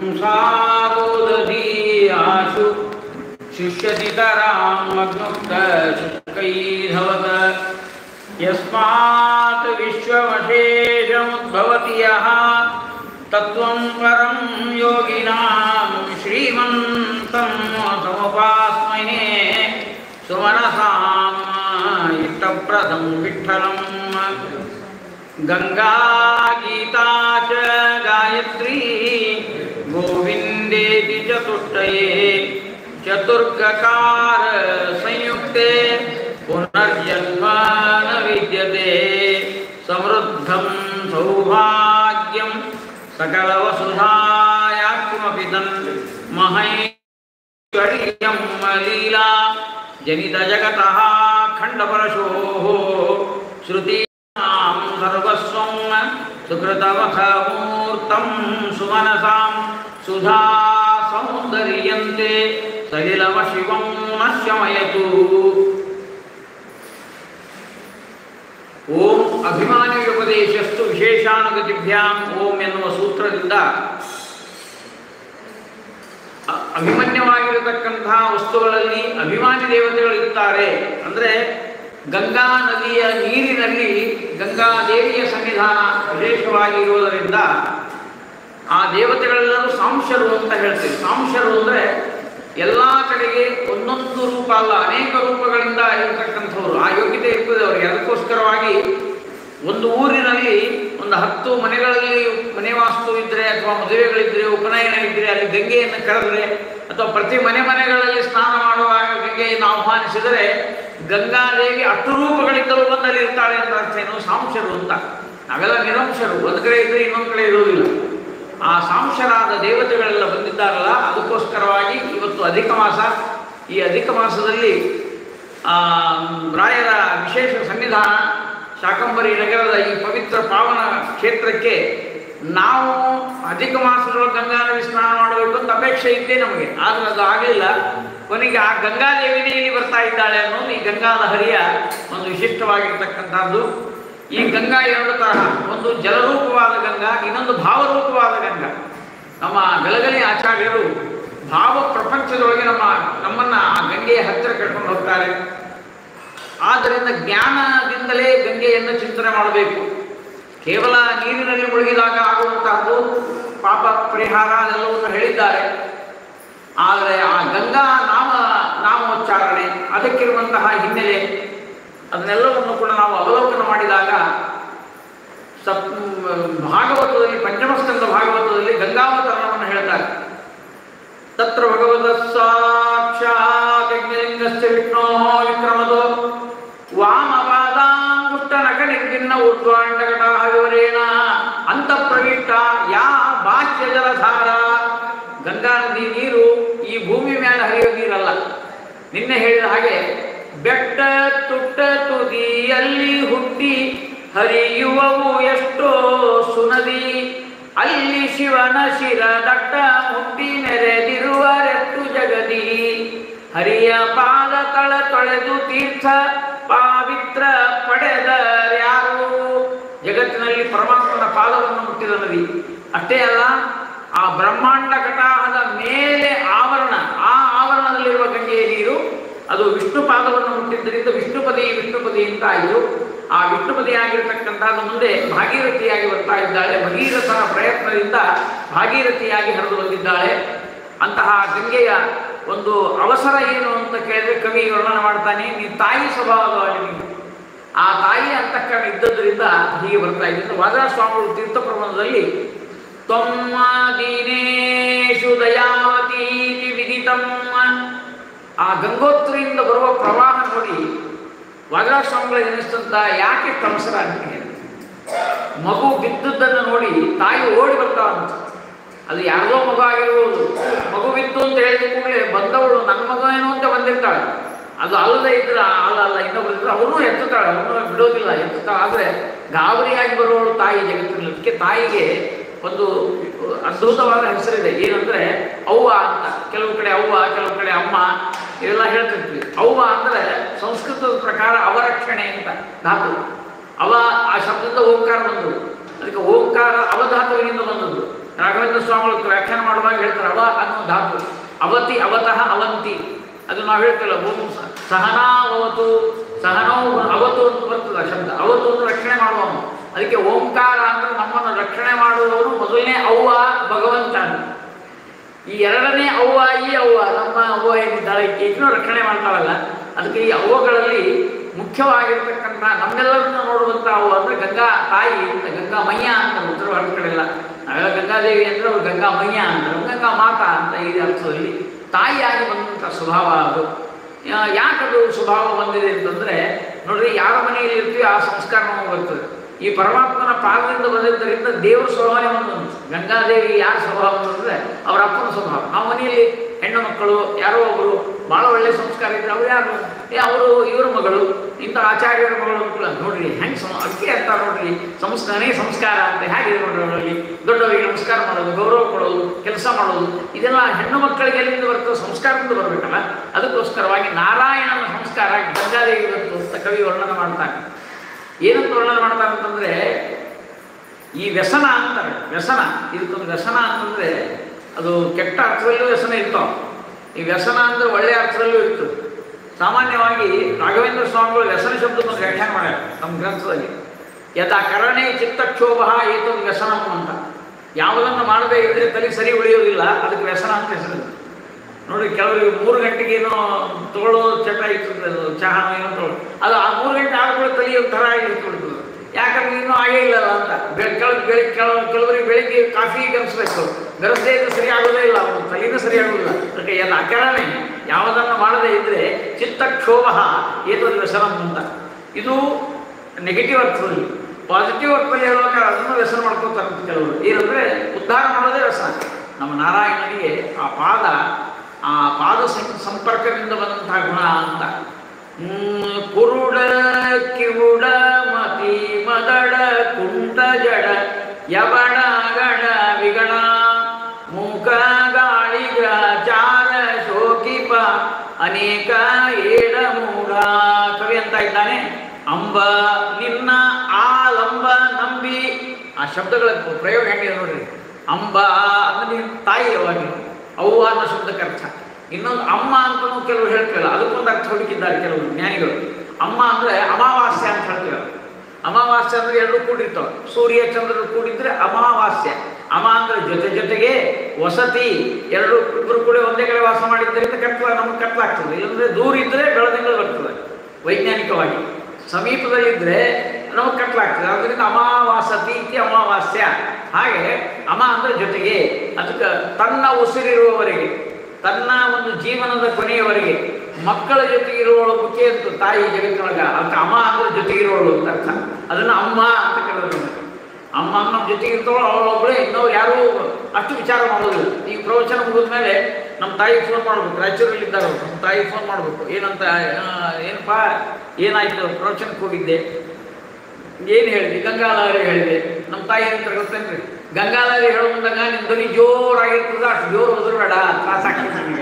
ಸಾರೋದಧೀಯಾಶು ಶಿಷ್ಯತಿತರಾಂ ಮಗ್ನುಕ್ತ ಶುಕ್ಲೈಧವತ ಯಸ್ಮಾತ್ ವಿಶ್ವಮಶೇಷಮುದ್ಭವತಿ ಯಃ ತತ್ವಂ ಪರಂ ಯೋಗಿನಾಂ ಶ್ರೀಮಂತಂ ಸಮುಪಾಸ್ಮಹೇ ಸುಮನಸಾಂ ಇಷ್ಟಪ್ರದಂ ವಿಠ್ಠಲಂ ಗಂಗಾ ಗೀತಾ ಚ ಗಾಯತ್ರಿ ಗೋವಿಂದೇತಿ ಚತುಷ್ಟಯೇ ಚತುರ್ಗಕಾರ ಸಂಯುಕ್ತೆ ಪುನರ್ಜನ್ಮ ನ ವಿದ್ಯತೆ ಸಮೃದ್ಧಂ ಸೌಭಾಗ್ಯಂ सकलवसुधायात्मपि तन् महैश्वर्यं लीला जनितजगतः खण्डपरशोः श्रुतीनां सर्वस्वं सुकृतमखमूर्तं सुमनसां सुधा सौन्दर्यन्ते सलिलमशिवं नश्यमयतु ಓಂ ಅಭಿಮಾನಿ ಉಪದೇಶಸ್ತು ವಿಶೇಷಾನುಗತಿಭ್ಯಾಂ ಓಂ ಎನ್ನುವ ಸೂತ್ರದಿಂದ ಅ- ಅಭಿಮನ್ಯವಾಗಿರತಕ್ಕಂತಹ ವಸ್ತುಗಳಲ್ಲಿ ಅಭಿಮಾನಿ ದೇವತೆಗಳಿರುತ್ತಾರೆ ಅಂದರೆ ಗಂಗಾ ನದಿಯ ನೀರಿನಲ್ಲಿ ಗಂಗಾ ದೇವಿಯ ಸನ್ನಿಧಾನ ವಿಶೇಷವಾಗಿ ಇರುವುದರಿಂದ ಆ ದೇವತೆಗಳೆಲ್ಲರೂ ಸಾಂಶರು ಅಂತ ಹೇಳ್ತೀವಿ ಸಾಂಶರು ಅಂದರೆ ಎಲ್ಲ ಕಡೆಗೆ ಒಂದೊಂದು ರೂಪ ಅಲ್ಲ ಅನೇಕ ರೂಪಗಳಿಂದ ಇರತಕ್ಕಂಥವ್ರು ಆ ಯೋಗ್ಯತೆ ಇರ್ತದೆ ಅವರಿಗೆ ಅದಕ್ಕೋಸ್ಕರವಾಗಿ ಒಂದು ಊರಿನಲ್ಲಿ ಒಂದು ಹತ್ತು ಮನೆಗಳಲ್ಲಿ ಮನೆ ವಾಸ್ತು ಇದ್ದರೆ ಅಥವಾ ಮದುವೆಗಳಿದ್ದರೆ ಉಪನಯನ ಇದ್ದರೆ ಅಲ್ಲಿ ಗಂಗೆಯನ್ನು ಕರೆದರೆ ಅಥವಾ ಪ್ರತಿ ಮನೆ ಮನೆಗಳಲ್ಲಿ ಸ್ನಾನ ಮಾಡುವಾಗ ಗಂಗೆಯನ್ನು ಆಹ್ವಾನಿಸಿದರೆ ಗಂಗಾದೇವಿ ಅಷ್ಟು ರೂಪಗಳಿದ್ದಲು ಬಂದಲ್ಲಿ ಇರ್ತಾಳೆ ಅಂತ ಅರ್ಥ ಏನು ಸಾಂಶರು ಅಂತ ನಾವೆಲ್ಲ ನಿರಂಶರು ಒಂದು ಕಡೆ ಇದ್ದರೆ ಇನ್ನೊಂದು ಕಡೆ ಇರುವುದಿಲ್ಲ ಆ ಸಾಂಶರಾದ ದೇವತೆಗಳೆಲ್ಲ ಬಂದಿದ್ದಾರಲ್ಲ ಅದಕ್ಕೋಸ್ಕರವಾಗಿ ಇವತ್ತು ಅಧಿಕ ಮಾಸ ಈ ಅಧಿಕ ಮಾಸದಲ್ಲಿ ಆ, ರಾಯರ ವಿಶೇಷ ಸನ್ನಿಧಾನ ಶಾಕಂಬರಿ ನಗರದ ಈ ಪವಿತ್ರ ಪಾವನ ಕ್ಷೇತ್ರಕ್ಕೆ ನಾವು ಅಧಿಕ ಮಾಸದೊಳಗೆ ಗಂಗಾ ನದಿ ಸ್ನಾನ ಮಾಡಬೇಕು ಅಂತ ಅಪೇಕ್ಷೆ ಇದ್ದೇ ನಮಗೆ ಆದರೆ ಅದು ಆಗಲಿಲ್ಲ ಕೊನೆಗೆ ಆ ಗಂಗಾದೇವಿನೇ ಇಲ್ಲಿ ಬರ್ತಾ ಇದ್ದಾಳೆ ಅನ್ನೋದು ಈ ಗಂಗಾ ಲಹರಿಯ ಒಂದು ವಿಶಿಷ್ಟವಾಗಿರ್ತಕ್ಕಂಥದ್ದು ಈ ಗಂಗಾ ಎರಡು ತರಹ ಒಂದು ಜಲರೂಪವಾದ ಗಂಗಾ ಇನ್ನೊಂದು ಭಾವರೂಪವಾದ ಗಂಗಾ ನಮ್ಮ ಗಲಗಲಿ ಆಚಾರ್ಯರು ಭಾವ ಪ್ರಪಂಚದೊಳಗೆ ನಮ್ಮ ನಮ್ಮನ್ನ ಆ ಗಂಗೆಯ ಹತ್ತಿರ ಕರ್ಕೊಂಡು ಹೋಗ್ತಾರೆ ಆದ್ದರಿಂದ ಜ್ಞಾನದಿಂದಲೇ ಗಂಗೆಯನ್ನು ಚಿಂತನೆ ಮಾಡಬೇಕು ಕೇವಲ ನೀರಿನಲ್ಲಿ ಮುಳುಗಿದಾಗ ಆಗುವಂತಹದ್ದು ಪಾಪ ಪರಿಹಾರ ಅದೆಲ್ಲವನ್ನು ಹೇಳಿದ್ದಾರೆ ಆದರೆ ಆ ಗಂಗಾ ನಾಮ ನಾಮೋಚ್ಚಾರಣೆ ಅದಕ್ಕಿರುವಂತಹ ಹಿನ್ನೆಲೆ ಅದನ್ನೆಲ್ಲವನ್ನು ಕೂಡ ನಾವು ಅವಲೋಕನ ಮಾಡಿದಾಗ ಸಪ್ ಭಾಗವತದಲ್ಲಿ ಪಂಚಮಸ್ಕಂದ ಭಾಗವತದಲ್ಲಿ ಗಂಗಾವತರಣವನ್ನು ಹೇಳ್ತಾರೆ ತತ್ರ ಭಗವತ ಸಾಕ್ಷಾತ್ ಯಜ್ಞಲಿಂಗಸ್ಯ ವಿಷ್ಣೋ ವಿಕ್ರಮದೋ ವಾಮಪಾದಾಂಗುಷ್ಟನಕ ನಿರ್ಭಿನ್ನ ಊರ್ಧ್ವಾಂಡಕಟಾಹ ವಿವರೇಣ ಅಂತ ಪ್ರವಿಷ್ಟ ಯಾ ಬಾಹ್ಯ ಜಲಧಾರ ಗಂಗಾ ನದಿ ನೀರು ಈ ಭೂಮಿ ಮೇಲೆ ಹರಿಯೋ ನೀರಲ್ಲ ನಿನ್ನೆ ಹೇಳಿದ ಹಾಗೆ ಬೆಟ್ಟ ತುಟ್ಟ ತುದಿಯಲ್ಲಿ ಹುಟ್ಟಿ ಹರಿಯುವವು ಎಷ್ಟೋ ಸುನದಿ ಅಲ್ಲಿ ಶಿವನ ಶಿರ ದಟ್ಟ ಮುಟ್ಟಿ ಮೆರೆದಿರುವರೆತ್ತು ಜಗದಿ ಹರಿಯ ಪಾದ ತಳ ತೊಳೆದು ತೀರ್ಥ ಪಾವಿತ್ರ ಪಡೆದರ್ಯಾರು ಜಗತ್ತಿನಲ್ಲಿ ಪರಮಾತ್ಮನ ಪಾದವನ್ನು ಮುಟ್ಟಿದ ನದಿ ಅಷ್ಟೇ ಅಲ್ಲ ಆ ಬ್ರಹ್ಮಾಂಡ ಕಟಾಹದ ಮೇಲೆ ಆವರಣ ಆ ಆವರಣದಲ್ಲಿರುವ ಗಂಗೆಯ ನೀರು ಅದು ವಿಷ್ಣು ಪಾದವನ್ನು ಮುಟ್ಟಿದ್ದರಿಂದ ವಿಷ್ಣುಪದಿ ವಿಷ್ಣುಪದಿ ಅಂತ ಆಯಿತು ಆ ವಿಷ್ಣುಪದಿ ಆಗಿರತಕ್ಕಂಥದ್ದು ಮುಂದೆ ಭಾಗೀರಥಿಯಾಗಿ ಬರ್ತಾ ಇದ್ದಾಳೆ ಭಗೀರಥನ ಪ್ರಯತ್ನದಿಂದ ಭಾಗೀರಥಿಯಾಗಿ ಹರಿದು ಬಂದಿದ್ದಾಳೆ ಅಂತಹ ಗಂಗೆಯ ಒಂದು ಅವಸರ ಏನು ಅಂತ ಕೇಳಿದ್ರೆ ಕವಿ ವರ್ಣನೆ ಮಾಡ್ತಾನೆ ನೀನು ತಾಯಿ ಸ್ವಭಾವದವಾಗಿ ನೀನು ಆ ತಾಯಿ ಅಂತಃಕರಣ ಇದ್ದದ್ರಿಂದ ಹೀಗೆ ಬರ್ತಾ ಇದೆ ವಾದರಾಜ ಸ್ವಾಮಿಗಳು ತೀರ್ಥ ಪ್ರಬಂಧದಲ್ಲಿ ತ್ವಮ್ಮ ದೀನೇಶು ದಯಾವತೀತಿ ವಿದಿತಮ್ಮ ಆ ಗಂಗೋತ್ರಿಯಿಂದ ಬರುವ ಪ್ರವಾಹ ನೋಡಿ ವಾದರಾಜ ಸ್ವಾಮಿಗಳಿಗೆ ಅನಿಸ್ತಂತ ಯಾಕೆ ಅವಸರ ಅಂತೀನಿ ಮಗು ಬಿದ್ದದ್ದನ್ನು ನೋಡಿ ತಾಯಿ ಓಡಿ ಬರ್ತಾವಂತ ಅದು ಯಾರ್ದೋ ಮಗು ಆಗಿರ್ಬೋದು ಮಗು ಬಿತ್ತು ಅಂತ ಹೇಳಿದ ಕೂಡಲೇ ಬಂದವಳು ನನ್ನ ಮಗು ಏನೋ ಅಂತ ಬಂದಿರ್ತಾಳೆ ಅದು ಅಲ್ಲದೆ ಇದ್ರೆ ಅಲ್ಲ ಅಲ್ಲ ಇನ್ನೊಬ್ರು ಇದ್ರೆ ಅವನು ಎತ್ತುತ್ತಾಳೆ ಅವನು ಬಿಡೋದಿಲ್ಲ ಎತ್ತುತ್ತಾಳೆ ಆದರೆ ಗಾಬರಿಯಾಗಿ ಬರುವವಳು ತಾಯಿ ಜಗತ್ತಿನಲ್ಲಿ ಅದಕ್ಕೆ ತಾಯಿಗೆ ಒಂದು ಅದ್ಭುತವಾದ ಹೆಸರಿದೆ ಏನಂದ್ರೆ ಅವ್ವ ಅಂತ ಕೆಲವು ಕಡೆ ಅವ್ವ ಕೆಲವು ಕಡೆ ಅಮ್ಮ ಇವೆಲ್ಲ ಹೇಳ್ತಿರ್ತೀವಿ ಅವ್ವ ಅಂದ್ರೆ ಸಂಸ್ಕೃತದ ಪ್ರಕಾರ ಅವರಕ್ಷಣೆ ಅಂತ ಧಾತು ಅವ ಆ ಶಬ್ದದಿಂದ ಓಂಕಾರ ಬಂದದ್ದು ಅದಕ್ಕೆ ಓಂಕಾರ ಅವಧಾತುವಿನಿಂದ ಬಂದದ್ದು ರಾಘವೇಂದ್ರ ಸ್ವಾಮಿಗಳು ವ್ಯಾಖ್ಯಾನ ಮಾಡುವಾಗ ಹೇಳ್ತಾರೆ ಅವ ಅನ್ನೋ ಧಾತು ಅವತಿ ಅವತಃ ಅವಂತಿ ಅದು ನಾವು ಹೇಳ್ತೇವಲ್ಲ ಓಂ ಸ- ಸಹನಾ ಅವತು ಸಹನೋ ಅವತು ಅಂತ ಬರ್ತದೆ ಆ ಶಬ್ದ ಅವತು ಅಂದ್ರೆ ರಕ್ಷಣೆ ಮಾಡುವವನು ಅದಕ್ಕೆ ಓಂಕಾರ ಅಂದ್ರೆ ನಮ್ಮನ್ನು ರಕ್ಷಣೆ ಮಾಡುವವನು ಮೊದಲನೇ ಅವ್ವ ಭಗವಂತ ಅಂತ. ಈ ಎರಡನೇ ಅವ್ವ ಈ ಅವ್ವ ನಮ್ಮ ಅವ್ವ ಏನಿದ್ದಾಳೆ ಈಗಿನೂ ರಕ್ಷಣೆ ಮಾಡ್ತಾಳಲ್ಲ ಅದಕ್ಕೆ ಈ ಅವ್ವಗಳಲ್ಲಿ ಮುಖ್ಯವಾಗಿರ್ತಕ್ಕಂಥ ನಮ್ಮೆಲ್ಲರನ್ನು ನೋಡುವಂಥ ಅವ್ವ ಅಂದ್ರೆ ಗಂಗಾ ತಾಯಿ ಅಂತ ಗಂಗಾ ಮಯ್ಯ ಅಂತ ಉತ್ತರ ಭಾರತ ಕಡೆ ಎಲ್ಲ ನಾವೆಲ್ಲ ಗಂಗಾದೇವಿ ಅಂದ್ರೆ ಅವ್ರು ಗಂಗಾ ಮಯ್ಯ ಅಂತಾರೆ ಗಂಗಾ ಮಾತಾ ಅಂತ ಈ ಅರ್ಥದಲ್ಲಿ ತಾಯಿಯಾಗಿ ಬಂದಂಥ ಸ್ವಭಾವ ಅದು ಯಾ- ಯಾಕದು ಸ್ವಭಾವ ಬಂದಿದೆ ಅಂತಂದ್ರೆ ನೋಡ್ರಿ ಯಾರ ಮನೆಯಲ್ಲಿ ಇರ್ತೀವಿ ಆ ಸಂಸ್ಕಾರ ನಮಗೆ ಬರ್ತದೆ ಈ ಪರಮಾತ್ಮನ ಪಾದದಿಂದ ಬಂದಿದ್ದರಿಂದ ದೇವರ ಸ್ವಭಾವನೇ ಒಂದು ಗಂಗಾದೇವಿ ಯಾರ ಸ್ವಭಾವ ಅಂತಂದ್ರೆ ಅವರ ಅಪ್ಪನ ಸ್ವಭಾವ ಆ ಮನೆಯಲ್ಲಿ ಹೆಣ್ಣು ಮಕ್ಕಳು ಯಾರೋ ಒಬ್ಬರು ಭಾಳ ಒಳ್ಳೆ ಸಂಸ್ಕಾರ ಇದ್ರೆ ಅವ್ರು ಯಾರು ಏ ಅವರು ಇವ್ರ ಮಗಳು ಇಂಥ ಆಚಾರ್ಯರ ಮಗಳು ಅಂತ ನೋಡ್ರಿ ಹೆಂಗೆ ಸಮ ಅದಕ್ಕೆ ಅಂತ ನೋಡ್ರಿ ಸಂಸ್ಕಾರನೇ ಸಂಸ್ಕಾರ ಅಂತ ಹೇಗಿದೆ ನೋಡ್ರಿ ಅವರಲ್ಲಿ ದೊಡ್ಡವರಿಗೆ ನಮಸ್ಕಾರ ಮಾಡೋದು ಗೌರವ ಕೊಡೋದು ಕೆಲಸ ಮಾಡೋದು ಇದೆಲ್ಲ ಹೆಣ್ಣು ಮಕ್ಕಳಿಗೆ ಎಲ್ಲಿಂದ ಬರ್ತದೆ ಸಂಸ್ಕಾರದಿಂದ ಬರಬೇಕಲ್ಲ ಅದಕ್ಕೋಸ್ಕರವಾಗಿ ನಾರಾಯಣನ ಸಂಸ್ಕಾರ ಗಂಗಾದೇವಿ ಬಂತು ಅಂತ ಕವಿ ವರ್ಣನ ಮಾಡ್ತಾನೆ ಏನಂತ ವರ್ಣನೆ ಮಾಡ್ತಾರೆ ಅಂತಂದ್ರೆ ಈ ವ್ಯಸನ ಅಂತಾರೆ ವ್ಯಸನ ಇದಕ್ಕೊಂದು ವ್ಯಸನ ಅಂತಂದ್ರೆ ಅದು ಕೆಟ್ಟ ಅರ್ಥದಲ್ಲೂ ವ್ಯಸನ ಇರ್ತಾವ ಈ ವ್ಯಸನ ಅಂದ್ರೆ ಒಳ್ಳೆಯ ಅರ್ಥದಲ್ಲೂ ಇತ್ತು ಸಾಮಾನ್ಯವಾಗಿ ರಾಘವೇಂದ್ರ ಸ್ವಾಮಿಗಳು ವ್ಯಸನ ಶಬ್ದವನ್ನು ವ್ಯಾಖ್ಯಾನ ಮಾಡ್ಯಾರ ನಮ್ಮ ಗ್ರಂಥದಲ್ಲಿ ಯಥಾ ಕರಣೆ ಚಿತ್ತಕ್ಷೋಭ ಏತೊಂದು ವ್ಯಸನಂ ಅಂತ ಯಾವುದನ್ನು ಮಾಡದೇ ಇದ್ರೆ ತಲೆ ಸರಿ ಉಳಿಯೋದಿಲ್ಲ ಅದಕ್ಕೆ ವ್ಯಸನ ಅಂತ ಹೆಸರು ನೋಡಿ ಕೆಲವರಿಗೆ ಮೂರು ಗಂಟೆಗೆ ಏನೋ ತಗೊಳ್ಳೋ ಚಟ ಇರ್ತದೆ ಅದು ಚಹಾ ಏನೋ ತಗೊಳ್ಳೋ ಅದು ಆ ಮೂರು ಗಂಟೆ ಆದ್ಮೇಲೆ ತಲೆ ಒಂಥರ ಆಗಿರ್ತದೆ ಯಾಕಂದ್ರೆ ಇನ್ನೂ ಆಗೇ ಇಲ್ಲಲ್ಲ ಅಂತ ಬೆಳ ಕೆಳ ಬೆಳಿಗ್ಗೆ ಕೆಲ ಕೆಲವರಿಗೆ ಬೆಳಿಗ್ಗೆ ಕಾಫಿ ಗರಿಸ್ಬೇಕು ಗರಿಸದೇ ಇದ್ರೆ ಸರಿ ಆಗೋದೇ ಇಲ್ಲ ಅವರು ತಲೆನೂ ಸರಿ ಆಗೋದಿಲ್ಲ ಅದಕ್ಕೆ ಎಲ್ಲ ಅಕರಣೆ ಯಾವುದನ್ನು ಮಾಡದೇ ಇದ್ರೆ ಚಿತ್ತಕ್ಷೋಭ ಏತದ ವ್ಯಸನಂ ಅಂತ ಇದು ನೆಗೆಟಿವ್ ಅರ್ಥದಲ್ಲಿ ಪಾಸಿಟಿವ್ ಅರ್ಥದಲ್ಲಿ ಹೇಳುವಾಗ ಅದನ್ನು ವ್ಯಸನ ಮಾಡ್ಕೋತಾರೆ ಅಂತ ಕೆಲವರು ಏನಂದ್ರೆ ಉದ್ಧಾರ ಮಾಡೋದೇ ವ್ಯಸನ ನಮ್ಮ ನಾರಾಯಣನಿಗೆ ಆ ಪಾದ ಆ ಪಾದ ಸಂ- ಸಂಪರ್ಕದಿಂದ ಬಂದಂತಹ ಗುಣ ಅಂತ ಹ್ಮ್, ಕುರುಡ ಕಿವುಡ ಮತಿ ಮದಡ ಕುಂಟ ಜಡ ಯವಣ ಗಡ ವಿಗಣ ಮೂಕ ಗಾಳಿಗ ಚಾರ ಶೋಕಿಪ ಅನೇಕ ಏಡ ಮೂಡ ಕವಿ ಅಂತ ಇದ್ದಾನೆ ಅಂಬ ನಿನ್ನ ಆಲಂಬ ನಂಬಿ ಆ ಶಬ್ದಗಳ ಪ್ರಯೋಗ ಹೆಂಗಿದೆ ನೋಡ್ರಿ ಅಂಬ ಅಂದ್ರೆ ನಿನ್ನ ತಾಯಿ ಯಾವಾಗ ಅವ್ವ ಅನ್ನೋ ಶಬ್ದಕ್ಕೆ ಅರ್ಥ ಇನ್ನೊಂದು ಅಮ್ಮ ಅಂತಲೂ ಕೆಲವರು ಹೇಳ್ತಿಲ್ಲ ಅದಕ್ಕೊಂದು ಅರ್ಥ ಹುಡುಕಿದ್ದಾರೆ ಕೆಲವರು ಜ್ಞಾನಿಗಳು ಅಮ್ಮ ಅಂದ್ರೆ ಅಮಾವಾಸ್ಯ ಅಂತ ಹೇಳ್ತೀವಿ ಅಮಾವಾಸ್ಯ ಅಂದ್ರೆ ಎರಡು ಕೂಡಿರ್ತಾವೆ ಸೂರ್ಯ ಚಂದ್ರರು ಕೂಡಿದ್ರೆ ಅಮಾವಾಸ್ಯ ಅಮ ಅಂದ್ರೆ ಜೊತೆ ಜೊತೆಗೆ ವಸತಿ ಎರಡು ಇಬ್ಬರು ಕೂಡ ಒಂದೇ ಕಡೆ ವಾಸ ಮಾಡಿದ್ದರಿಂದ ಕತ್ಲ ನಮ್ಗೆ ಕತ್ಲಾಗ್ತದೆ ಇಲ್ಲಂದ್ರೆ ದೂರ ಇದ್ರೆ ಬೆಳದಿಂಗಳು ಬರ್ತದೆ ವೈಜ್ಞಾನಿಕವಾಗಿ ಸಮೀಪದಲ್ಲಿದ್ದರೆ ನಮಗೆ ಕತ್ಲಾಗ್ತದೆ ಅದರಿಂದ ಅಮಾವಾಸತಿ ಇತಿ ಅಮಾವಾಸ್ಯ ಹಾಗೆ ಅಮ ಅಂದ್ರೆ ಜೊತೆಗೆ ಅದಕ್ಕೆ ತನ್ನ ಉಸಿರಿರುವವರೆಗೆ ತನ್ನ ಒಂದು ಜೀವನದ ಕೊನೆಯವರೆಗೆ ಮಕ್ಕಳ ಜೊತೆಗೆ ಇರುವವಳು ಮುಖ್ಯ ಅಂತ ತಾಯಿ ಜಗತ್ತಿನೊಳಗ ಅದಕ್ಕೆ ಅಮ್ಮ ಅಂದ್ರೆ ಜೊತೆಗೆ ಇರುವವಳು ಅಂತ ಅರ್ಥ ಅದನ್ನ ಅಮ್ಮ ಅಂತ ಕರೆದ್ರು ಅಮ್ಮ ನಮ್ಮ ಜೊತೆಗೆ ಇರ್ತವಳು ಅವಳೊಬ್ಬಳೇ ಇನ್ನೊಬ್ರು ಯಾರೂ ಅಷ್ಟು ವಿಚಾರ ಮಾಡೋದಿಲ್ಲ ಈ ಪ್ರವಚನ ಮುಗಿದ ಮೇಲೆ ನಮ್ಮ ತಾಯಿಗೆ ಫೋನ್ ಮಾಡ್ಬೇಕು ರಾಯಚೂರಲ್ಲಿ ಇದ್ದಾರೆ ಅವ್ರು. ನಮ್ಮ ತಾಯಿಗೆ ಫೋನ್ ಮಾಡಬೇಕು ಏನಂತ ಆ, ಏನಪ್ಪ ಏನಾಯ್ತು ಪ್ರವಚನಕ್ಕೆ ಹೋಗಿದ್ದೆ ಏನು ಹೇಳಿದೆ ಗಂಗಾಲಾರಿ ಹೇಳಿದೆ ನಮ್ಮ ತಾಯಿ ಏನಂತ ಗೊತ್ತೇನ್ರಿ ಗಂಗಾಲಾರಿ ಹೇಳೋ ಮುಂದಾಗ ನಿನ್ನ ಧ್ವನಿ ಜೋರಾಗಿರ್ತದ ಅಷ್ಟು ಜೋರು ಹೋದ್ರು ಬೇಡ ತ್ರಾಸಾಗ್ತದೆ ನನಗೆ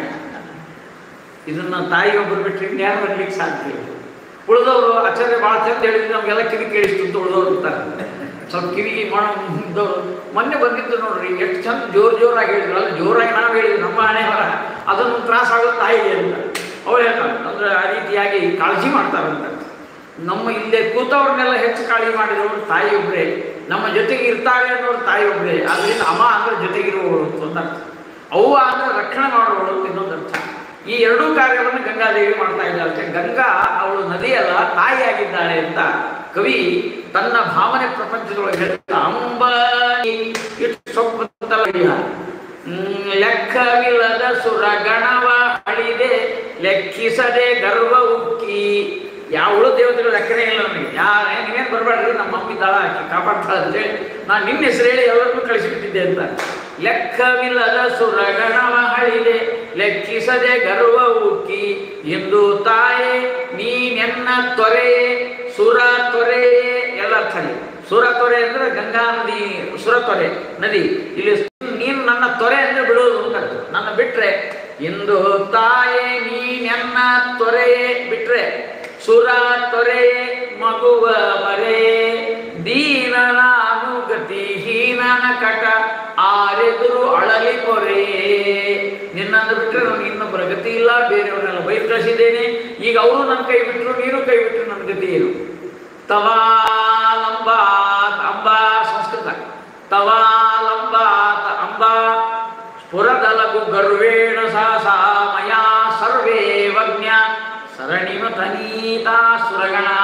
ಇದನ್ನ ತಾಯಿ ಒಬ್ಬರು ಬಿಟ್ಟರೆ ಇನ್ಯಾರು ಬರ್ಲಿಕ್ಕೆ ಸಾಧ್ಯ ಇಲ್ಲ ಉಳಿದವರು ಆಚಾರ್ಯ ಭಾಳ ಚಂದ ಹೇಳಿದ್ರು ನಮಗೆಲ್ಲ ಕಿವಿ ಕೇಳಿಸ್ತು ಅಂತ ಉಳಿದವ್ರು ಇರ್ತಾರೆ ಸ್ವಲ್ಪ ಕಿವಿಗೆ ಮಾಡಿದವರು ಮೊನ್ನೆ ಬಂದಿದ್ದು ನೋಡ್ರಿ ಎಷ್ಟು ಚಂದ ಜೋರು ಜೋರಾಗಿ ಹೇಳಿದ್ರು ಅಲ್ಲ ಜೋರಾಗಿ ನಾವು ಹೇಳಿದ್ವಿ ನಮ್ಮ ಹಣೆ ಹೊರ ಅದನ್ನು ತ್ರಾಸ ಆಗೋದು ತಾಯಿಗೆ ಅಂತ ಅವಳು ಹೇಳ್ತಾರೆ ಅಂದ್ರೆ ಆ ರೀತಿಯಾಗಿ ಕಾಳಜಿ ಮಾಡ್ತಾರಂತ ನಮ್ಮ ಇಲ್ಲೇ ಕೂತವ್ರನ್ನೆಲ್ಲ ಹೆಚ್ಚು ಕಾಳಜಿ ಮಾಡಿದವರು ತಾಯಿ ಒಬ್ಬರೇ ನಮ್ಮ ಜೊತೆಗೆ ಇರ್ತಾಳೆ ಅನ್ನೋರು ತಾಯಿ ಒಬ್ಬರೇ ಅದರಿಂದ ಅಮ್ಮ ಅಂದ್ರೆ ಜೊತೆಗಿರುವವಳು ಅಂತ ಒಂದು ಅರ್ಥ ಅವ್ವ ಅಂದ್ರೆ ರಕ್ಷಣೆ ಮಾಡುವವಳು ಅಂತ ಇನ್ನೊಂದು ಅರ್ಥ ಈ ಎರಡೂ ಕಾರ್ಯವನ್ನು ಗಂಗಾದೇವಿ ಮಾಡ್ತಾ ಇದ್ದಾಳೆ ಗಂಗಾ ಅವಳು ನದಿಯಲ್ಲ ತಾಯಿಯಾಗಿದ್ದಾಳೆ ಅಂತ ಕವಿ ತನ್ನ ಭಾವನೆ ಪ್ರಪಂಚದೊಳಗೆ ಹೇಳ್ತಾ ಅಂಬ ಇಷ್ಟು ಸೊಪ್ಪು ಬಂತಲ್ಲ ಈಗ. ಹ್ಮ್, ಲೆಕ್ಕವಿಲ್ಲದ ಸುರ ಗಣವ ಅಳಿದೆ ಲೆಕ್ಕಿಸದೆ ಗರ್ವ ಉಕ್ಕಿ ಯಾವಳು ದೇವತೆಗಳು ಲೆಕ್ಕನೇ ಇಲ್ಲ ನನಗೆ ಯಾರ ನೀವೇನು ಬರಬೇಡ್ರಿ ನಮ್ಮ ಮಮ್ಮಿ ದಾಳ ಹಾಕಿ ಕಾಪಾಡ್ತಾಳೆ ಅಂತೇಳಿ ನಾನು ನಿನ್ನ ಹೆಸರು ಹೇಳಿ ಎಲ್ಲರನ್ನೂ ಕಳಿಸಿಬಿಟ್ಟಿದ್ದೆ ಅಂತ ಲೆಕ್ಕವಿಲ್ಲದ ಸುರಗಣವ ಹಳಿದೆ ಲೆಕ್ಕಿಸದೆ ಗರ್ವ ಉಕ್ಕಿ ಎಂದು ತಾಯೇ ನೀನೆನ್ನ ತೊರೆಯೇ ಸುರ ತೊರೆಯೇ ಎಲ್ಲ ಅರ್ಥ ಇದೆ. ಸುರ ತೊರೆ ಅಂದ್ರೆ ಗಂಗಾ ನದಿ ಸುರ ತೊರೆ ನದಿ ಇಲ್ಲಿ ನೀನು ನನ್ನ ತೊರೆ ಅಂದ್ರೆ ಬಿಡೋದು ಅಂತ ಅರ್ಥ. ನನ್ನ ಬಿಟ್ರೆ ಎಂದು ತಾಯೇ ನೀನೆನ್ನ ತೊರೆಯೇ ಬಿಟ್ರೆ ಸುರ ತೊರೆಯೇ ಮಗುವ ಮರೆ ದೀನನಾನು ಗತಿಹೀನನ ಕಟ ಆರೆದುರು ಅಳಲಿ ಪೊರೆ ನಿನ್ನನ್ನು ಬಿಟ್ಟರೆ ನನಗೆ ಇನ್ನೊಬ್ಬರ ಗತಿ ಇಲ್ಲ ಬೇರೆಯವರನ್ನೆಲ್ಲ ಬೈದು ಕಳಿಸಿದ್ದೇನೆ ಈಗ ಅವರು ನನ್ನ ಕೈ ಬಿಟ್ಟರು ನೀನು ಕೈ ಬಿಟ್ಟರು ನನ್ನ ಗತಿ ಏನು ತವಾಲಂಬಾತ್ ಅಂಬ ಸಂಸ್ಕೃತ ತವಾಲಂಬಾತ್ ಅಂಬ ಸ್ಫುರದಲಗು ಗರ್ವೇಣ ಸಹಸಾ ಮಯಾ ಸರ್ವೇ ವಜ್ಞ ಸರಣಿಮತ ನೀತಾ ಸುರಗಣಾ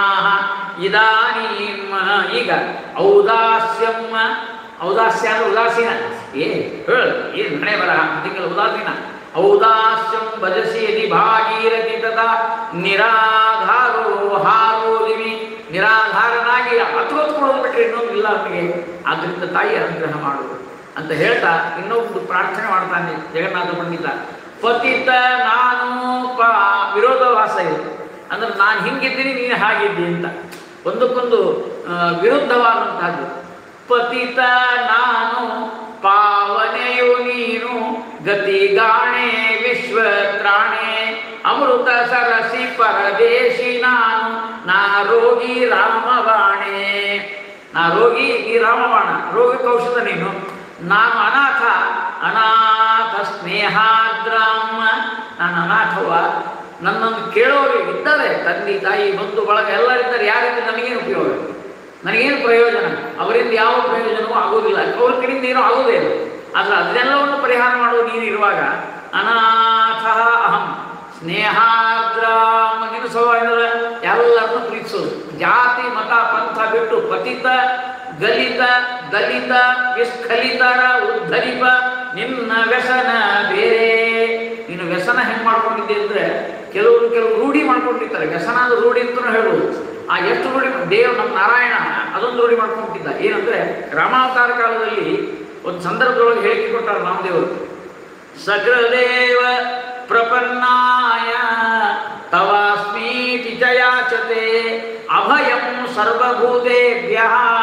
ಇದಾನೀಂ ಈಗ ಔದಾಸ್ಯಂ ಔದಾಸ್ಯ ಅಂದ್ರೆ ಉದಾಸೀನ ಏ ಹೇಳ ಏನು ಹಣೆ ಬರಹ ತಿಂಗಳ ಉದಾಸೀನ ಔದಾಸ್ಯಂ ಭಜಸಿ ಯದಿ ಭಾಗೀರಥಿ ತದಾ ನಿರಾಧಾರೋ ಹಾರೋ ದಿವಿ ನಿರಾಧಾರನಾಗಿ ಹತ್ಕೊತ್ಕೊಳ್ಳೋದು ಬಿಟ್ಟರೆ ಇನ್ನೊಂದು ಇಲ್ಲ ಅವನಿಗೆ ಆದ್ದರಿಂದ ತಾಯಿ ಅನುಗ್ರಹ ಮಾಡುವುದು ಅಂತ ಹೇಳ್ತಾ ಇನ್ನೊಂದು ಪ್ರಾರ್ಥನೆ ಮಾಡ್ತಾನೆ ಜಗನ್ನಾಥ ಪಂಡಿತ ಪತಿತ ನಾನು ಪ ವಿರೋಧಾಭಾಸ ಇದೆ ಅಂದ್ರೆ ನಾನು ಹಿಂಗಿದ್ದೀನಿ ನೀನು ಹಾಗಿದ್ದಿ ಅಂತ ಒಂದಕ್ಕೊಂದು ಆ, ವಿರುದ್ಧವಾದಂತಹದ್ದು ಪತಿತ ನಾನು ಪಾವನೆಯು ನೀನು ಗತಿಗಾಣೆ ವಿಶ್ವ ತ್ರಾಣೆ ಅಮೃತ ಸರಸಿ ಪರದೇಶಿ ನಾನು ನಾ ರೋಗಿ ರಾಮವಾಣೆ ನಾ ರೋಗಿ ಈ ರಾಮವಾಣ ರೋಗಕ್ಕೆ ಔಷಧ ನೀನು ನಾನು ಅನಾಥ ಅನಾಥ ಸ್ನೇಹಾದ್ರಾಮ ನಾನು ಅನಾಥವ ನನ್ನನ್ನು ಕೇಳೋರು ಇದ್ದಾರೆ ತಂದೆ ತಾಯಿ ಬಂಧು ಬಳಗ ಎಲ್ಲರಿದ್ದಾರೆ ಯಾರಿಂದ ನನಗೇನು ಉಪಯೋಗ ನನಗೇನು ಪ್ರಯೋಜನ ಅವರಿಂದ ಯಾವ ಪ್ರಯೋಜನವೂ ಆಗೋದಿಲ್ಲ ಅವ್ರ ಕಡೆಯಿಂದ ಏನೂ ಆಗೋದೇ ಇಲ್ಲ ಆದರೆ ಅದನ್ನೆಲ್ಲವನ್ನು ಪರಿಹಾರ ಮಾಡುವ ನೀನು ಇರುವಾಗ ಅನಾಥ ಅಹಂ ಸ್ನೇಹಾದ್ರಾಮ ನಿನ್ನ ಸ್ವಭಾವ ಏನದ ಎಲ್ಲರನ್ನು ಪ್ರೀತಿಸೋದು ಜಾತಿ ಮತ ಪಂಥ ಬಿಟ್ಟು ಪತಿತ ಗಲಿತ ದಲಿತ ವಿಸ್ಖಲಿತರ ಉದ್ಧರಿಪ ನಿನ್ನ ವ್ಯಸನ ಬೇರೆ ನೀನು ವ್ಯಸನ ಹೆಂಗೆ ಮಾಡ್ಕೊಂಡಿದ್ದೆ ಅಂದರೆ ಕೆಲವರು ಕೆಲವು ರೂಢಿ ಮಾಡ್ಕೊಂಡಿರ್ತಾರೆ ವ್ಯಸನ ಅಂದ್ರೆ ರೂಢಿ ಅಂತಲೂ ಹೇಳುವುದು ಆ ಎಷ್ಟು ರೂಢಿ ದೇವ್ ನಮ್ಮ ನಾರಾಯಣ ಅದೊಂದು ರೂಢಿ ಮಾಡ್ಕೊಂಡಿದ್ದ ಏನಂದ್ರೆ ರಾಮಾವತಾರ ಕಾಲದಲ್ಲಿ ಒಂದು ಸಂದರ್ಭದೊಳಗೆ ಹೇಳಿಕೆ ಕೊಟ್ಟಾರ ರಾಮದೇವರು ಸಕೃದೇವ ಪ್ರಪನ್ನಾಯ ತವಾಸ್ಮೀತಿ ಚ ಯಾಚತೆ ಅಭಯಂ ಸರ್ವಭೂತೇಭ್ಯ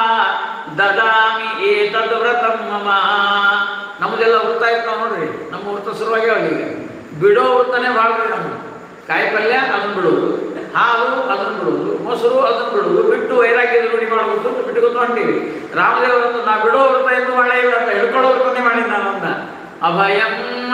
ದದಾಮಿ ಏತದ್ ವ್ರತಂ ಮಮ ನಮ್ಮದೆಲ್ಲ ವೃತ್ತ ಇರ್ತಾವ ನೋಡ್ರಿ ನಮ್ಮ ವೃತ್ತ ಶುರುವಾಗಿ ಈಗ ಬಿಡೋ ವೃತ್ತನೇ ಭಾಳ ನಮ್ಮ ಕಾಯಿಪಲ್ಯ ಅದನ್ನು ಬಿಡೋದು ಹಾಲು ಅದನ್ನು ಬಿಡೋದು ಮೊಸರು ಅದನ್ನು ಬಿಡೋದು ಬಿಟ್ಟು ವೈರಾಗ್ಯದ ರೂಢಿ ಮಾಡಬೇಕು ಅಂತ ಬಿಟ್ಟುಕೊತ ಹೊಂಟೀವಿ ರಾಮದೇವರನ್ನು ನಾ ಬಿಡೋ ವೃತ್ತ ಎಂದು ಮಾಡೇ ಇಲ್ಲ ಅಂತ ಹಿಡ್ಕೊಳ್ಳೋ ವೃತ್ತನೇ ಮಾಡಿದ್ದ ನಾನಂದ ಅಭಯಂ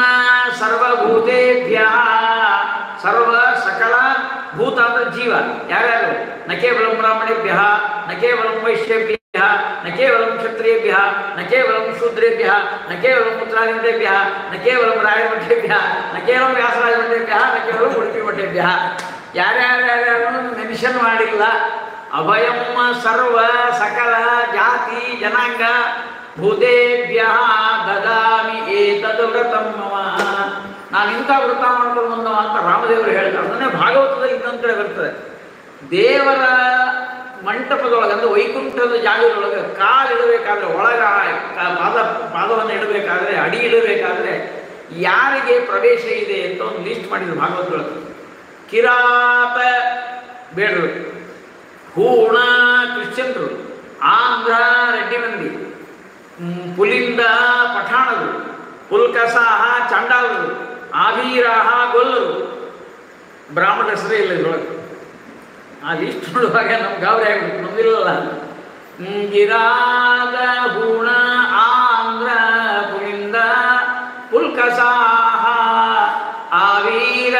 ಸರ್ವಭೂತೇಭ್ಯ ಸರ್ವ ಸಕಲ ಭೂತ ಅಂದ್ರೆ ಜೀವ ಯಾರ್ಯಾರು ನ ಕೇವಲಂ ಬ್ರಾಹ್ಮಣೇಭ್ಯ ನ ಕೇವಲಂ ವೈಶ್ಯೇಭ್ಯ ನ ಕೇವಲಂ ಕ್ಷತ್ರಿಯೇಭ್ಯ ನ ಕೇವಲಂ ಶೂದ್ರೇಭ್ಯ ನ ಕೇವಲಂ ಉತ್ತರಾದಿಭ್ಯ ನ ಕೇವಲಂ ರಾಯಮಠೇಭ್ಯ ನ ಕೇವಲಂ ವ್ಯಾಸರಾಜಮಠೇಭ್ಯ ನ ಕೇವಲಂ ಉಡುಪಿ ಮಠೇಭ್ಯ ಯಾರ್ಯಾರ್ಯಾರ್ಯಾರು ಮೆನ್ಷನ್ ಮಾಡಿಲ್ಲ ಅಭಯಂ ಸರ್ವ ಸಕಲ ಜಾತಿ ಜನಾಂಗ ಭೂತೇಭ್ಯ ದದಾಮಿ ಏತದ್ ವ್ರತಂ ಮಮ ನಾನು ಇಂಥ ವ್ರತ ಮಾಡ್ಕೊಂಡು ಬಂದವ ಅಂತ ರಾಮದೇವರು ಹೇಳ್ತಾರೆ ಅದನ್ನೇ ಭಾಗವತದಲ್ಲಿ ಇನ್ನೊಂದು ಕಡೆ ಬರ್ತದೆ ದೇವರ ಮಂಟಪದೊಳಗೆ ಅಂದ್ರೆ ವೈಕುಂಠದ ಜಾಗದೊಳಗೆ ಕಾಲಿಡಬೇಕಾದ್ರೆ ಒಳಗ ಕ- ಪಾದ ಪಾದವನ್ನು ಇಡಬೇಕಾದ್ರೆ ಅಡಿ ಇಡಬೇಕಾದ್ರೆ ಯಾರಿಗೆ ಪ್ರವೇಶ ಇದೆ ಅಂತ ಒಂದು ಲಿಸ್ಟ್ ಮಾಡಿದ್ರು ಭಾಗವತದೊಳಗೆ ಕಿರಾತ ಬೇಡರು ಹೂಣ ಕ್ರಿಶ್ಚಿಯನ್ರು ಆಂಧ್ರ ರೆಡ್ಡಿ ಮಂದಿ ಹ್ಮ್, ಪುಲಿಂದ ಪಠಾಣರು ಪುಲ್ಕಸಾಹ ಚಾಂಡಾಲರು ಆವೀರಾಹ ಗೊಲ್ಲರು ಬ್ರಾಹ್ಮಣ ಹೆಸರೇ ಇಲ್ಲ ಇದ್ರೊಳಗೆ ಆ ಲಿಸ್ಟ್ ನೋಡುವಾಗ ನಮ್ಗೆ ಗಾಬರಿ ಆಗ್ಬಿಟ್ಟು ನಮ್ದಿಲ್ಲಲ್ಲ ಹ್ಮ್, ಗಿರಾದ ಹೂಣ ಆಂಧ್ರ ಪುಲಿಂದ ಪುಲ್ಕಸಾಹ ಆವೀರ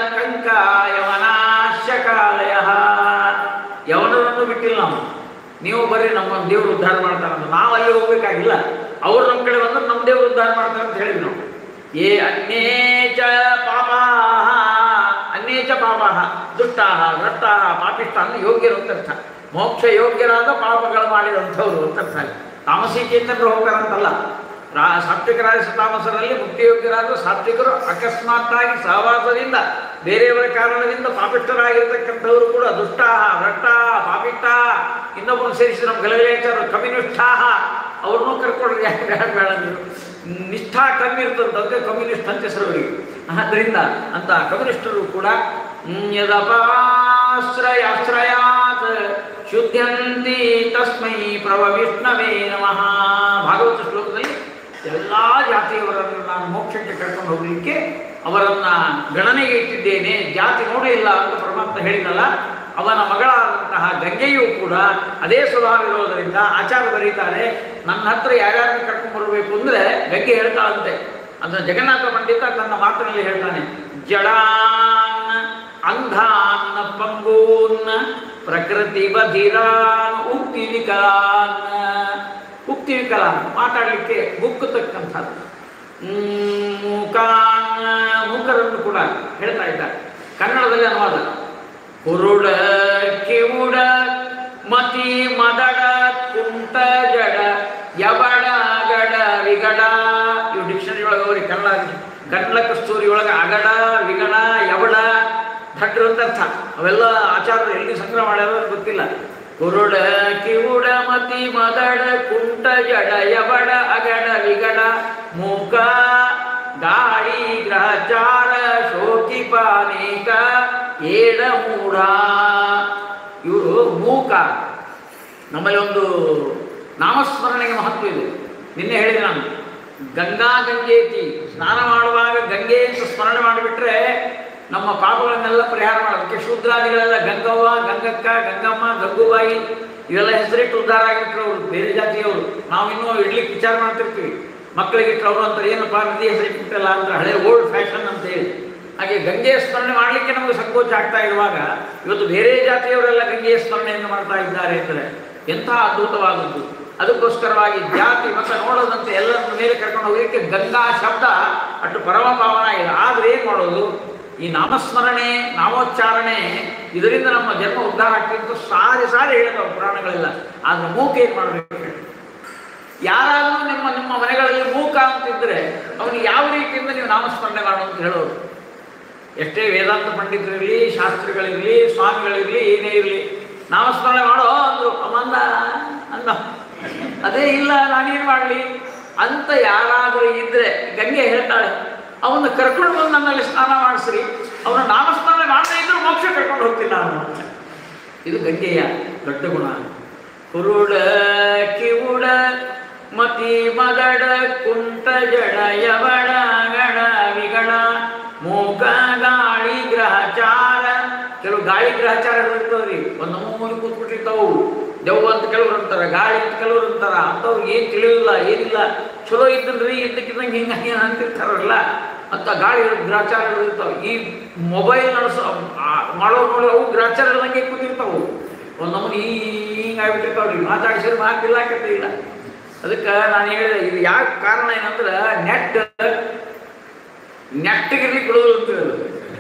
ಕಂಕಾಯವನಾಶಕಾಲಯ ಯವನರನ್ನು ಬಿಟ್ಟಿಲ್ಲ ನಾವು ನೀವು ಬರ್ರಿ ನಮ್ಮ ದೇವರು ಉದ್ಧಾರ ಮಾಡ್ತಾರಂತ ನಾವು ಅಲ್ಲಿ ಹೋಗ್ಬೇಕಾಗಿಲ್ಲ ಅವ್ರು ನಮ್ಮ ಕಡೆ ಬಂದ್ರೆ ನಮ್ಮ ದೇವರು ಉದ್ಧಾರ ಮಾಡ್ತಾರೆ ಅಂತ ಹೇಳಿದ್ವಿ ನಾವು ಏ ಅನ್ಯೇಚ ಪಾಪಾಹ ಅನ್ಯೇಚ ಪಾಪಾಹ ದುಷ್ಟಾಹ ಭ್ರಷ್ಟಾಹ ಪಾಪಿಷ್ಟ ಅಂದ್ರೆ ಯೋಗ್ಯರು ಅಂತ ಅರ್ಥ ಮೋಕ್ಷ ಯೋಗ್ಯರಾದ ಪಾಪಗಳು ಮಾಡಿದಂಥವ್ರು ಅಂತ ಅರ್ಥ ಅಲ್ಲಿ ತಾಮಸಿ ಚೇತನರು ಹೋಗ್ತಾರಂತಲ್ಲ ರಾ ಸಾತ್ವಿಕ ರಾಜಸ ತಾಮಸರಲ್ಲಿ ಮುಕ್ತಿಯೋಗ್ಯರಾದ ಸಾತ್ವಿಕರು ಅಕಸ್ಮಾತ್ತಾಗಿ ಸಹವಾಸದಿಂದ ಬೇರೆಯವರ ಕಾರಣದಿಂದ ಪಾಪಿಷ್ಠರಾಗಿರ್ತಕ್ಕಂಥವರು ಕೂಡ ದುಷ್ಟಾಹ ಭ್ರಷ್ಟಾಹ ಪಾಪಿಷ್ಟ ಇನ್ನೊಬ್ಬರು ಸೇರಿಸಿ ನಮ್ಮ ಗಲಗಲೇಚಾರರು ಕಮ್ಯುನಿಷ್ಠಾಹ ಅವ್ರನ್ನೂ ಕರ್ಕೊಂಡ್ರೆ ಯಾಕೆ ಬೇಡ ಬೇಡ ನೀವು ನಿಷ್ಠಾ ಕಮ್ಮಿ ಇರ್ತದೆ ಅದಕ್ಕೆ ಕಮ್ಯುನಿಸ್ಟ್ ಅಂತ ಹೆಸರು ಅವರಿಗೆ ಆದ್ದರಿಂದ ಅಂತ ಕಮ್ಯುನಿಸ್ಟರು ಕೂಡ ಹ್ಮ್, ಯದಪಾಶ್ರಯಾಶ್ರಯಾತ್ ಶುದ್ಧಂತಿ ತಸ್ಮೈ ಪ್ರವ ವಿಷ್ಣವೇ ನಮಃ ಭಾಗವತ ಶ್ಲೋಕದಲ್ಲಿ ಎಲ್ಲ ಜಾತಿಯವರನ್ನು ನಾನು ಮೋಕ್ಷಕ್ಕೆ ಕರ್ಕೊಂಡು ಹೋಗಲಿಕ್ಕೆ ಅವರನ್ನ ಗಣನೆಗೆ ಇಟ್ಟಿದ್ದೇನೆ ಜಾತಿ ನೋಡೇ ಇಲ್ಲ ಅಂತ ಪರಮಾತ್ಮ ಹೇಳಿದಲ್ಲ ಅವನ ಮಗಳಾದಂತಹ ಗಂಗೆಯೂ ಕೂಡ ಅದೇ ಸ್ವಭಾವ ಇರೋದರಿಂದ ಆಚಾರ್ಯ ಬರೀತಾರೆ ನನ್ನ ಹತ್ರ ಯಾರ್ಯಾರನ್ನು ಕರ್ಕೊಂಡು ಬರಬೇಕು ಅಂದ್ರೆ ಗಂಗೆ ಹೇಳ್ತಾಳಂತೆ ಅದನ್ನ ಜಗನ್ನಾಥ ಪಂಡಿತ ತನ್ನ ಮಾತಿನಲ್ಲಿ ಹೇಳ್ತಾನೆ ಜಡಾನ್ ಅಂಧಾನ್ ಪಂಗೂನ್ ಪ್ರಕೃತಿ ಬಧಿರಾನ್ ಉಕ್ತಿ ವಿಕಲಾನ್ ಉಕ್ತಿ ವಿಕಲಾನ್ ಮಾತಾಡಲಿಕ್ಕೆ ಗುಕ್ಕತಕ್ಕಂಥದ್ದು ಹ್ಮ್, ಮೂಕಾನ್ ಮೂಕರನ್ನು ಕೂಡ ಹೇಳ್ತಾ ಇದ್ದಾರೆ ಕನ್ನಡದಲ್ಲಿ ಅನುವಾದ ಕುರುಡ ಕಿವುಡ ಮತಿ ಮದಡ ಕುಂಟ ಜಡ ಯವಡ ಗಡ ವಿಗಡ ಇವು ಡಿಕ್ಷನರಿ ಒಳಗೆ ಅವ್ರಿಗೆ ಕನ್ನಡ ಗಂಡ್ಲ ಕಸ್ತೂರಿ ಒಳಗೆ ಅಗಡ ವಿಗಡ ಯವಡ ಭಟ್ರು ಅಂತ ಅರ್ಥ ಅವೆಲ್ಲ ಆಚಾರ್ಯರು ಎಲ್ಲಿ ಸಂಗ್ರಹ ಮಾಡ್ಯಾರೋ ಅಂತ ಗೊತ್ತಿಲ್ಲ ಕುರುಡ ಕಿವುಡ ಮತಿ ಮದಡ ಕುಂಟ ಜಡ ಯವಡ ಅಗಡ ವಿಗಡ ಮೂಕ ಗಾಳಿ ಗ್ರಹಚಾರ ಶೋಕಿ ಪಾನೇಕ ಏಡ ಮೂಢ ಇವರು ಮೂಕ ನಮ್ಮಲ್ಲಿ ಒಂದು ನಾಮಸ್ಮರಣೆಗೆ ಮಹತ್ವ ಇದೆ ನಿನ್ನೆ ಹೇಳಿದೆ ನಾನು ಗಂಗಾ ಗಂಗೇತಿ ಸ್ನಾನ ಮಾಡುವಾಗ ಗಂಗೆ ಅಂತ ಸ್ಮರಣೆ ಮಾಡಿಬಿಟ್ರೆ ನಮ್ಮ ಪಾಪಗಳನ್ನೆಲ್ಲ ಪರಿಹಾರ ಮಾಡೋದಕ್ಕೆ ಶೂದ್ರಾದಿಗಳೆಲ್ಲ ಗಂಗವ್ವ ಗಂಗಕ್ಕ ಗಂಗಮ್ಮ ಗಂಗೂಬಾಯಿ ಇವೆಲ್ಲ ಹೆಸರಿಟ್ಟು ಉದ್ಧಾರ ಆಗಿಬಿಟ್ರು ಅವರು ಬೇರೆ ಜಾತಿಯವರು ನಾವು ಇನ್ನೂ ಇಡ್ಲಿಕ್ಕೆ ವಿಚಾರ ಮಾಡ್ತಿರ್ತೀವಿ ಮಕ್ಕಳಿಗೆ ಇಟ್ಟರು ಅವರು ಅಂತಾರೆ ಏನಪ್ಪ ನದಿ ಹೆಸರಿಟ್ಟಿಲ್ಲ ಅಂದ್ರೆ ಹಳೆ ಓಲ್ಡ್ ಫ್ಯಾಷನ್ ಅಂತ ಹೇಳಿ ಹಾಗೆ ಗಂಗೆಯ ಸ್ಮರಣೆ ಮಾಡಲಿಕ್ಕೆ ನಮಗೆ ಸಂಕೋಚ ಆಗ್ತಾ ಇರುವಾಗ ಇವತ್ತು ಬೇರೆ ಜಾತಿಯವರೆಲ್ಲ ಗಂಗೆಯ ಸ್ಮರಣೆಯನ್ನು ಮಾಡ್ತಾ ಇದ್ದಾರೆ ಅಂದರೆ ಎಂಥ ಅದ್ಭುತವಾದದ್ದು ಅದಕ್ಕೋಸ್ಕರವಾಗಿ ಜಾತಿ ಮತ ನೋಡೋದಂತೆ ಎಲ್ಲರ ಮೇಲೆ ಕರ್ಕೊಂಡು ಹೋಗಲಿಕ್ಕೆ ಗಂಗಾ ಶಬ್ದ ಅಷ್ಟು ಪರಮ ಪಾವನ ಇಲ್ಲ ಆದ್ರೆ ಏನು ಮಾಡೋದು ಈ ನಾಮಸ್ಮರಣೆ ನಾಮೋಚ್ಚಾರಣೆ ಇದರಿಂದ ನಮ್ಮ ಜನ್ಮ ಉದ್ಧಾರ ಆಗ್ತಿತ್ತು ಸಾರಿ ಸಾರಿ ಹೇಳಿದವು ಪುರಾಣಗಳೆಲ್ಲ ಆದ್ರೆ ಮೂಕ ಏನು ಮಾಡಬೇಕು ಯಾರಾದರೂ ನಿಮ್ಮ ನಿಮ್ಮ ಮನೆಗಳಲ್ಲಿ ಮೂಕ ಅಂತಿದ್ರೆ ಅವನಿಗೆ ಯಾವ ರೀತಿಯಿಂದ ನೀವು ನಾಮಸ್ಮರಣೆ ಮಾಡು ಅಂತ ಹೇಳೋರು ಎಷ್ಟೇ ವೇದಾಂತ ಪಂಡಿತರಿರಲಿ ಶಾಸ್ತ್ರಿಗಳಿರಲಿ ಸ್ವಾಮಿಗಳಿರಲಿ ಏನೇ ಇರಲಿ ನಾಮಸ್ಮರಣೆ ಮಾಡೋ ಅಂದ್ರು ಅಮ್ಮಂದ ಅಂದ ಅದೇ ಇಲ್ಲ ನಾನೇನು ಮಾಡಲಿ ಅಂತ ಯಾರಾದರೂ ಇದ್ರೆ ಗಂಗೆ ಹೇಳ್ತಾಳೆ ಅವನ್ನ ಕರ್ಕೊಂಡು ಬಂದು ನನ್ನಲ್ಲಿ ಸ್ನಾನ ಮಾಡಿಸ್ರಿ ಅವನ ನಾಮಸ್ಮರಣೆ ಮಾಡದೇ ಇದ್ರು ಮೋಕ್ಷ ಕರ್ಕೊಂಡು ಹೋಗ್ತೀನಿ ನಾನು ಇದು ಗಂಗೆಯ ದೊಡ್ಡ ಗುಣ ಕುರುಡ ಕಿವುಡ ಮತಿ ಮದಡ ಕುಂಟ ಜಡ ಯವಡ ಗಡ ವಿಗಡ ಮೂಕ ಗಾಳಿ ಗ್ರಹಚಾರ ಕೆಲವು ಗಾಳಿ ಗ್ರಹಚಾರಗಳು ಇರ್ತವ್ರಿ ಒಂದು ಮೂಲೆ ಕೂತ್ಬಿಟ್ಟಿರ್ತಾವು ದೆವ್ವ ಅಂತ ಕೆಲವ್ರು ಅಂತಾರೆ ಗಾಳಿ ಅಂತ ಕೆಲವ್ರು ಅಂತಾರ ಅಂಥವ್ರು ಏನು ತಿಳಿಯೋದಿಲ್ಲ ಏನಿಲ್ಲ ಚಲೋ ಇದ್ದನ್ರಿ ಇದ್ದಕ್ಕಿದ್ದಂಗೆ ಹಿಂಗೆ ಹಂಗೆ ಅಂತಿರ್ತಾರಲ್ಲ ಅಂತ ಗಾಳಿ ಗ್ರಹಚಾರಗಳು ಇರ್ತಾವೆ ಈ ಮೊಬೈಲ್ ನಡೆಸೋ ಆ, ಮಾಡೋ ನೋಡಿ ಅವು ಗ್ರಹಚಾರಗಳಂಗೆ ಕೂತಿರ್ತಾವು ಒಂದು ನಮ್ಮನೆ ಹಿಂಗೆ ಆಗ್ಬಿಟ್ಟಿರ್ತಾವ್ರಿ ಮಾತಾಡಿಸಿದ್ರೆ ಮಾತಿಲ್ಲ ಕತೆ ಇಲ್ಲ ಅದಕ್ಕೆ ನಾನು ಹೇಳಿದೆ ಇದು ಯಾಕೆ ಕಾರಣ ಏನಂದ್ರೆ ನೆಟ್ ನೆಟ್ಟಿಗಿರ್ಲಿಕ್ಕೆ ಬಿಡೋದು ಅಂತ ಹೇಳೋದು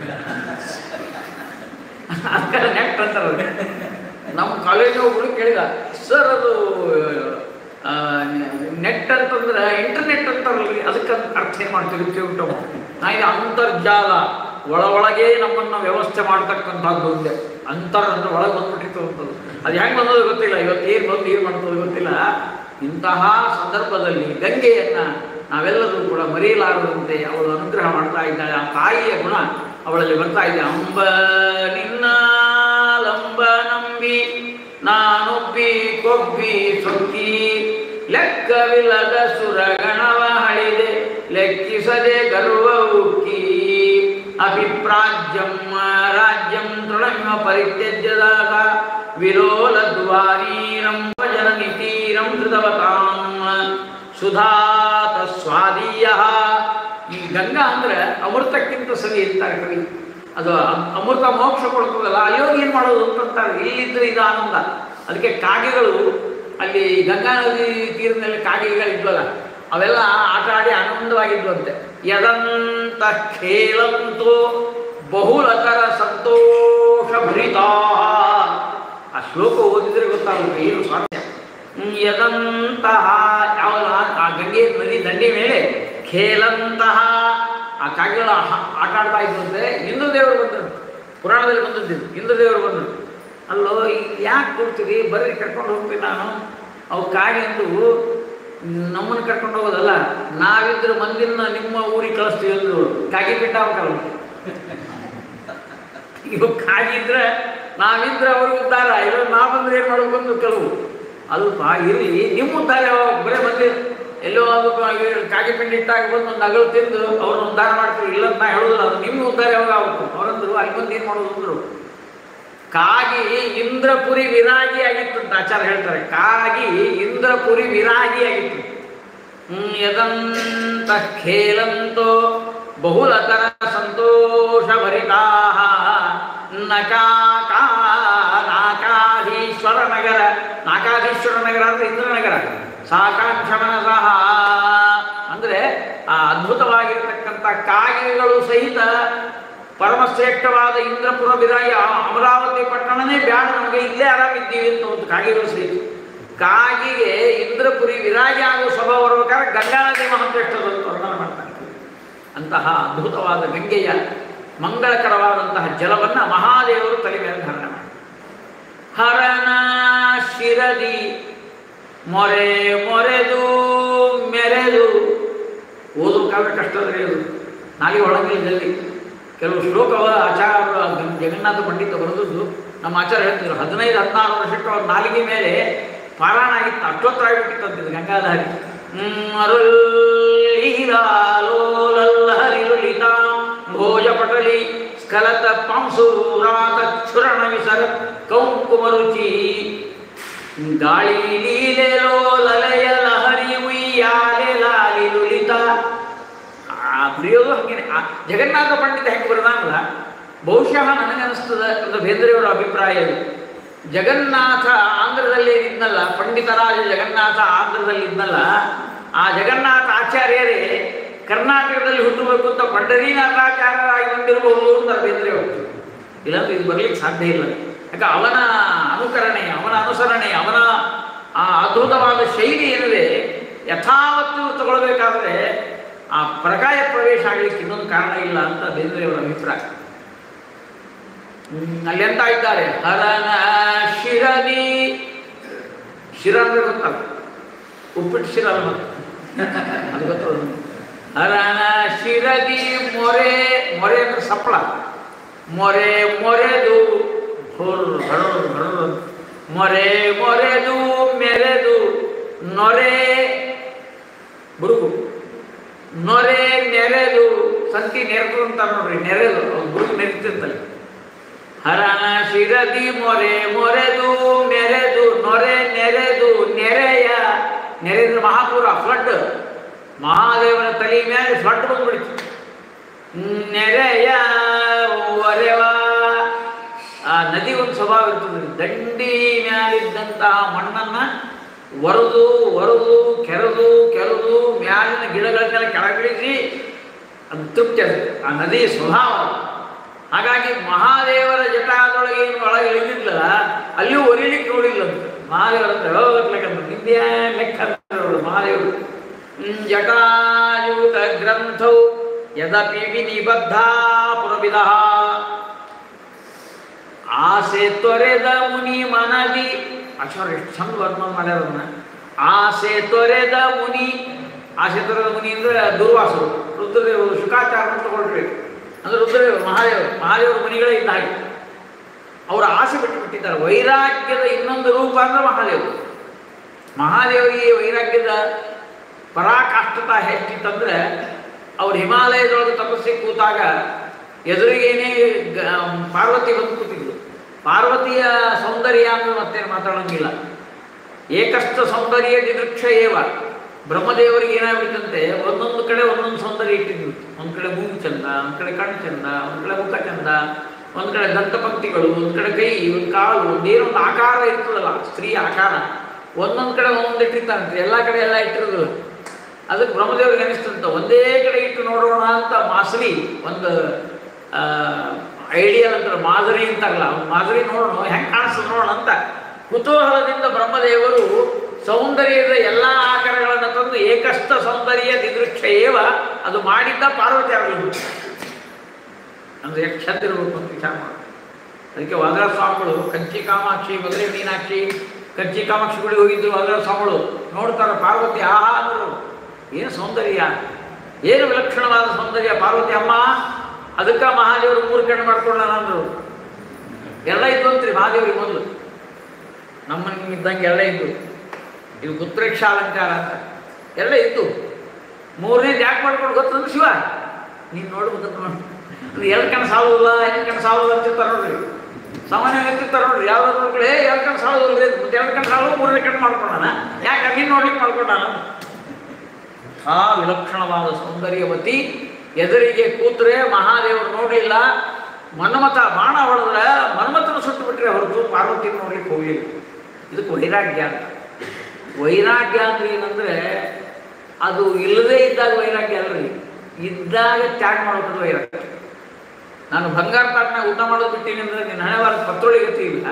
ಅದಕ್ಕೆ ನೆಟ್ ಅಂತಾರೆ ಅದಕ್ಕೆ. ನಮ್ಮ ಕಾಲೇಜ್ ಒಬ್ಬರು ಕೇಳಿದ ಸರ್ ಅದು ಆ, ನೆಟ್ ಅಂತಂದ್ರೆ ಇಂಟರ್ನೆಟ್ ಅಂತಾರಲ್ರಿ ಅದಕ್ಕೆ ಅರ್ಥ ಏನು ಮಾಡ್ತೀವಿ ತಿಳ್ಬಿಟ್ಟು ನಾ ಇದು ಅಂತರ್ಜಾಲ ಒಳ ಒಳಗೆ ನಮ್ಮನ್ನು ವ್ಯವಸ್ಥೆ ಮಾಡ್ತಕ್ಕಂಥದ್ದು ಒಂದೇ ಅಂತರ ಅಂದ್ರೆ ಒಳಗೆ ಬಂದ್ಬಿಟ್ಟಿತ್ತು ಅಂತದ್ದು ಅದು ಹೆಂಗೆ ಬಂದದ್ದು ಗೊತ್ತಿಲ್ಲ ಇವತ್ತು ಏನು ಬಂದು ಏನು ಮಾಡ್ತದೆ ಗೊತ್ತಿಲ್ಲ ಇಂತಹ ಸಂದರ್ಭದಲ್ಲಿ ಗಂಗೆಯನ್ನ ನಾವೆಲ್ಲರೂ ಕೂಡ ಮರೆಯಲಾರದಂತೆ ಅವಳು ಅನುಗ್ರಹ ಮಾಡ್ತಾ ಇದ್ದಾಳೆ ಆ ತಾಯಿಯ ಗುಣ ಅವಳಲ್ಲಿ ಬರ್ತಾ ಇದೆ ಅಂಬ ನಿನ್ನ ಲಂಬ ನಂಬಿ ನಾನೊಬ್ಬಿ ಕೊಬ್ಬಿ ಸೊಕ್ಕಿ ಲೆಕ್ಕವಿಲ್ಲದ ಸುರಗಣವ ಹಳಿದೆ ಲೆಕ್ಕಿಸದೆ ಗರ್ವ ಉಕ್ಕಿ ಅಭಿಪ್ರಾಜ್ಯಂ ರಾಜ್ಯಂ ತೃಣಮಿವ ಪರಿತ್ಯಜ್ಯದಾಗ ವಿಲೋಲ ದ್ವಾರೀರಂ ಭಜನ ನಿತೀರಂ ಧೃತವತಾಂ ಸುಧಾತ ಸ್ವಾದೀಯ ಈ ಗಂಗಾ ಅಂದ್ರೆ ಅಮೃತಕ್ಕಿಂತ ಸವಿ ಅಂತಾರೆ ಕವಿ ಅದು ಅ- ಅಮೃತ ಮೋಕ್ಷ ಕೊಡ್ತದಲ್ಲ ಅಯೋಗ ಏನು ಮಾಡೋದು ಅಂತಂತಾರೆ ಇಲ್ಲಿದ್ರೆ ಇದು ಆನಂದ ಅದಕ್ಕೆ ಕಾಗೆಗಳು ಅಲ್ಲಿ ಗಂಗಾ ನದಿ ತೀರದಲ್ಲಿ ಕಾಗೆಗಳಿದ್ವಲ್ಲ ಅವೆಲ್ಲ ಆಟ ಆಡಿ ಆನಂದವಾಗಿದ್ವಂತೆ ಯದಂತ ಖೇಲಂತೋ ಬಹುಲತರ ಸಂತೋಷ ಭರಿತಾ ಆ ಶ್ಲೋಕ ಓದಿದ್ರೆ ಗೊತ್ತಾಗುತ್ತೆ ಏನು ಸ್ವಾರ್ಥ್ಯ ಹ್ಮ್, ಯದಂತಹ ಯಾವ ಆ ಗಂಗೆ ನದಿ ದಂಡೆ ಮೇಲೆ ಖೇಲಂತಹ ಆ ಕಾಗೆಗಳ ಆ- ಆಟ ಆಡ್ತಾ ಇದ್ದಂತೆ ಇಂದ್ರ ದೇವರು ಬಂದರು ಪುರಾಣದಲ್ಲಿ ಬಂದದ್ದು ಇಂದ್ರ ದೇವರು ಬಂದರು ಅಲ್ಲೋ ಯಾಕೆ ಕೊಡ್ತೀರಿ ಬರ್ರಿ ಕರ್ಕೊಂಡು ಹೋಗ್ತೀನಿ ನಾನು ಅವು ಕಾಗೆ ಅಂದು ನಮ್ಮನ್ನು ಕರ್ಕೊಂಡು ಹೋಗೋದಲ್ಲ ನಾವಿದ್ರೆ ಮಂದಿನ ನಿಮ್ಮ ಊರಿಗೆ ಕಳಿಸ್ತೀವಿ ಅಂದ್ರು ಕಾಗೆ ಬಿಟ್ಟ ಅವಕ್ಕಲ್ಲ ಇವು ಕಾಗಿದ್ರೆ ನಾವಿದ್ರೆ ಅವ್ರಿಗೆ ಉದ್ಧಾರ ಇಲ್ಲ ನಾವು ಬಂದ್ರೆ ಏನು ಮಾಡ್ಬೇಕು ಅಂತ ಕೆಲವು ಅಲ್ಪ ಇರಲಿ ನಿಮ್ಮ ಉದ್ಧಾರ ಯಾವಾಗ ಬರೇ ಬಂದು ಎಲ್ಲೋ ಅದು ಕಾಗಿ ಪಿಂಡಿ ಇಟ್ಟಾಗ ಬಂದು ಒಂದು ಅಗಲು ತಿಂದು ಅವ್ರನ್ನ ಉದ್ಧಾರ ಮಾಡ್ತೀವಿ ಇಲ್ಲ ಅಂತ ನಾ ಹೇಳೋದಿಲ್ಲ ಅದು ನಿಮ್ಮ ಉದ್ಧಾರ ಯಾವಾಗ ಆಗುತ್ತೆ ಅವರಂದ್ರು ಅಲ್ಲಿ ಬಂದು ಏನು ಮಾಡೋದು ಅಂದರು ಕಾಗಿ ಇಂದ್ರಪುರಿ ವಿರಾಗಿ ಆಗಿತ್ತು ಅಂತ ಆಚಾರ ಹೇಳ್ತಾರೆ ಕಾಗಿ ಇಂದ್ರಪುರಿ ವಿರಾಗಿ ಆಗಿತ್ತು ಹ್ಮ್, ಯದಂತ ಖೇಲಂತೋ ಬಹುಲತರ ಸಂತೋಷ ಭರಿತಾ ನಕಾಕಾ ನಾಕಾಧೀಶ್ವರ ನಗರ ನಾಕಾಧೀಶ್ವರ ನಗರ ಅಂದ್ರೆ ಇಂದ್ರನಗರ ಸಾಕಾಂಕ್ಷಮನ ಸಹ ಅಂದ್ರೆ ಆ ಅದ್ಭುತವಾಗಿರ್ತಕ್ಕಂಥ ಕಾಗೆಗಳು ಸಹಿತ ಪರಮಶ್ರೇಷ್ಠವಾದ ಇಂದ್ರಪುರ ವಿರಾಯ ಅಮರಾವತಿ ಪಟ್ಟಣನೇ ಬ್ಯಾಡ ನಮಗೆ ಇಲ್ಲೇ ಆರಾಮಿದ್ದೀವಿ ಅಂತ ಒಂದು ಕಾಗೆಗಳು ಸಹಿತ ಕಾಗಿಗೆ ಇಂದ್ರಪುರಿ ವಿರಾಜ ಆಗುವ ಸ್ವಭಾವ ಬರ್ಬೇಕಾದ್ರೆ ಗಂಗಾ ನದಿ ಮಹಾಶ್ರೇಷ್ಠರು ಅಂತ ವರ್ಣನ ಮಾಡ್ತಾರೆ ಅಂತಹ ಅದ್ಭುತವಾದ ಗಂಗೆಯ ಮಂಗಳಕರವಾದಂತಹ ಜಲವನ್ನು ಮಹಾದೇವರು ತಲೆ ಮೇಲೆ ಧಾರಣ ಮಾಡಿ ಹರನ ಶಿರದಿ ಮೊರೆ ಮೊರೆದು ಮೆರೆದು ಓದಬೇಕಾದ್ರೆ ಕಷ್ಟದ್ರೆ ಅದು ನಾಳೆ ಒಳಗೆ ಜಲ್ದಿ ಕೆಲವು ಶ್ಲೋಕವ ಆಚಾರ್ಯರು ಗ- ಜಗನ್ನಾಥ ಪಂಡಿತ ಬರೆದದ್ದು ನಮ್ಮ ಆಚಾರ್ಯ ಹೇಳ್ತಿದ್ರು ಹದಿನೈದು ಹದಿನಾರು ವರ್ಷಕ್ಕೆ ಅವ್ರ ನಾಲಿಗೆ ಮೇಲೆ ಪಾರಾಯಣ ಆಗಿತ್ತು ಅಷ್ಟೊತ್ತಾಗಿಬಿಟ್ಟಿತ್ತು ಅಂತಿದ್ದು ಗಂಗಾಧಾರಿ ಹರಿಲುಲಿತಾ ಭೋಜಪಟಲಿ ಸ್ಖಲತ ಪಾಂಸುರಾತ ಕ್ಷುರಣ ವಿಸರ ಕೌಂಕುಮರುಚಿ ಗಾಳಿ ಲೀಲೆಲೋ ಲಲಯ ಲಹರಿ ಉಯ್ಯಾಲೆ ಲಾಲಿ ಲುಲಿತ ಆ ಬರೆಯೋದು ಹಾಗೇನೆ ಆ ಜಗನ್ನಾಥ ಪಂಡಿತ ಹೆಂಗೆ ಬರೆದಾನಲ್ಲ ಬಹುಶಃ ನನಗನ್ನಿಸ್ತದ ಅಂತ ಬೇಂದ್ರೆಯವರ ಅಭಿಪ್ರಾಯ ಇದು ಜಗನ್ನಾಥ ಆಂಧ್ರದಲ್ಲಿ ಇದ್ನಲ್ಲ ಪಂಡಿತರಾಜ ಜಗನ್ನಾಥ ಆಂಧ್ರದಲ್ಲಿ ಇದ್ನಲ್ಲ ಆ ಜಗನ್ನಾಥ ಆಚಾರ್ಯರೇ ಕರ್ನಾಟಕದಲ್ಲಿ ಹುಟ್ಟಬೇಕು ಅಂತ ಪಂಡರೀನಾಥಾಚಾರ್ಯರಾಗಿ ಬಂದಿರಬಹುದು ಅಂತ ಬೇಂದ್ರೆಯವರು ಇಲ್ಲಾಂದ್ರೆ ಇದು ಬರ್ಲಿಕ್ಕೆ ಸಾಧ್ಯ ಇಲ್ಲ ಯಾಕೆ ಅವನ ಅನುಕರಣೆ ಅವನ ಅನುಸರಣೆ ಅವನ ಆ ಅದ್ಭುತವಾದ ಶೈಲಿ ಏನಿದೆ ಯಥಾವತ್ತು ತಗೊಳ್ಬೇಕಾದ್ರೆ ಆ ಪ್ರಕಾಯ ಪ್ರವೇಶ ಆಗಲಿಕ್ಕೆ ಇನ್ನೊಂದು ಕಾರಣ ಇಲ್ಲ ಅಂತ ಬೇಂದ್ರೆಯವರ ಅಭಿಪ್ರಾಯ ಹ್ಮ್, ಅಲ್ಲಿ ಎಂತ ಇದ್ದಾರೆ ಹರನ ಶಿರದಿ ಶಿರ ಅಂದ್ರೆ ಗೊತ್ತಲ್ಲ ಉಪ್ಪಿಟ್ಟು ಶಿರ ಅಲ್ಲ ಮತ್ತೆ. ಅದು ಗೊತ್ತಲ್ಲ ಹರನ ಶಿರದಿ ಮೊರೆ ಮೊರೆ ಅಂದ್ರೆ ಸಪ್ಪಳ ಮೊರೆ ಮೊರೆದು ಹೊರ್ ಹರಳು ಹರಳು ಮೊರೆ ಮೊರೆದು ಮೆರೆದು ನೊರೆ ಬುರುಗು ನೊರೆ ನೆರೆದು ಸಂತಿ ನೆರೆದು ಅಂತ ನೋಡ್ರಿ ನೆರೆದು ಅವ್ನು ಬುರುಗು ನೆರಿತಿರ್ತಲ್ಲ ಹರನ ಶಿರದಿ ಮೊರೆ ಮೊರೆದು ನೆರೆದು ನೊರೆ ನೆರೆದು ನೆರೆಯ ನೆರೆದ್ರೆ ಮಹಾಪುರ ಫ್ಲಡ್ ಮಹಾದೇವನ ತಲೆ ಮೇಲೆ ಫ್ಲಡ್ ಬಂದ್ಬಿಡ್ತು ನೆರೆಯ ಒರೆವ ಆ ನದಿ ಒಂದು ಸ್ವಭಾವ ಇರ್ತದೆ ದಂಡಿ ಮ್ಯಾಲಿದ್ದಂತಹ ಮಣ್ಣನ್ನ ಒರೆದು ಒರೆದು ಕೆರೆದು ಕೆರೆದು ಮ್ಯಾಲಿನ ಗಿಡಗಳನ್ನೆಲ್ಲ ಕೆಳಗಿಳಿಸಿ ಅದು ತೃಪ್ತಿ ಅದು ಆ ನದಿಯ ಸ್ವಭಾವ ಅದು. ಹಾಗಾಗಿ ಮಹಾದೇವರ ಜಟಾದೊಳಗೆ ಏನು ಒಳಗೆ ಇಳಿದಿಲ್ಲ ಅಲ್ಲಿಯೂ ಒರಿಲಿಕ್ಕೆ ನೋಡಿಲ್ಲ ಅಂತ ಮಹಾದೇವರ ಹತ್ರ ಹೋಗ್ಬೇಕಂತ ನಿಂದ್ಯಾ ಲೆಕ್ಕ ಅಂತಾರೆ ಅವ್ರು ಮಹಾದೇವರು ಹ್ಮ್, ಜಟಾಯುತ ಗ್ರಂಥೌ ಯದಪಿ ವಿನಿಬದ್ಧ ಪುರವಿದ ಆಸೆ ತೊರೆದ ಮುನಿ ಮನದಿ ಆಚಾರ್ಯ ಎಷ್ಟು ಚಂದ ವರ್ಣನೆ ಮಾಡ್ಯಾರನ್ನ ಆಸೆ ತೊರೆದ ಮುನಿ ಆಸೆ ತೊರೆದ ಮುನಿ ಅಂದ್ರೆ ದುರ್ವಾಸರು ರುದ್ರದೇವರು ಶುಕಾಚಾರ ತಗೊಳ್ರಿ ಅಂದ್ರೆ ರುದ್ರದೇವರು ಮಹಾದೇವರು ಮಹಾದೇವರು ಮುನಿಗಳೇ ಇದ್ದ ಹಾಗೆ ಅವರ ಆಸೆ ಬಿಟ್ಟು ಬಿಟ್ಟಿದ್ದಾರೆ ವೈರಾಗ್ಯದ ಇನ್ನೊಂದು ರೂಪ ಅಂದ್ರೆ ಮಹಾದೇವರು ಮಹಾದೇವರಿಗೆ ವೈರಾಗ್ಯದ ಪರಾಕಾಷ್ಠತ ಹೆಚ್ಚಿತ್ತಂದ್ರೆ ಅವ್ರು ಹಿಮಾಲಯದೊಳಗೆ ತಪಸ್ಸಿಗೆ ಕೂತಾಗ ಎದುರಿಗೇನೆ ಗ- ಪಾರ್ವತಿ ಬಂದು ಕೂತಿದ್ರು ಪಾರ್ವತಿಯ ಸೌಂದರ್ಯ ಅಂದ್ರೆ ಮತ್ತೇನು ಮಾತಾಡೋಂಗಿಲ್ಲ ಏಕಸ್ಥ ಸೌಂದರ್ಯ ದಿದೃಕ್ಷ ಏವ ಬ್ರಹ್ಮದೇವರಿಗೆ ಏನಾಗ್ಬಿಟ್ಟಂತೆ ಒಂದೊಂದು ಕಡೆ ಒಂದೊಂದು ಸೌಂದರ್ಯ ಇಟ್ಟಿದ್ರು ಒಂದು ಕಡೆ ಮೂಗು ಚಂದ ಒಂದು ಕಡೆ ಕಣ್ಣು ಚಂದ ಒಂದು ಕಡೆ ಮುಖ ಚಂದ ಒಂದು ಕಡೆ ದಂತಪಂಕ್ತಿಗಳು ಒಂದು ಕಡೆ ಕೈ ಒಂದು ಕಾಲು ಒಂದೇನೋ ಒಂದು ಆಕಾರ ಇರ್ತದಲ್ಲ ಸ್ತ್ರೀಯ ಆಕಾರ ಒಂದೊಂದು ಕಡೆ ಒಂದೊಂದು ಇಟ್ಟಿರ್ತಾರಂತೆ ಎಲ್ಲ ಕಡೆ ಎಲ್ಲ ಇಟ್ಟಿರೋದಿಲ್ಲ ಅದಕ್ಕೆ ಬ್ರಹ್ಮದೇವರಿಗೆ ಅನಿಸ್ತಂತ ಒಂದೇ ಕಡೆ ಇಟ್ಟು ನೋಡೋಣ ಅಂತ ಮಾಸರಿ ಒಂದು ಐಡಿಯಲ್ ಅಂತಾರೆ ಮಾದರಿ ಅಂತಾರಲ್ಲ ಅವ್ನು ಮಾದರಿ ನೋಡೋಣ ಹೆಂಗೆ ಕಾಣಿಸ್ತದೆ ನೋಡೋಣ ಅಂತ ಕುತೂಹಲದಿಂದ ಬ್ರಹ್ಮದೇವರು ಸೌಂದರ್ಯದ ಎಲ್ಲ ಆಕಾರಗಳನ್ನು ತಂದು ಏಕಸ್ಥ ಸೌಂದರ್ಯ ದಿದೃಕ್ಷ ಏವ ಅದು ಮಾಡಿದ್ದ ಪಾರ್ವತಿ ಆಗಲು ಅಂದ್ರೆ ಎಷ್ಟು ಚಂದ ಇರಬೇಕು ಅಂತ ವಿಚಾರ ಮಾಡಿ ಅದಕ್ಕೆ ವಾದರ ಸ್ವಾಮಿಗಳು ಕಂಚಿ ಕಾಮಾಕ್ಷಿ ಮದುವೆ ಮೀನಾಕ್ಷಿ ಕಂಚಿ ಕಾಮಾಕ್ಷಿ ಗುಡಿಗೆ ಹೋಗಿದ್ರು ವಾದರ ಸ್ವಾಮಿಗಳು ನೋಡ್ತಾರೆ ಪಾರ್ವತಿ ಆಹಾ ಅಂದರು ಏನು ಸೌಂದರ್ಯ ಏನು ವಿಲಕ್ಷಣವಾದ ಸೌಂದರ್ಯ ಪಾರ್ವತಿ ಅಮ್ಮ ಅದಕ್ಕೆ ಮಹಾದೇವರು ಮೂರು ಕಣ್ಣು ಮಾಡ್ಕೊಂಡ ಅಂದರು ಎಲ್ಲ ಇದ್ದು ಅಂತ್ರಿ ಮಹಾದೇವರಿಗೆ ಮೊದಲು ನಮ್ಮ ಇದ್ದಂಗೆ ಎಲ್ಲ ಇದ್ದು ಇದು ಗುತ್ರೇಕ್ಷ ಅಲಂಕಾರ ಅಂತ ಎಲ್ಲ ಇದ್ದು ಮೂರನೇದು ಯಾಕೆ ಮಾಡ್ಕೊಂಡು ಗೊತ್ತಂದ್ರೆ ಶಿವ ನೀನು ನೋಡ್ಬೇಕಂತ ನೋಡಿ ಅದು ಎರಡು ಕಣ್ಣು ಸಾಲುದಿಲ್ಲ ಎರಡು ಕಣ್ಣು ಸಾಲುದಿಲ್ಲ ಅಂತಿರ್ತಾರೆ ನೋಡ್ರಿ ಸಾಮಾನ್ಯವಾಗಿ ಇರ್ತಿರ್ತಾರೆ ನೋಡ್ರಿ ಯಾವ್ದಾದ್ರು ಮಕ್ಕಳು ಏ ಎರಡು ಕಣ್ಣು ಸಾಲೋದಿಲ್ಲ ಮತ್ತೆ ಎರಡು ಕಣ್ಣು ಸಾಲೋ ಮೂರನೇ ಕಣ್ಣು ಮಾಡ್ಕೊಂಡಾನ ಯಾಕೆ ನೀನು ನೋಡ್ಲಿಕ್ಕೆ ಮಾಡ್ಕೊಂಡಾನ ಆ ವಿಲಕ್ಷಣವಾದ ಸೌಂದರ್ಯವತಿ ಎದುರಿಗೆ ಕೂತ್ರೆ ಮಹಾದೇವರು ನೋಡಲಿಲ್ಲ ಮನ್ಮಥ ಬಾಣ ಹೊಡೆದ್ರೆ ಮನ್ಮಥನ ಸುಟ್ಟು ಬಿಟ್ರೆ ಹೊರತು ಪಾರ್ವತಿ ನೋಡ್ಲಿಕ್ಕೆ ಹೋಗಲಿಲ್ಲ ಇದಕ್ಕೆ ವೈರಾಗ್ಯ ಅಂತ ವೈರಾಗ್ಯ ಅಂದ್ರೆ ಏನಂದ್ರೆ ಅದು ಇಲ್ಲದೇ ಇದ್ದಾಗ ವೈರಾಗ್ಯ ಅಲ್ರಿ ಇದ್ದಾಗ ತ್ಯಾಗ ಮಾಡೋದು ವೈರಾಗ್ಯ ನಾನು ಬಂಗಾರ ತಾಟ್ನಾಗ ಊಟ ಮಾಡೋದು ಬಿಟ್ಟಿನಿ ಅಂದ್ರೆ ನಿನ್ನ ಹಣೆ ವಾರ ಪತ್ರೊಳಿ ಗತಿ ಇಲ್ಲ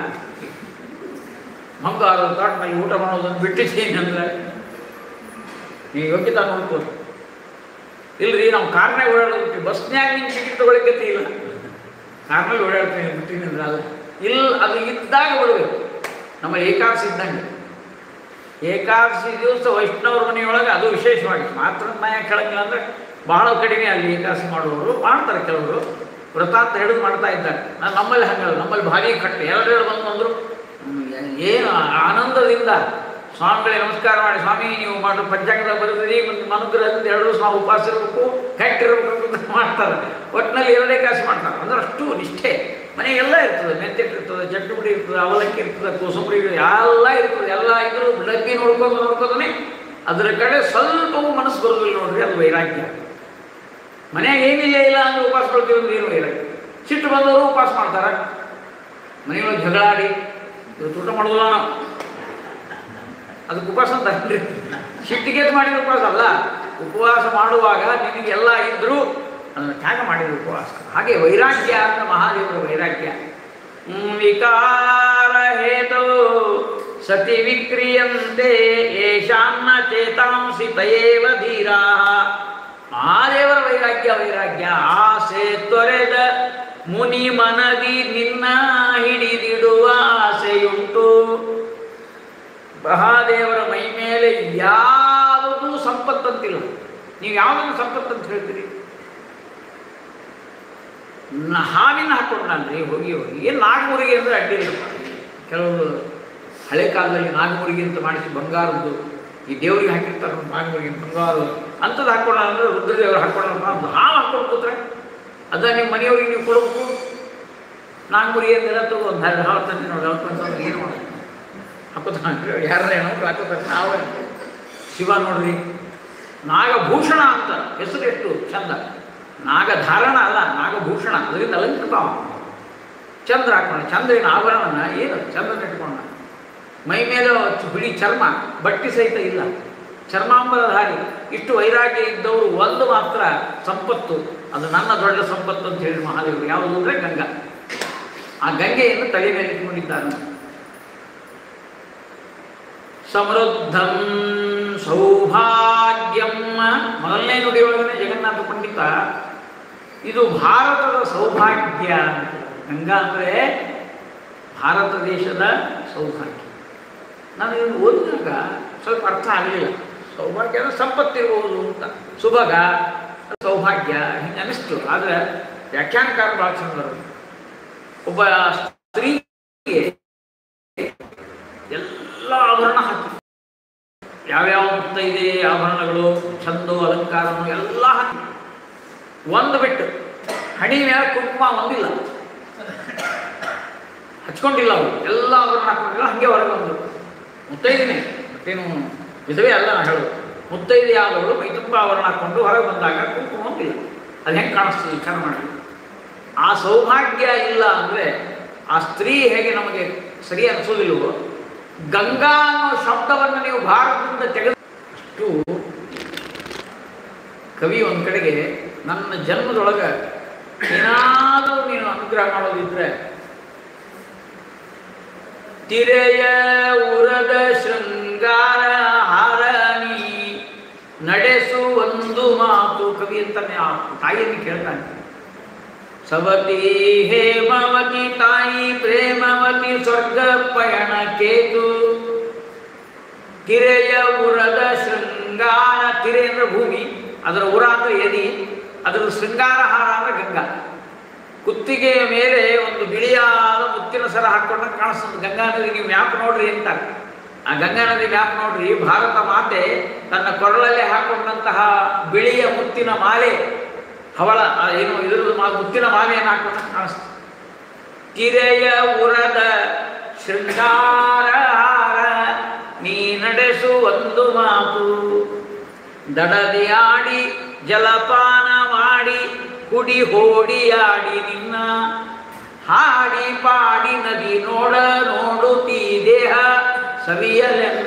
ಬಂಗಾರದ ತಾಟ್ನಾಗ ಊಟ ಮಾಡೋದನ್ನು ಬಿಟ್ಟಿದ್ದೀನಿ ಅಂದ್ರೆ ನೀ ಯೋಗ್ಯತಾ ನೋಡ್ಬೋದು ಇಲ್ರಿ ನಾವು ಕಾರ್ನಾಗ ಓಡಾಡೋದು ಬಿಟ್ಟು ಬಸ್ನ್ಯಾಗ ನಿಂಗೆ ಟಿಕೆಟ್ ತಗೊಳ್ಳಿಕ್ಕೆ ಗತಿ ಇಲ್ಲ ಕಾರ್ನಲ್ಲಿ ಓಡಾಡ್ತೀನಿ ಬಿಟ್ಟಿನಿ ಅಂದ್ರೆ ಅಲ್ಲ ಇಲ್ಲ ಅದು ಇದ್ದಾಗ ಬಿಡಬೇಕು ನಮ್ಮ ಏಕಾದಶಿ ಇದ್ದಂಗೆ ಏಕಾದಶಿ ದಿವಸ ವೈಷ್ಣವರ ಮನೆಯೊಳಗೆ ಅದು ವಿಶೇಷವಾಗಿ ಮಾತ್ರ ಮಯ ಕೆಳಗಿಲ್ಲ ಅಂದರೆ ಬಹಳ ಕಡಿಮೆ ಅಲ್ಲಿ ಏಕಾದಶಿ ಮಾಡುವವರು ಮಾಡ್ತಾರೆ ಕೆಲವರು ವ್ರತ ಅಂತ ಹಿಡಿದು ಮಾಡ್ತಾ ಇದ್ದಾರೆ ನಾನು ನಮ್ಮಲ್ಲಿ ಹಂಗಲ್ಲ ನಮ್ಮಲ್ಲಿ ಭಾರಿ ಕಟ್ಟು ಎರಡೆರಡು ಬಂದು ಅಂದರು ಏನು ಆನಂದದಿಂದ ಸ್ವಾಮಿಗಳಿಗೆ ನಮಸ್ಕಾರ ಮಾಡಿ ಸ್ವಾಮಿ ನೀವು ಮಾಡೋ ಪಂಚಾಂಗದಾಗ ಬರೆದಿರಿ ಮತ್ತು ಮನುಗ್ರಹದಿಂದ ಎರಡು ಸ್ವಾಮಿ ಉಪವಾಸ ಇರಬೇಕು ಗಟ್ಟಿರಬೇಕು ಅಂತ ಮಾಡ್ತಾರೆ ಒಟ್ಟಿನಲ್ಲಿ ಎರಡೇ ಕಾಸು ಮಾಡ್ತಾರೆ ಅಂದ್ರೆ ಅಷ್ಟು ನಿಷ್ಠೆ ಮನೆಗೆಲ್ಲ ಇರ್ತದೆ ಮೆಂತೆಟ್ಟು ಇರ್ತದೆ ಚಟ್ಟುಪುಡಿ ಇರ್ತದೆ ಅವಲಕ್ಕಿ ಇರ್ತದೆ ಕೋಸಂಬರಿ ಇರ್ತದೆ ಎಲ್ಲ ಇರ್ತದೆ ಎಲ್ಲ ಇದ್ರು ಡಬ್ಬಿ ನೋಡ್ಕೊಂಡು ನೋಡ್ಕೋತಾನೆ ಅದರ ಕಡೆ ಸ್ವಲ್ಪವೂ ಮನಸ್ಸು ಬರೋದಿಲ್ಲ ನೋಡ್ರಿ ಅದು ವೈರಾಗ್ಯ ಮನೆಯಾಗ ಏನಿಲ್ಲ ಇಲ್ಲ ಅಂದ್ರೆ ಉಪವಾಸ ಕೊಡ್ತೀವಿ ಅಂದ್ರೆ ಏನು ವೈರಾಗ್ಯ ಸಿಟ್ಟು ಬಂದವರು ಉಪವಾಸ ಮಾಡ್ತಾರೆ ಮನೆಯೊಳಗೆ ಜಗಳಾಡಿ ಇವತ್ತು ಊಟ ಮಾಡೋದಿಲ್ಲ ನಾವು ಅದಕ್ಕೆ ಉಪವಾಸ ಅಂತ ಅಲ್ರಿ ಸಿಟ್ಟಿಗೆ ಮಾಡಿದ ಉಪವಾಸ ಅಲ್ಲ ಉಪವಾಸ ಮಾಡುವಾಗ ನಿನಗೆಲ್ಲ ಇದ್ದರೂ ಅದನ್ನು ತ್ಯಾಗ ಮಾಡಿದ ಉಪವಾಸ ಹಾಗೆ ವೈರಾಗ್ಯ ಅಂತ ಮಹಾದೇವರ ವೈರಾಗ್ಯ ಹ್ಮ್, ವಿಕಾರ ಹೇತೋ ಸತಿ ವಿಕ್ರಿಯಂತೆ ಏಷಾನ್ನ ಚೇತಾಂಸಿ ತಯೇವ ಧೀರಾ ಮಹಾದೇವರ ವೈರಾಗ್ಯ ವೈರಾಗ್ಯ ಆಸೆ ತೊರೆದ ಮುನಿ ಮನದಿ ನಿನ್ನ ಹಿಡಿದಿಡುವ ಆಸೆಯುಂಟು ಮಹಾದೇವರ ಮೈ ಮೇಲೆ ಯಾವುದೂ ಸಂಪತ್ತಂತಿಲ್ಲ ನೀವು ಯಾವುದನ್ನು ಸಂಪತ್ತು ಅಂತ ಹೇಳ್ತೀರಿ ನ- ಹಾವಿನ ಹಾಕೊಂಡ್ರಿ ಹೋಗಿ ಹೋಗಿ ಏನು ನಾಗಮುರಿಗೆ ಅಂದರೆ ಅಡ್ಡಿಲ್ಲ ಕೆಲವರು ಹಳೆ ಕಾಲದಲ್ಲಿ ನಾಗಮುರಿಗೆ ಅಂತ ಮಾಡಿಸಿ ಬಂಗಾರದ್ದು ಈ ದೇವರಿಗೆ ಹಾಕಿರ್ತಾರೆ ಒಂದು ನಾಗಮುರಿಗೆ ಬಂಗಾರ ಅಂಥದ್ದು ಹಾಕೊಂಡ ಅಂದರೆ ರುದ್ರದೇವರು ಹಾಕೊಂಡ ಒಂದು ಹಾವು ಹಾಕೊಂಡು ಕೂತ್ರೆ ಅದ ನಿಮ್ಮ ಮನೆಯವ್ರಿಗೆ ನೀವು ಕೊಡಬೇಕು ನಾಗಮುರಿಗೆ ಅಂತ ತಗೋ ಒಂದು ಹತ್ತು ಹಾವು ತಂದು ನೋಡಿ ಹೇಳ್ಕೊಂತಂದ್ರೆ ಏನು ಮಾಡೋದು ಹಾಕೋತಾನೆ ಯಾರ ಏನೋ ಹಾಕೋತಾರೆ ನಾವೇ ಶಿವ ನೋಡ್ರಿ ನಾಗಭೂಷಣ ಅಂತ ಹೆಸರು ಎಷ್ಟು ಚಂದ ನಾಗಧಾರಣ ಅಲ್ಲ ನಾಗಭೂಷಣ ಅದರಿಂದ ಅಲಂಕೃತ ಅವ. ಚಂದ್ರ ಹಾಕೋಣ ಚಂದ್ರನ ಆಭರಣನ ಏನು ಚಂದ್ರ ಇಟ್ಕೊಂಡ ಮೈ ಮೇಲೆ ಚ- ಬಿಳಿ ಚರ್ಮ ಬಟ್ಟಿ ಸಹಿತ ಇಲ್ಲ ಚರ್ಮಾಂಬರಧಾರಿ ಇಷ್ಟು ವೈರಾಗ್ಯ ಇದ್ದವರು ಒಂದು ಮಾತ್ರ ಸಂಪತ್ತು ಅದು ನನ್ನ ದೊಡ್ಡ ಸಂಪತ್ತು ಅಂತ ಹೇಳಿ ಮಹಾದೇವರು ಯಾವುದು ಅಂದರೆ ಗಂಗಾ ಆ ಗಂಗೆಯನ್ನು ತಲೆ ಮೇಲೆ ಇಟ್ಕೊಂಡಿದ್ದಾನೆ ಸಮೃದ್ಧಂ ಸೌಭಾಗ್ಯಂ ಮೊದಲನೇ ನುಡಿಯೊಳಗನೆ ಜಗನ್ನಾಥ ಪಂಡಿತ ಇದು ಭಾರತದ ಸೌಭಾಗ್ಯ ಅಂತ. ಗಂಗಾ ಅಂದರೆ ಭಾರತ ದೇಶದ ಸೌಭಾಗ್ಯ ನಾನು ಇದನ್ನು ಓದಿದಾಗ ಸ್ವಲ್ಪ ಅರ್ಥ ಆಗಲಿಲ್ಲ ಸೌಭಾಗ್ಯ ಅಂದರೆ ಸಂಪತ್ತಿರ್ಬೋದು ಅಂತ ಸುಭಗ ಸೌಭಾಗ್ಯ ಹಿಂಗೆ ಅನಿಸ್ತು ಆದರೆ ವ್ಯಾಖ್ಯಾನಕಾರ ಭಾಳ ಚಂದ ಬರೋದು ಒಬ್ಬ ಸ್ತ್ರೀಗೆ ಎಲ್ಲ ಆಭರಣ ಹಾಕಿ ಯಾವ್ಯಾವ ಮುಕ್ತ ಇದೆ ಆಭರಣಗಳು ಚಂದು ಅಲಂಕಾರನು ಎಲ್ಲ ಹಾಕಿ ಒಂದು ಬಿಟ್ಟು ಹಣಿ ಮೇಲೆ ಕುಂಕುಮ ಒಂದಿಲ್ಲ ಹಚ್ಕೊಂಡಿಲ್ಲ ಅವರು ಎಲ್ಲ ಆಭರಣ ಹಾಕೊಂಡಿಲ್ಲ ಹಾಗೆ ಹೊರಗೆ ಬಂದರು ಮುತ್ತೈದಿನೇ ಮತ್ತೇನು ವಿಧವೇ ಅಲ್ಲ ನಾ ಹೇಳೋದು ಮುತ್ತೈದೆ ಆದವಳು ಮೈ ತುಂಬ ಆಭರಣ ಹಾಕೊಂಡು ಹೊರಗೆ ಬಂದಾಗ ಕುಂಕುಮ ಒಂದಿಲ್ಲ ಅದು ಹೆಂಗೆ ಕಾಣಿಸ್ತದೆ ವಿಚಾರ ಮಾಡಿ ಆ ಸೌಭಾಗ್ಯ ಇಲ್ಲ ಅಂದರೆ ಆ ಸ್ತ್ರೀ ಹೇಗೆ ನಮಗೆ ಸರಿ ಅನಿಸೋದಿಲ್ವೋ ಗಂಗಾ ಅನ್ನೋ ಶಬ್ದವನ್ನು ನೀವು ಭಾರತದಿಂದ ತೆಗೆದು ಅಷ್ಟು ಕವಿ ಒಂದು ಕಡೆಗೆ ನನ್ನ ಜನ್ಮದೊಳಗೆ ಏನಾದರೂ ನೀನು ಅನುಗ್ರಹ ಮಾಡೋದಿದ್ರೆ ತಿರೆಯ ಉರದ ಶೃಂಗಾರ ಹಾರಣಿ ನಡೆಸು ಒಂದು ಮಾತು ಕವಿ ಅಂತಾನೆ ಆ ತಾಯಿಯನ್ನು ಕೇಳ್ತಾನೆ ಸವತಿ ಹೇಮವತಿ ತಾಯಿ ಪ್ರೇಮವತಿ ಸ್ವರ್ಗ ಪಯಣ ಕೇತು ತಿರೆಯ ಉರದ ಶೃಂಗಾರ ತಿರೆ ಅಂದ್ರೆ ಭೂಮಿ ಅದರ ಉರ ಅಂದ್ರೆ ಎದಿ ಅದರ ಶೃಂಗಾರ ಹಾರ ಅಂದ್ರೆ ಗಂಗಾ ಕುತ್ತಿಗೆಯ ಮೇಲೆ ಒಂದು ಬಿಳಿಯಾದ ಮುತ್ತಿನ ಸರ ಹಾಕೊಂಡಂಗೆ ಕಾಣಿಸ್ತದೆ ಗಂಗಾ ನದಿ ನೀವು ಮ್ಯಾಪ್ ನೋಡ್ರಿ ಅಂತ ಆ ಗಂಗಾ ನದಿ ಮ್ಯಾಪ್ ನೋಡ್ರಿ ಭಾರತ ಮಾತೆ ತನ್ನ ಕೊರಳಲ್ಲಿ ಹಾಕೊಂಡಂತಹ ಬಿಳಿಯ ಮುತ್ತಿನ ಮಾಲೆ ಹವಳ ಆ ಏನು ಇದ್ರದ್ದು ಮಾ ಮುತ್ತಿನ ಮಾಲೆಯನ್ನು ಹಾಕೊಂಡಂಗೆ ಕಾಣಿಸ್ತದೆ ತಿರೆಯ ಉರದ ಶೃಂಗಾರಹಾರ ನೀ ನಡೆಸು ಒಂದು ಮಾತು ದಡದಿ ಆಡಿ ಜಲಪಾನ ಮಾಡಿ ಕುಡಿ ಹೋಡಿಯಾಡಿ ನಿನ್ನ ಹಾಡಿ ಪಾಡಿ ನದಿ ನೋಡ ನೋಡುತ್ತೀ ದೇಹ ಸವಿಯಲೆನ್ನ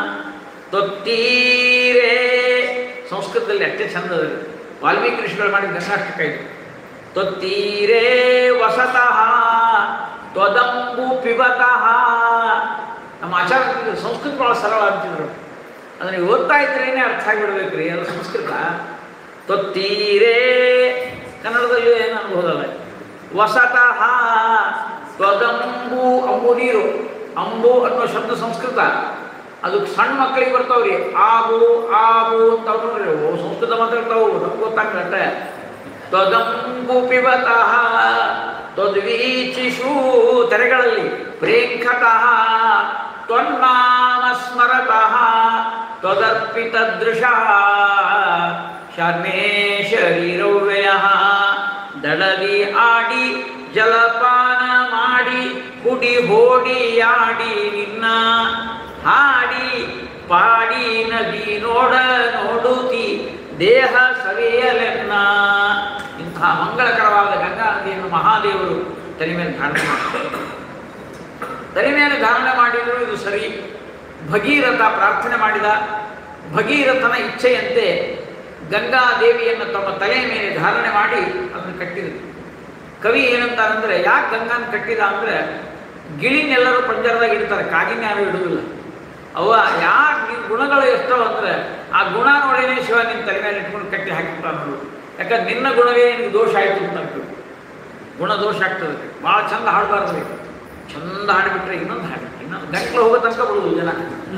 ತೊತ್ತೀರೇ ಸಂಸ್ಕೃತದಲ್ಲಿ ಅಷ್ಟೇ ಚಂದ ಅದ ವಾಲ್ಮೀಕಿ ಋಷಿಗಳು ಮಾಡಿದ ಗಂಗಾಷ್ಟಕ ಇದು ತೊತ್ತೀರೇ ವಸತಃ ತ್ವದಂಬು ಪಿಬತಃ ನಮ್ಮ ಆಚಾರ ಸಂಸ್ಕೃತ ಭಾಳ ಸರಳ ಅಂತಿದ್ರು ಅದನ್ನ ಓದ್ತಾ ಇದ್ರೇನೆ ಅರ್ಥ ಆಗಿಬಿಡ್ಬೇಕು ರೀ ಅದು ಸಂಸ್ಕೃತ ತೊತ್ತೀರೇ ಕನ್ನಡದಲ್ಲಿ ಏನು ಅನ್ಬೋದಲ್ಲ ವಸತಃ ತ್ವದಂಬು ಅಂಬು ನೀರು ಅಂಬು ಅನ್ನೋ ಶಬ್ದ ಸಂಸ್ಕೃತ ಅದು ಸಣ್ಣ ಮಕ್ಕಳಿಗೆ ಬರ್ತಾವ್ರಿ ಆಗು ಆಗು ಅಂತ ಅವ್ರು ನೋಡ್ರಿ ಓ ಸಂಸ್ಕೃತ ಮಾತಾಡ್ತಾವು ನಮ್ಗೆ ಗೊತ್ತಾಗ್ತಟ್ಟೆ ತ್ವದಂಬು ಪಿಬತಃ ತ್ವದ್ವೀಚಿಷು ತೆರೆಗಳಲ್ಲಿ ಪ್ರೇಂಖತಃ ತ್ವನ್ನಾಮ ಸ್ಮರತಃ ತ್ವದರ್ಪಿತ ದೃಶ ಶರ್ಮೇ ಶರೀರವ್ಯಯ ದಡದಿ ಆಡಿ ಜಲಪಾನ ಮಾಡಿ ಕುಡಿ ಹೋಡಿಯಾಡಿ ನಿನ್ನ ಹಾಡಿ ಪಾಡಿ ನದಿ ನೋಡ ನೋಡುತ್ತಿ ದೇಹ ಸವಿಯಲೆನ್ನ ಇಂತಹ ಮಂಗಳಕರವಾದ ಗಂಗಾ ನದಿಯನ್ನು ಮಹಾದೇವರು ತಲೆ ಮೇಲೆ ಧಾರಣೆ ಮಾಡ್ತಾರೆ ತಲೆ ಮೇಲೆ ಧಾರಣೆ ಮಾಡಿದ್ರು ಇದು ಸರಿ ಭಗೀರಥ ಪ್ರಾರ್ಥನೆ ಮಾಡಿದ ಭಗೀರಥನ ಇಚ್ಛೆಯಂತೆ ಗಂಗಾ ದೇವಿಯನ್ನು ತಮ್ಮ ತಲೆಯ ಮೇಲೆ ಧಾರಣೆ ಮಾಡಿ ಅದನ್ನು ಕಟ್ಟಿದರು ಕವಿ ಏನಂತಾರಂದ್ರೆ ಯಾಕೆ ಗಂಗಾನ ಕಟ್ಟಿದ ಅಂದ್ರೆ ಗಿಳಿನೆಲ್ಲರೂ ಪಂಜರದಾಗ ಇಡ್ತಾರೆ ಕಾಗಿನ ಯಾರು ಇಡುವುದಿಲ್ಲ ಅವ ಯಾಕೆ ನಿನ್ನ ಗುಣಗಳು ಎಷ್ಟೋ ಅಂದ್ರೆ ಆ ಗುಣ ನೋಡೇನೆ ಶಿವ ನಿನ್ನ ತಲೆ ಮೇಲೆ ಇಟ್ಕೊಂಡು ಕಟ್ಟಿ ಹಾಕಿಬಿಟ್ಟಾನು ಯಾಕಂದ್ರೆ ನಿನ್ನ ಗುಣವೇ ನಿನಗೆ ದೋಷ ಆಯ್ತು ಅಂತ ಅಂದ್ರು. ಗುಣ ದೋಷ ಆಗ್ತದೆ ಭಾಳ ಚಂದ ಹಾಡಬಾರ್ದು ಚಂದ ಹಾಡಿಬಿಟ್ರೆ ಇನ್ನೊಂದು ಹಾಡು ಇನ್ನೊಂದು ಗಂಟ್ಲು ಹೋಗೋ ತನಕ ಬಿಡುವುದು ಜನ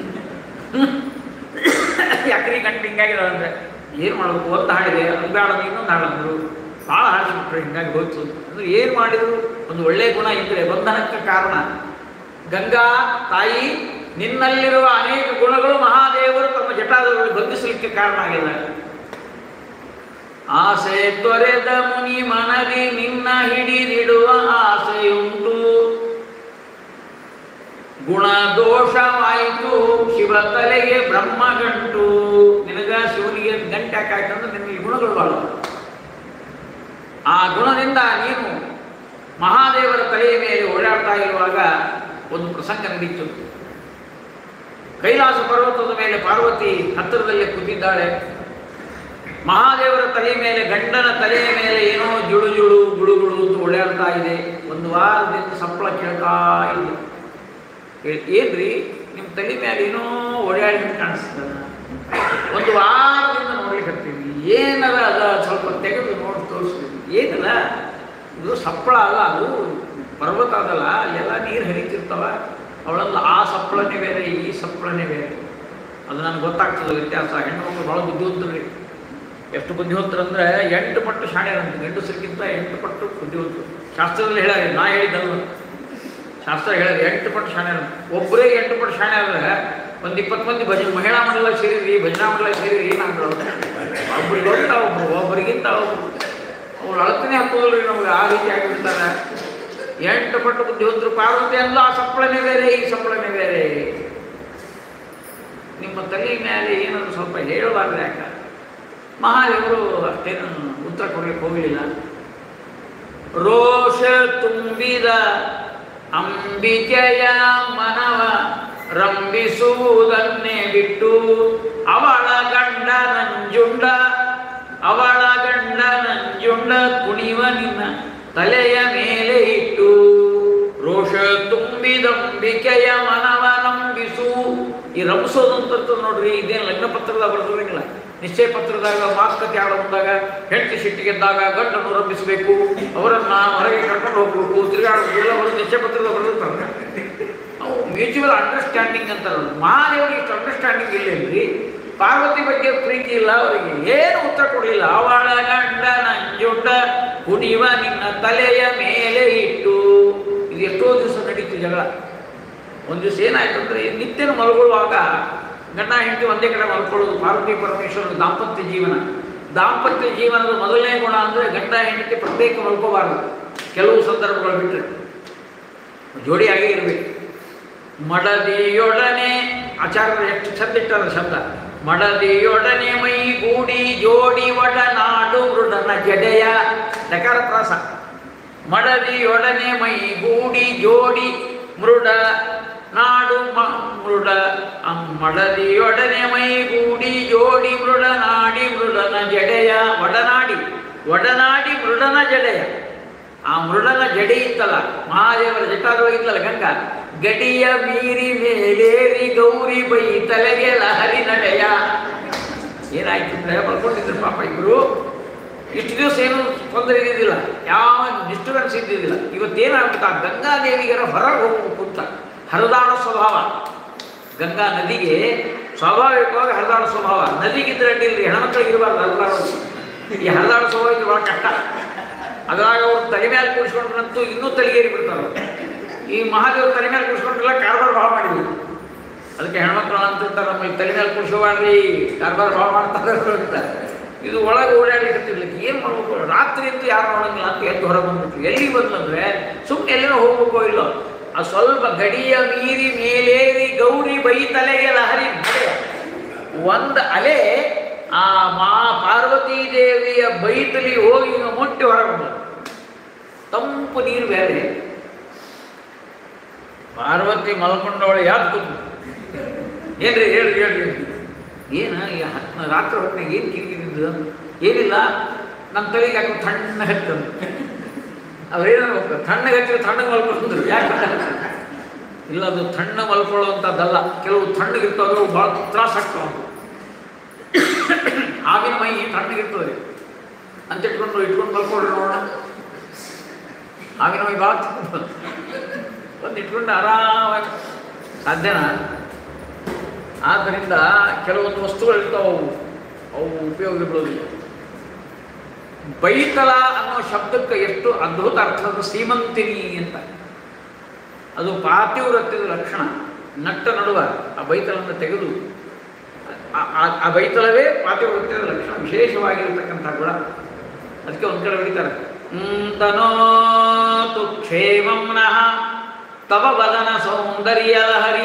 ಯಾಕ್ರಿ ಗಂಟು ಹಿಂಗಾಗಿದಾವೆ ಅಂದ್ರೆ ಏನು ಮಾಡಬೇಕು ಒಂದು ಹಾಡಿದೆ ಅದು ಬೇಡ ಅಂದ್ರೆ ಇನ್ನೊಂದು ಹಾಡು ಅಂದರು ಭಾಳ ಹಾಡಿಸ್ಬಿಟ್ರೆ ಹಿಂಗಾಗಿ ಹೋಯ್ತು ಅಂದ್ರೆ ಏನು ಮಾಡಿದ್ರು ಒಂದು ಒಳ್ಳೆಯ ಗುಣ ಇದ್ದರೆ ಬಂಧನಕ್ಕೆ ಕಾರಣ ಗಂಗಾ ತಾಯಿ ನಿನ್ನಲ್ಲಿರುವ ಅನೇಕ ಗುಣಗಳು ಮಹಾದೇವರು ತಮ್ಮ ಜಟಾದಲ್ಲಿ ಬಂಧಿಸಲಿಕ್ಕೆ ಕಾರಣ ಆಗಿದೆ ಆಸೆ ತೊರೆದ ಮುನಿ ಮನದಿ ನಿನ್ನ ಹಿಡಿದಿಡುವ ಆಸೆಯುಂಟು ಗುಣ ದೋಷವಾಯಿತು ಶಿವ ತಲೆಗೆ ಬ್ರಹ್ಮ ಗಂಟು ನಿನಗ ಶಿವನಿಗೆ ಗಂಟೆ ಯಾಕಾಯ್ತಂದ್ರೆ ನಿನಗೆ ಗುಣಗಳು ಬಾಳ ಆ ಗುಣದಿಂದ ನೀನು ಮಹಾದೇವರ ತಲೆಯ ಮೇಲೆ ಓಡಾಡ್ತಾ ಇರುವಾಗ ಒಂದು ಪ್ರಸಂಗ ನಡೀತು ಕೈಲಾಸ ಪರ್ವತದ ಮೇಲೆ ಪಾರ್ವತಿ ಹತ್ತಿರದಲ್ಲೇ ಕೂತಿದ್ದಾಳೆ ಮಹಾದೇವರ ತಲೆಯ ಮೇಲೆ ಗಂಡನ ತಲೆಯ ಮೇಲೆ ಏನೋ ಜುಳು ಜುಳು ಗುಳು ಗುಳು ಅಂತ ಓಡಾಡ್ತಾ ಇದೆ ಒಂದು ವಾರದಿಂದ ಸಂಬಳ ಕೇಳ್ತಾ ಇದೆ ಏ- ಏನ್ರಿ ನಿಮ್ಮ ತಲೆ ಮೇಲೆ ಏನೋ ಓಡಾಡಿ ಕಾಣಿಸ್ತದ ಒಂದು ವಾರದಿಂದ ನೋಡ್ಲಿಕ್ಕೆ ಹತ್ತೀವಿ ಏನದ ಅದ ಸ್ವಲ್ಪ ತೆಗೆದು ನೋಡಿ ತೋರಿಸ್ತೀವಿ ಏನದ ಇದು ಸಪ್ಪಳ ಅಲ್ಲ ಅದು ಪರ್ವತ ಅದಲ್ಲ ಅಲ್ಲೆಲ್ಲ ನೀರು ಹರಿತಿರ್ತಾವ ಅವಳೆಲ್ಲ ಆ ಸಪ್ಪಳನೇ ಬೇರೆ ಈ ಸಪ್ಪಳನೇ ಬೇರೆ ಅದು ನನಗೆ ಗೊತ್ತಾಗ್ತದೆ ವ್ಯತ್ಯಾಸ ಹೆಣ್ಣು ಭಾಳ ಬುದ್ಧಿವಂತರು ಎಷ್ಟು ಬುದ್ಧಿವಂತರು ಅಂದರೆ ಎಂಟು ಪಟ್ಟು ಶಾಣ್ಯರಂತೆ ಗಂಡಸರಿಗಿಂತ ಎಂಟು ಪಟ್ಟು ಬುದ್ಧಿವಂತರು ಶಾಸ್ತ್ರದಲ್ಲಿ ಹೇಳ್ಯಾರ ನಾ ಹೇಳಿದ್ದಲ್ಲ ಶಾಸ್ತ್ರ ಹೇಳಿದ್ರೆ ಎಂಟು ಪಟ್ಟು ಶಾಣೆ ಒಬ್ಬರೇ ಎಂಟು ಪಟ್ಟು ಶಾಣೆ ಆದ್ರೆ ಒಂದು ಇಪ್ಪತ್ತು ಮಂದಿ ಭಜನೆ ಮಹಿಳಾ ಮಂಡಲ ಸೇರಿರಿ ಭಜನಾ ಮಂಡಲ ಸೇರಿರಿ ಏನಾಗ್ಬಿಡೋ ಒಬ್ರಿಗೊಂತ ಒಬ್ರು ಒಬ್ಬರಿಗಿಂತ ಒಬ್ರು ಅವ್ರು ಅಳತನೆ ಹಾಕೋದ್ರಿ ನಮ್ಗೆ ಆ ರೀತಿ ಆಗಿಬಿಡ್ತಾರೆ ಎಂಟು ಪಟ್ಟು ಬುದ್ಧಿವಂತರು ಪಾರ್ವತಿ ಎಲ್ಲ ಆ ಸಪ್ಪಳನೆ ಬೇರೆ ಈ ಸಪ್ಪಳನೆ ಬೇರೆ ನಿಮ್ಮ ತಲೆ ಮೇಲೆ ಏನಾದ್ರು ಸ್ವಲ್ಪ ಹೇಳಬಾರ್ದು ಯಾಕ ಮಹಾದೇವರು ಅಷ್ಟೇನು ಉತ್ತರ ಕೊಡ್ಲಿಕ್ಕೆ ಹೋಗಲಿಲ್ಲ ರೋಷ ತುಂಬಿದ ಅಂಬಿಕೆಯ ಮನವ ರಂಭಿಸುವುದನ್ನೇ ಬಿಟ್ಟು ಅವಳ ಗಂಡ ನಂಜುಂಡ ಅವಳ ಗಂಡ ನಂಜುಂಡ ಕುಣಿವ ನಿನ್ನ ತಲೆಯ ಮೇಲೆ ಇಟ್ಟು ರೋಷ ತುಂಬಿದಂಬಿಕೆಯ ಮನವ ರಂಭಿಸು ಈ ರಂಭಿಸೋದು ಅಂತ ಇರ್ತದೆ ನೋಡ್ರಿ ಇದೇನು ಲಗ್ನ ಪತ್ರದಾಗ ಬರ್ದಿರಂಗಿಲ್ಲ ನಿಶ್ಚಯ ಪತ್ರದಾಗ ಮಾತುಕತೆ ಆಡೋ ಮುಂದಾಗ ಹೆಂಡತಿ ಸಿಟ್ಟಿಗೆದ್ದಾಗ ಗಂಡನ್ನು ರಂಭಿಸಬೇಕು ಅವರನ್ನ ಹೊರಗೆ ಕರ್ಕೊಂಡು ಹೋಗ್ಬೇಕು ತಿರುಗಾಡಬೇಕು ಅವರು ನಿಶ್ಚಯ ಪತ್ರದಾಗ ಬರೆದಿರ್ತಾರೆ ಅವು ಮ್ಯೂಚುವಲ್ ಅಂಡರ್ಸ್ಟ್ಯಾಂಡಿಂಗ್ ಅಂತಾರೆ ಅವ್ರು. ಮಹಾದೇವರಿಗೆ ಇಷ್ಟು ಅಂಡರ್ಸ್ಟ್ಯಾಂಡಿಂಗ್ ಇಲ್ಲೇನ್ರಿ ಪಾರ್ವತಿ ಬಗ್ಗೆ ಪ್ರೀತಿ ಇಲ್ಲ ಅವರಿಗೆ ಏನು ಉತ್ತರ ಕೊಡಲಿಲ್ಲ ಅವಳ ಗಂಡ ನಂಜುಂಡ ಕುಣಿವ ನಿನ್ನ ತಲೆಯ ಮೇಲೆ ಇಟ್ಟು ಇದು ಎಷ್ಟೋ ದಿವಸ ನಡೀತು ಜಗಳ ಒಂದು ದಿವಸ ಏನಾಯ್ತು ಅಂದರೆ ನಿತ್ಯನ ಮಲಗುವಾಗ ಗಂಡ ಹೆಂಡತಿ ಒಂದೇ ಕಡೆ ಮಲ್ಕೊಳ್ಳೋದು ಪಾರ್ವತಿ ಪರಮೇಶ್ವರನ ದಾಂಪತ್ಯ ಜೀವನ ದಾಂಪತ್ಯ ಜೀವನದ ಮೊದಲನೇ ಗುಣ ಅಂದರೆ ಗಂಡ ಹೆಂಡತಿ ಪ್ರತ್ಯೇಕ ಮಲ್ಕೋಬಾರದು ಕೆಲವು ಸಂದರ್ಭಗಳು ಬಿಟ್ಟರೆ ಜೋಡಿಯಾಗೇ ಇರಬೇಕು ಮಡದಿಯೊಡನೆ ಆಚಾರ್ಯರು ಎಷ್ಟು ಚಂದ ಇಟ್ಟಾರ ಶಬ್ದ ಮಡದಿಯೊಡನೆ ಮೈ ಗೂಡಿ ಜೋಡಿ ಒಡನಾಡು ಮೃಡನ ಜಡೆಯ ನಕಾರ ಪ್ರಾಸ ಮಡದಿಯೊಡನೆ ಮೈ ಗೂಡಿ ಜೋಡಿ ಮೃಡ ನಾಡು ಮ- ಮೃಡ ಅಂ ಮಡದಿಯೊಡನೆ ಮೈ ಗೂಡಿ ಜೋಡಿ ಮೃಡ ನಾಡಿ ಮೃಡನ ಜಡೆಯ ಒಡನಾಡಿ ಒಡನಾಡಿ ಮೃಡನ ಜಡೆಯ ಆ ಮೃಡನ ಜಡೆ ಇತ್ತಲ್ಲ ಮಹಾದೇವರ ಜಟಾದೊಳಗಿತ್ತಲ್ಲ ಗಂಗಾ ಗಡಿಯ ಮೀರಿ ಮೇಲೇರಿ ಗೌರಿ ಬೈ ತಲೆಗೆ ಲಹರಿ ನಡೆಯ ಏನಾಯ್ತು ಅಂದ್ರೆ ಬರ್ಕೊಂಡಿದ್ರು ಪಾಪ ಇಬ್ರು ಇಷ್ಟು ದಿವಸ ಏನು ತೊಂದರೆ ಇದ್ದಿದ್ದಿಲ್ಲ ಯಾವ ಡಿಸ್ಟರ್ಬೆನ್ಸ್ ಇದ್ದಿದ್ದಿಲ್ಲ ಇವತ್ತೇನಾಗ್ಬಿಟ್ಟು ಆ ಗಂಗಾದೇವಿಗರ ಹೊರಗೆ ಹೋಗ್ಬೇಕು ಅಂತ ಹರಿದಾಡೋ ಸ್ವಭಾವ ಗಂಗಾ ನದಿಗೆ ಸ್ವಾಭಾವಿಕವಾಗಿ ಹರಿದಾಡೋ ಸ್ವಭಾವ ನದಿಗಿದ್ರೆ ಅಡ್ಡಿಲ್ರಿ ಹೆಣ್ಮಕ್ಳಿಗೆ ಇರಬಾರ್ದು ಹರಿದಾಡೋದು ಈ ಹರಿದಾಡೋ ಸ್ವಭಾವ ಇದ್ರೆ ಭಾಳ ಕಷ್ಟ ಅದ್ರಾಗ ಅವ್ರು ತಲೆ ಮೇಲೆ ಕೂಡಿಸ್ಕೊಂಡ್ರಂತೂ ಇನ್ನೂ ತಲೆಗೇರಿ ಬಿಡ್ತಾರೆ ಈ ಮಹಾದೇವ್ರ ತಲೆ ಮೇಲೆ ಕೂಡಿಸ್ಕೊಂಡ್ರೆಲ್ಲ ಕಾರ್ಬಾರ್ ಭಾಳ ಮಾಡಿದ್ವಿ ಅದಕ್ಕೆ ಹೆಣ್ಮಕ್ಳು ಅಂತಿರ್ತಾರೆ ನಮ್ಮಲ್ಲಿ ತಲೆ ಮೇಲೆ ಕೂಡಿಸೋಬಾರ್ರಿ ಕಾರ್ಬಾರ್ ಭಾಳ ಮಾಡ್ತಾರೆ ಅಂತ ಇದು ಒಳಗೆ ಓಡಾಡ್ಲಿಕ್ಕೆ ಏನು ಮಾಡ್ಬೇಕು ರಾತ್ರಿ ಅಂತೂ ಯಾರು ನೋಡಂಗಿಲ್ಲ ಅಂತ ಎದ್ದು ಹೊರಗೆ ಬಂದ್ಬಿಟ್ರು ಎಲ್ಲಿ ಬಂದಂದ್ರೆ ಸುಮ್ಮನೆ ಎಲ್ಲೇನೋ ಹೋಗ್ಬೇಕೋ ಇಲ್ಲೋ ಆ ಸ್ವಲ್ಪ ಗಡಿಯ ಮೀರಿ ಮೇಲೇರಿ ಗೌರಿ ಬೈ ತಲೆಗೆ ಲಹರಿ ನಡೆ. ಒಂದು ಅಲೆ ಆ ಮಾ ಪಾರ್ವತೀ ದೇವಿಯ ಬೈತಲಿ ಹೋಗಿ ಹಿಂಗೆ ಮುಟ್ಟಿ ಹೊರಗೆ ಬಂದ ತಂಪು ನೀರು ಬೇರೆ ಪಾರ್ವತಿ ಮಲ್ಕೊಂಡವಳು ಯಾಕೆ ಕೂತು ಏನ್ರಿ ಹೇಳ್ರಿ ಹೇಳ್ರಿ ಏನ ಈ ಹತ್ತು ರಾತ್ರಿ ಹೊತ್ತಿನಾಗ ಏನು ಕಿರಿಕಿರಿದ್ದು ಏನಿಲ್ಲ ನಮ್ಮ ತಲೆಗೆ ಯಾಕೆ ತಣ್ಣ ಹತ್ತಂದು ಅವ್ರೇನೋ ತಣ್ಣಗೆ ಹಚ್ಚಿದ್ರೆ ತಣ್ಣಗೆ ಮಲ್ಕೊಂಡ್ರು ಯಾಕೆ ಇಲ್ಲ ಅದು ತಣ್ಣ ಮಲ್ಕೊಳ್ಳುವಂಥದ್ದಲ್ಲ ಕೆಲವು ತಣ್ಣಗಿರ್ತಾವೆ ಅವು ಭಾಳ ತ್ರಾಸ ಆಗ್ತಾವ ಆಗಿನ ಮೈ ತಣ್ಣಗಿರ್ತದೆ ಅಂತ ಇಟ್ಕೊಂಡು ಇಟ್ಕೊಂಡು ಮಲ್ಕೊಂಡ್ರೆ ನೋಡೋಣ ಆಗಿನ ಮೈ ಭಾಳ ಒಂದು ಇಟ್ಕೊಂಡು ಆರಾಮಾಗಿ ಸಾಧ್ಯನಾ ಆದ್ದರಿಂದ ಕೆಲವೊಂದು ವಸ್ತುಗಳು ಇರ್ತಾವೆ ಅವು ಅವು ಉಪಯೋಗ ಬೀಳೋದಿಲ್ಲ ಬೈತಲ ಅನ್ನೋ ಶಬ್ದಕ್ಕೆ ಎಷ್ಟು ಅದ್ಭುತ ಅರ್ಥ ಅದು ಸೀಮಂತಿನಿ ಅಂತ ಅದು ಪಾತಿವ್ರತ್ಯದ ಲಕ್ಷಣ ನಟ್ಟ ನಡುವ ಆ ಬೈತಲನ್ನು ತೆಗೆದು ಆ- ಆ- ಆ ಬೈತಲವೇ ಪಾತಿವ್ರತ್ಯದ ಲಕ್ಷಣ ವಿಶೇಷವಾಗಿರತಕ್ಕಂಥ ಗುಣ ಅದಕ್ಕೆ ಒಂದು ಕಡೆ ಹೊಡಿತಾರೆ ತನೋತು ಕ್ಷೇಮಂ ನಃ ತವ ವದನ ಸೌಂದರ್ಯ ಲಹರಿ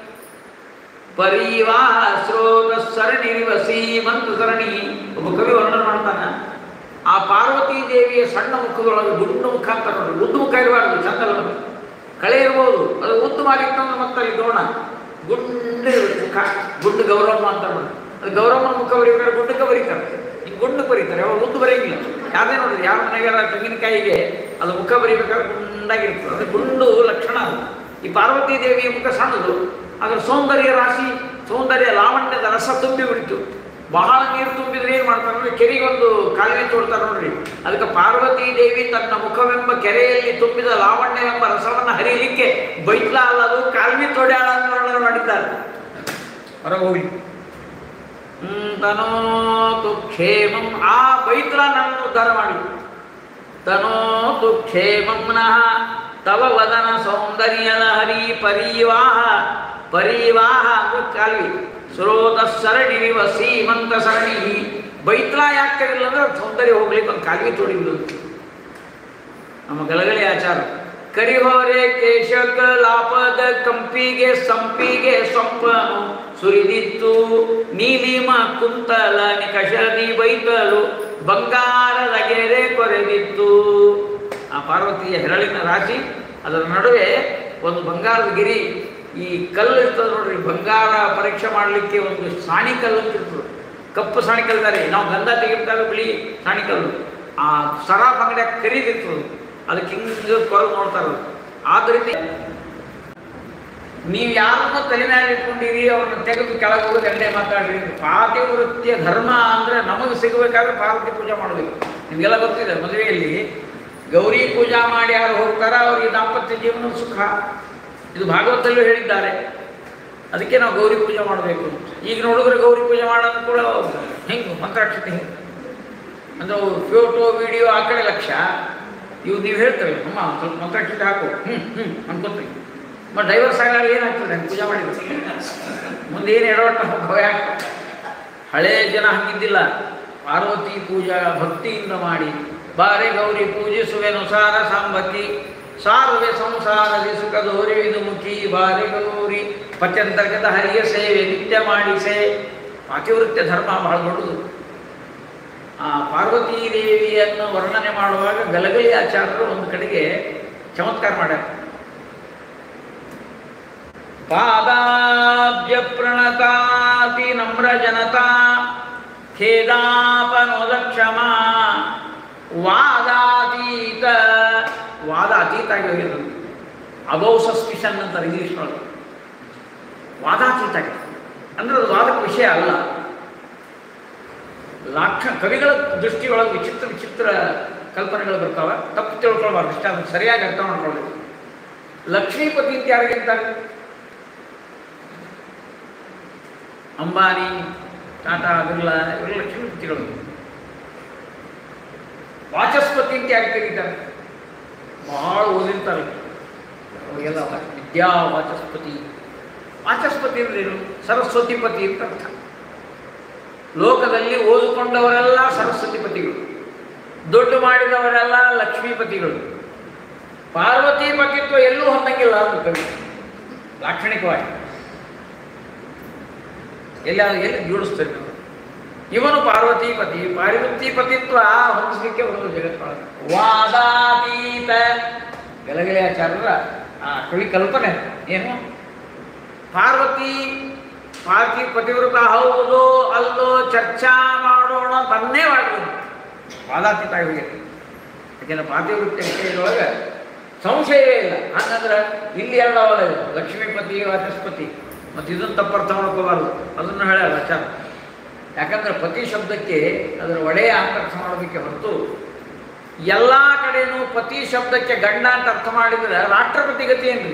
ಪರಿವಾಹ ಸ್ರೋತ ಸರಣಿರಿವ ಸೀಮಂತ ಸರಣಿ ಒಬ್ಬ ಕವಿ ವರ್ಣನೆ ಮಾಡ್ತಾನೆ ಆ ಪಾರ್ವತೀ ದೇವಿಯ ಸಣ್ಣ ಮುಖದೊಳಗೆ ಗುಂಡು ಮುಖ ಅಂತ ನೋಡ್ರಿ ಉದ್ದು ಮುಖ ಇರಬಾರ್ದು ಚಂದಲ್ಲ ಕಳೆ ಇರ್ಬೋದು ಅದು ಉದ್ದು ಮಾಡಿಟ್ಟಂದ್ರೆ ಮತ್ತೆ ಅಲ್ಲಿ ದ್ರೋಣ ಗುಂಡು ಇರುತ್ತೆ ಮುಖ ಗುಂಡು ಗೌರಮ್ಮ ಅಂತ ನೋಡಿ ಅದು ಗೌರಮ್ಮನ ಮುಖ ಬರೀಬೇಕಾದ್ರೆ ಗುಂಡಕ್ಕೆ ಬರೀತಾರೆ ಹಿಂಗೆ ಗುಂಡಕ್ಕೆ ಬರೀತಾರೆ ಅವ್ರು ಉದ್ದು ಬರೆಯಂಗಿಲ್ಲ ಯಾವ್ದೇ ನೋಡ್ರಿ ಯಾವ ಮನೆಗೆಲ್ಲ ತೆಂಗಿನಕಾಯಿಗೆ ಅದು ಮುಖ ಬರೀಬೇಕಾದ್ರೆ ಗುಂಡಾಗಿರ್ತದೆ ಅದು ಗುಂಡು ಲಕ್ಷಣ ಅದು ಈ ಪಾರ್ವತೀ ದೇವಿಯ ಮುಖ ಸಣ್ಣದು ಅದರ ಸೌಂದರ್ಯ ರಾಶಿ ಸೌಂದರ್ಯ ಲಾವಣ್ಯದ ರಸ ತುಂಬಿ ಬಿಡ್ತು ಬಹಳ ನೀರು ತುಂಬಿದ್ರೆ ಏನು ಮಾಡ್ತಾರೆ ನೋಡಿ ಕೆರೆಗೆ ಒಂದು ಕಾಲುವೆ ತೋಡ್ತಾರೆ ನೋಡ್ರಿ ಅದಕ್ಕೆ ಪಾರ್ವತೀ ದೇವಿ ತನ್ನ ಮುಖವೆಂಬ ಕೆರೆಯಲ್ಲಿ ತುಂಬಿದ ಲಾವಣ್ಯವೆಂಬ ರಸವನ್ನು ಹರಿಯಲಿಕ್ಕೆ ಬೈತ್ಲ ಅಲ್ಲದು ಕಾಲುವೆ ತೋಡ್ಯಾಳ ಅಂತ ವರ್ಣನೆ ಮಾಡಿದ್ದಾರೆ ಹೊರಗೆ ಹೋಗಿ ಹ್ಮ್, ತನೋತು ಕ್ಷೇಮಂ ಆ ಬೈತ್ಲ ನನ್ನನ್ನು ಉದ್ಧಾರ ಮಾಡಿ ತನೋತು ಕ್ಷೇಮಂ ನಃ ತವ ವದನ ಸೌಂದರ್ಯ ಲಹರಿ ಪರಿವಾಹ ಪರಿವಾಹ ಅಂದ್ರೆ ಕಾಲ್ವಿ ಸ್ರೋತ ಸರಣಿರಿವ ಸೀಮಂತ ಸರಣಿ ಬೈತ್ಲ ಯಾಕೆ ತೆಗಿಲ್ಲ ಅಂದ್ರೆ ಅವ್ರ್ ಸೌಂದರ್ಯ ಹೋಗ್ಲಿಕ್ಕೆ ಒಂದು ಕಾಲ್ವಿ ತೋಡಿದ್ರು ನಮ್ಮ ಗಲಗಲಿ ಆಚಾರ ಕರಿಹೋರೆ ಕೇಶಕ ಲಾಪದ ಕಂಪಿಗೆ ಸಂಪಿಗೆ ಸೊಂಪನು ಸುರಿದಿತ್ತು ನೀಲಿಮ ಕುಂತಲ ನಿಕಷದಿ ಬೈತಲು ಬಂಗಾರದ ಗೆರೆ ಕೊರೆದಿತ್ತು ಆ ಪಾರ್ವತಿಯ ಹೆರಳಿನ ರಾಶಿ ಅದರ ನಡುವೆ ಒಂದು ಬಂಗಾರದ ಗಿರಿ ಈ ಕಲ್ಲು ಇರ್ತದೆ ನೋಡ್ರಿ ಬಂಗಾರ ಪರೀಕ್ಷೆ ಮಾಡಲಿಕ್ಕೆ ಒಂದು ಸಾಣಿ ಕಲ್ಲು ಅಂತ ಇರ್ತದೆ ಕಪ್ಪು ಸಾಣಿ ಕಲ್ತಾರೆ ನಾವು ಗಂಧ ತೆಗಿಬೇಕಾದ್ರೆ ಬಿಳಿ ಸಾಣಿ ಕಲ್ಲು ಆ ಸರಾಫ್ ಅಂಗಡಿಯಾಗ ಕರೀದಿರ್ತದೆ ಅದಕ್ಕೆ ಹಿಂಗೆ ಕೊರಗು ನೋಡ್ತಾರೆ ಆದ್ದರಿಂದ ನೀವು ಯಾರನ್ನ ತಲೆ ಮೇಲೆ ಇಟ್ಕೊಂಡಿರಿ ಅವ್ರನ್ನ ತೆಗೆದು ಕೆಳಗೆ ಹೋಗಿ ಗಂಟೆ ಮಾತಾಡ್ರಿ ಪಾತಿವೃತ್ತಿಯ ಧರ್ಮ ಅಂದರೆ ನಮಗೆ ಸಿಗಬೇಕಾದ್ರೆ ಪಾರ್ವತಿ ಪೂಜೆ ಮಾಡಬೇಕು ನಿಮಗೆಲ್ಲ ಗೊತ್ತಿದೆ ಮದುವೆಯಲ್ಲಿ ಗೌರಿ ಪೂಜಾ ಮಾಡಿ ಯಾರು ಹೋಗ್ತಾರ ಅವ್ರಿಗೆ ದಾಂಪತ್ಯ ಜೀವನ ಸುಖ ಇದು ಭಾಗವತಲ್ಲೂ ಹೇಳಿದ್ದಾರೆ ಅದಕ್ಕೆ ನಾವು ಗೌರಿ ಪೂಜೆ ಮಾಡಬೇಕು ಈಗ ನೋಡಿದ್ರೆ ಗೌರಿ ಪೂಜೆ ಮಾಡೋದು ಕೂಡ ಹೆಂಗೆ ಮಂತ್ರಾಕ್ಷತೆ ಹಿಂಗೆ ಅಂದ್ರೆ ಅವು ಫೋಟೋ ವಿಡಿಯೋ ಆ ಕಡೆ ಲಕ್ಷ್ಯ ಇವು ನೀವು ಹೇಳ್ತೇವೆ ಅಮ್ಮ ಒಂದ್ ಸ್ವಲ್ಪ ಮಂತ್ರಾಕ್ಷತೆ ಹಾಕು ಹ್ಞೂ ಹ್ಞೂ ಅನ್ಕೋತೀವಿ ಮತ್ತು ಡೈವರ್ಸ್ ಆಗಾಗ ಏನಾಗ್ತದೆ ಹಂಗೆ ಪೂಜೆ ಮಾಡಿದ್ರು ಮುಂದೆ ಏನು ಎಡವಟ್ಟ ಭಯ ಆಗ್ತದೆ ಹಳೇ ಜನ ಹಂಗಿದ್ದಿಲ್ಲ ಪಾರ್ವತಿ ಪೂಜಾ ಭಕ್ತಿಯಿಂದ ಮಾಡಿ ಬಾರೆ ಗೌರಿ ಪೂಜಿಸುವೆನು ಸಾರ ಸಾಂಬತಿ ಸಾರುವೆ ಸಂಸಾರದಿ ಸುಖ ದೋರಿವಿದು ಮುಖಿ ಬಾರಿ ಗೌರಿ ಪತ್ಯಂತರ್ಗತ ಹರಿಯ ಸೇವೆ ನಿತ್ಯ ಮಾಡಿಸೆ ಪಾತಿವೃತ್ಯ ಧರ್ಮ ಬಹಳ ದೊಡ್ಡದು ಆ ಪಾರ್ವತೀ ದೇವಿಯನ್ನು ವರ್ಣನೆ ಮಾಡುವಾಗ ಗಲಗಲಿ ಆಚಾರ್ಯರು ಒಂದು ಕಡೆಗೆ ಚಮತ್ಕಾರ ಮಾಡ್ಯಾರ ಪಾದಾಬ್ಜ ಪ್ರಣತಾತಿ ನಮ್ರ ಜನತಾ ಖೇದಾಪನೋದ ಕ್ಷಮ ವಾದಾತೀತ ವಾದ ಅತೀತ ಆಗಿ ಹೋಗಿರೋದು ಅಬೌ ಸಸ್ಪಿಷನ್ ಅಂತಾರೆ ಇಂಗ್ಲೀಷ್ನೊಳಗೆ ವಾದಾತೀತ ಆಗಿದೆ ಅಂದ್ರೆ ಅದು ವಾದಕ್ಕೆ ವಿಷಯ ಅಲ್ಲ ಲಾಕ್ಷ ಕವಿಗಳ ದೃಷ್ಟಿಯೊಳಗೆ ವಿಚಿತ್ರ ವಿಚಿತ್ರ ಕಲ್ಪನೆಗಳು ಬರ್ತಾವೆ ತಪ್ಪು ತಿಳ್ಕೊಳ್ಬಾರ್ದು ಇಷ್ಟ ಅದಕ್ಕೆ ಸರಿಯಾಗಿ ಅರ್ಥ ಮಾಡ್ಕೊಳ್ಳಿ ಲಕ್ಷ್ಮೀಪತಿ ಅಂತ ಯಾರಿಗಿಂತಾರೆ ಅಂಬಾನಿ ಟಾಟಾ ಬಿರ್ಲಾ ಇವೆಲ್ಲ ಲಕ್ಷ್ಮೀಪತಿಗಳು ವಾಚಸ್ಪತಿ ಅಂತ ಯಾರು ಕರೀತಾರೆ ಬಹಳ ಓದಿರ್ತಾರೆ ಅವಾಗೆಲ್ಲ ವಿದ್ಯಾ ವಾಚಸ್ಪತಿ ವಾಚಸ್ಪತಿ ಅಂದ್ರೆ ಏನು ಸರಸ್ವತಿಪತಿ ಅಂತ ಅರ್ಥ ಲೋಕದಲ್ಲಿ ಓದಿಕೊಂಡವರೆಲ್ಲ ಸರಸ್ವತಿಪತಿಗಳು ದೊಡ್ಡ ಮಾಡಿದವರೆಲ್ಲ ಲಕ್ಷ್ಮೀಪತಿಗಳು ಪಾರ್ವತಿ ಪತಿತ್ವ ಎಲ್ಲೂ ಹೊಂದಂಗಿಲ್ಲ ಅಂತ ಕವಿ ಲಾಕ್ಷಣಿಕವಾಗಿ ಎಲ್ಲ ಎಲ್ಲಿ ಜೋಡಿಸ್ತಾರೆ ನಾವು ಇವನು ಪಾರ್ವತಿ ಪತಿ ಪಾರ್ವತಿ ಪತಿತ್ವ ಹೊಂದಿಸಲಿಕ್ಕೆ ಒಂದು ಜಗತ್ತೊಳಗೆ ವಾದಾತೀತ ಗಲಗಲೆ ಆಚಾರ್ಯರ ಆ ಕವಿ ಕಲ್ಪನೆ ಏನು ಪಾರ್ವತಿ ಪಾರ್ವತಿ ಪತಿವ್ರತ ಹೌದು ಅಲ್ಲೋ ಚರ್ಚಾ ಮಾಡೋಣ ತನ್ನೇ ಮಾಡಿದ್ರು ವಾದಾತೀತ ಹೋಗಿದೆ ಯಾಕೆಂದ್ರೆ ಪಾತಿವೃತ್ತಿ ವಿಷಯದೊಳಗೆ ಸಂಶಯವೇ ಇಲ್ಲ ಹಂಗಂದ್ರೆ ಇಲ್ಲಿ ಎರಡು ಅವಲ್ಲ ಇದು ಲಕ್ಷ್ಮೀಪತಿ ವಾಚಸ್ಪತಿ ಮತ್ತು ಇದನ್ನು ತಪ್ಪರ್ಥ ಮಾಡ್ಕೋಬಾರ್ದು ಅದನ್ನು ಹೇಳ್ಯಾರ ಆಚಾರ ಯಾಕಂದ್ರೆ ಪತಿ ಶಬ್ದಕ್ಕೆ ಅದರ ಒಡೆಯ ಅಂತ ಅರ್ಥ ಮಾಡೋದಕ್ಕೆ ಹೊರತು ಎಲ್ಲ ಕಡೆನೂ ಪತಿ ಶಬ್ದಕ್ಕೆ ಗಂಡ ಅಂತ ಅರ್ಥ ಮಾಡಿದ್ರೆ ರಾಷ್ಟ್ರಪತಿ ಗತಿ ಏನ್ರಿ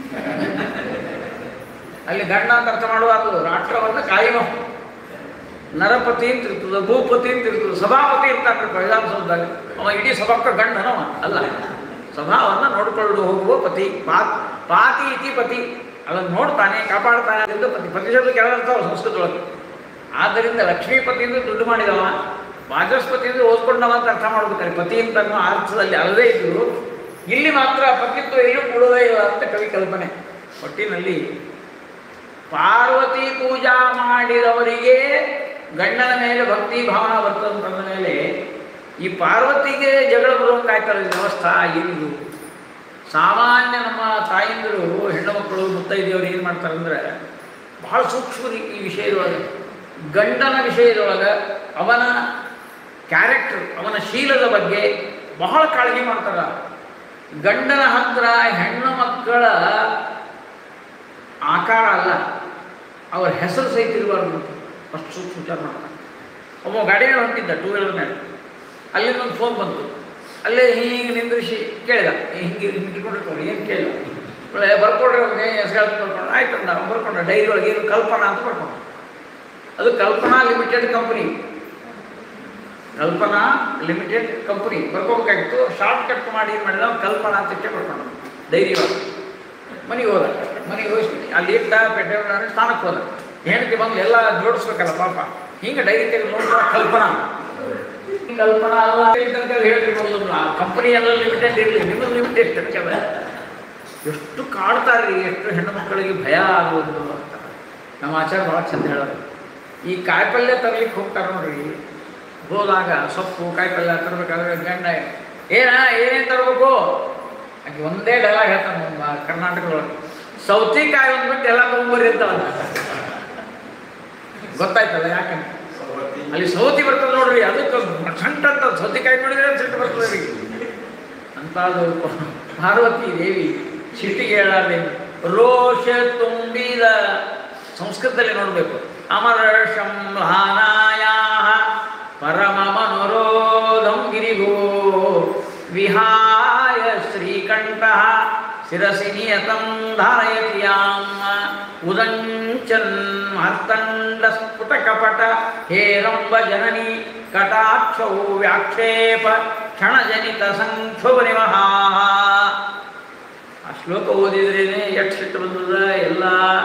ಅಲ್ಲಿ ಗಂಡ ಅಂತ ಅರ್ಥ ಮಾಡುವಾಗದು ರಾಷ್ಟ್ರವನ್ನು ಕಾಯುವ ನರಪತಿ ಅಂತ ಇರ್ತದೆ ಭೂಪತಿ ಅಂತ ಇರ್ತದೆ ಸಭಾಪತಿ ಇರ್ತಾನೆ ವಿಧಾನಸೌಧದಾಗ ಅವ ಇಡೀ ಸಭಾಕ್ಕ ಗಂಡನವ ಅಲ್ಲ ಸಭಾವನ್ನ ನೋಡಿಕೊಂಡು ಹೋಗುವ ಪತಿ ಪಾ ಪಾತಿ ಇತಿ ಪತಿ ಅದನ್ನು ನೋಡ್ತಾನೆ ಕಾಪಾಡ್ತಾನೆ ಅದರಿಂದ ಪತಿ ಪತಿ ಶಬ್ದ ಕೆಳಗಿರ್ತಾವ ಸಂಸ್ಕೃತದೊಳಗೆ ಆದ್ದರಿಂದ ಲಕ್ಷ್ಮೀಪತಿಯಿಂದ ದುಡ್ಡು ಮಾಡಿದವ ವಾಚಸ್ಪತಿಯಿಂದ ಓದ್ಕೊಂಡವ ಅಂತ ಅರ್ಥ ಮಾಡ್ಬೇಕಾರೆ ಪತಿ ಅಂತ ಅನ್ನೋ ಅರ್ಥದಲ್ಲಿ ಅಲ್ಲದೇ ಇದ್ರು ಇಲ್ಲಿ ಮಾತ್ರ ಪತಿತ್ವ ಎಲ್ಲೂ ಕೊಡೋದೇ ಇಲ್ಲ ಅಂತ ಕವಿ ಕಲ್ಪನೆ ಒಟ್ಟಿನಲ್ಲಿ ಪಾರ್ವತಿ ಪೂಜಾ ಮಾಡಿದವರಿಗೆ ಗಂಡನ ಮೇಲೆ ಭಕ್ತಿ ಭಾವನ ಬರ್ತದಂತಂದ ಮೇಲೆ ಈ ಪಾರ್ವತಿಗೆ ಜಗಳ ಬರುವಂಗಾಯ್ತಲ್ಲ ಈ ವ್ಯವಸ್ಥಾ ಏನಿದು ಸಾಮಾನ್ಯ ನಮ್ಮ ತಾಯಂದಿರು ಹೆಣ್ಣು ಮಕ್ಕಳು ಮುತ್ತೈದೆಯವರು ಏನು ಮಾಡ್ತಾರೆ ಅಂದರೆ ಬಹಳ ಸೂಕ್ಷ್ಮ ಈ ವಿಷಯದೊಳಗೆ ಗಂಡನ ವಿಷಯದೊಳಗೆ ಅವನ ಕ್ಯಾರೆಕ್ಟರ್ ಅವನ ಶೀಲದ ಬಗ್ಗೆ ಬಹಳ ಕಾಳಜಿ ಮಾಡ್ತಾರೆ ಗಂಡನ ಹತ್ರ ಹೆಣ್ಣು ಮಕ್ಕಳ ಆಕಾರ ಅಲ್ಲ ಅವ್ರ ಹೆಸರು ಸಹಿತ ಇರಬಾರ್ದು ಅಂತ ಅಷ್ಟು ಸೂಕ್ಷ್ಮ ವಿಚಾರ ಮಾಡ್ತಾನೆ ಒಬ್ಬ ಗಾಡಿ ಮೇಲೆ ಹೊಂಟಿದ್ದ ಟೂ ವೀಲರ್ ಮೇಲೆ ಅಲ್ಲಿಂದ ಒಂದು ಫೋನ್ ಬಂತು ಅಲ್ಲೇ ಹೀಗೆ ನಿಂದ್ರಿಸಿ ಕೇಳಿದ ಹಿಂಗೆ ಹಿಂಗೆ ಇಟ್ಕೊಂಡಿರ್ತಾರೆ ಏನು ಕೇಳಿದ ಒಳ್ಳೆ ಬರ್ಕೊಡ್ರಿ ಅವ್ರಿಗೆ ಹೆಸರು ಬರ್ಕೊಂಡು ಆಯ್ತು ಅಂದ ಅವ್ನು ಬರ್ಕೊಂಡ ಡೈರಿ ಒಳಗೆ ಏನು ಕಲ್ಪನಾ ಅಂತ ಬರ್ಕೊಂಡು ಅದು Kalpana limited company Kalpana limited company ಬರ್ಕೋಬೇಕಾಗಿತ್ತು ಶಾರ್ಟ್ ಕಟ್ ಮಾಡಿ ಏನು ಮಾಡಿದ ಅವ್ನು ಕಲ್ಪನಾ ಅಂತ ಇಟ್ಟೆ ಬರ್ಕೊಂಡು ಡೈರಿ ಒಳಗೆ ಮನೆಗೆ ಹೋದ ಮನೆಗೆ ಹೋಗಿಸ್ಬಿಟ್ಟು ಅಲ್ಲಿ ಇಟ್ಟ ಪೆಟ್ಟೆ ಸ್ಥಾನಕ್ಕೆ ಹೋದ ಹೆಂಡತಿ ಬಂದು ಎಲ್ಲ ಜೋಡಿಸ್ಬೇಕಲ್ಲ ಪಾಪ ಹಿಂಗೆ ಡೈರಿ ತೆಗೆದು ನೋಡಿದ ಕಲ್ಪನಾ ಕಲ್ಪನಾ ಅಲ್ಲ ಅಂತ ಹೇಳ್ತಿರ್ಬೋದು ಕಂಪನಿ ಎಲ್ಲ ಲಿಮಿಟೆಡ್ ಇರಲಿ ನಿಮ್ಮದು ಲಿಮಿಟೆಡ್ ಇರ್ತದೆ ಎಷ್ಟು ಕಾಡ್ತಾರೆ ಎಷ್ಟು ಹೆಣ್ಣು ಮಕ್ಕಳಿಗೆ ಭಯ ಆಗೋದು ಅಂತ ನಮ್ಮ ಆಚಾರ ಭಾಳ ಚಂದ ಹೇಳೋದು ಈ ಕಾಯಿಪಲ್ಯ ತರ್ಲಿಕ್ಕೆ ಹೋಗ್ತಾರೆ ನೋಡ್ರಿ ಹೋದಾಗ ಸೊಪ್ಪು ಕಾಯಿಪಲ್ಯ ತರಬೇಕಾದ್ರೆ ಗಂಡ ಏನ ಏನೇನು ತರಬೇಕು ಆಕೆ ಒಂದೇ ಡೈಲಾಗ್ ಹೇಳ್ತಾನೆ ನಮ್ಮ ಕರ್ನಾಟಕದೊಳಗೆ ಸೌತಿಕಾಯಿ ಅಂದ್ಬಿಟ್ಟು ಎಲ್ಲ ತೊಗೊಂಬರ್ರಿ ಅಂತ ಗೊತ್ತಾಯ್ತಲ್ಲ ಯಾಕಂತ ಅಲ್ಲಿ ಸೌತಿ ಬರ್ತದೆ ನೋಡ್ರಿ ಅದಕ್ಕೆ ಸಂಟ ಅಂತ ಸೌತಿಕಾಯಿ ನೋಡಿದ್ರೆ ಸಿಟ್ಟು ಬರ್ತದೆ ರೀ ಅಂತಾದು ಪಾರ್ವತಿ ದೇವಿ ಸಿಟ್ಟಿಗೆ ಹೇಳಾರೆ ರೋಷ ತುಂಬಿದ ಸಂಸ್ಕೃತದಲ್ಲಿ ನೋಡಬೇಕು ಅಮರ ಸಂಹಾನಾಯ ಪರಮ ಮನೋರೋಧಂ ಗಿರಿಗೋ ವಿಹಾಯ ಶ್ರೀಕಂಠ ಶಿರಸಿ ನಿಯತಂ ಧಾರಯತಿಯಾಂ ಉದಂಚನ್ ಮಾರ್ತಂಡ ಸ್ಫುಟ ಕಪಟ ಹೇರಂಬ ಜನನಿ ಕಟಾಕ್ಷೌ ವ್ಯಾಕ್ಷೇಪ ಕ್ಷಣಜನಿತ ಸಂಕ್ಷೋಭ ನಿಮಹಾ ಆ ಶ್ಲೋಕ ಓದಿದ್ರೇನೆ ಎಷ್ಟು ಸಿಟ್ಟು ಬಂದದ ಎಲ್ಲ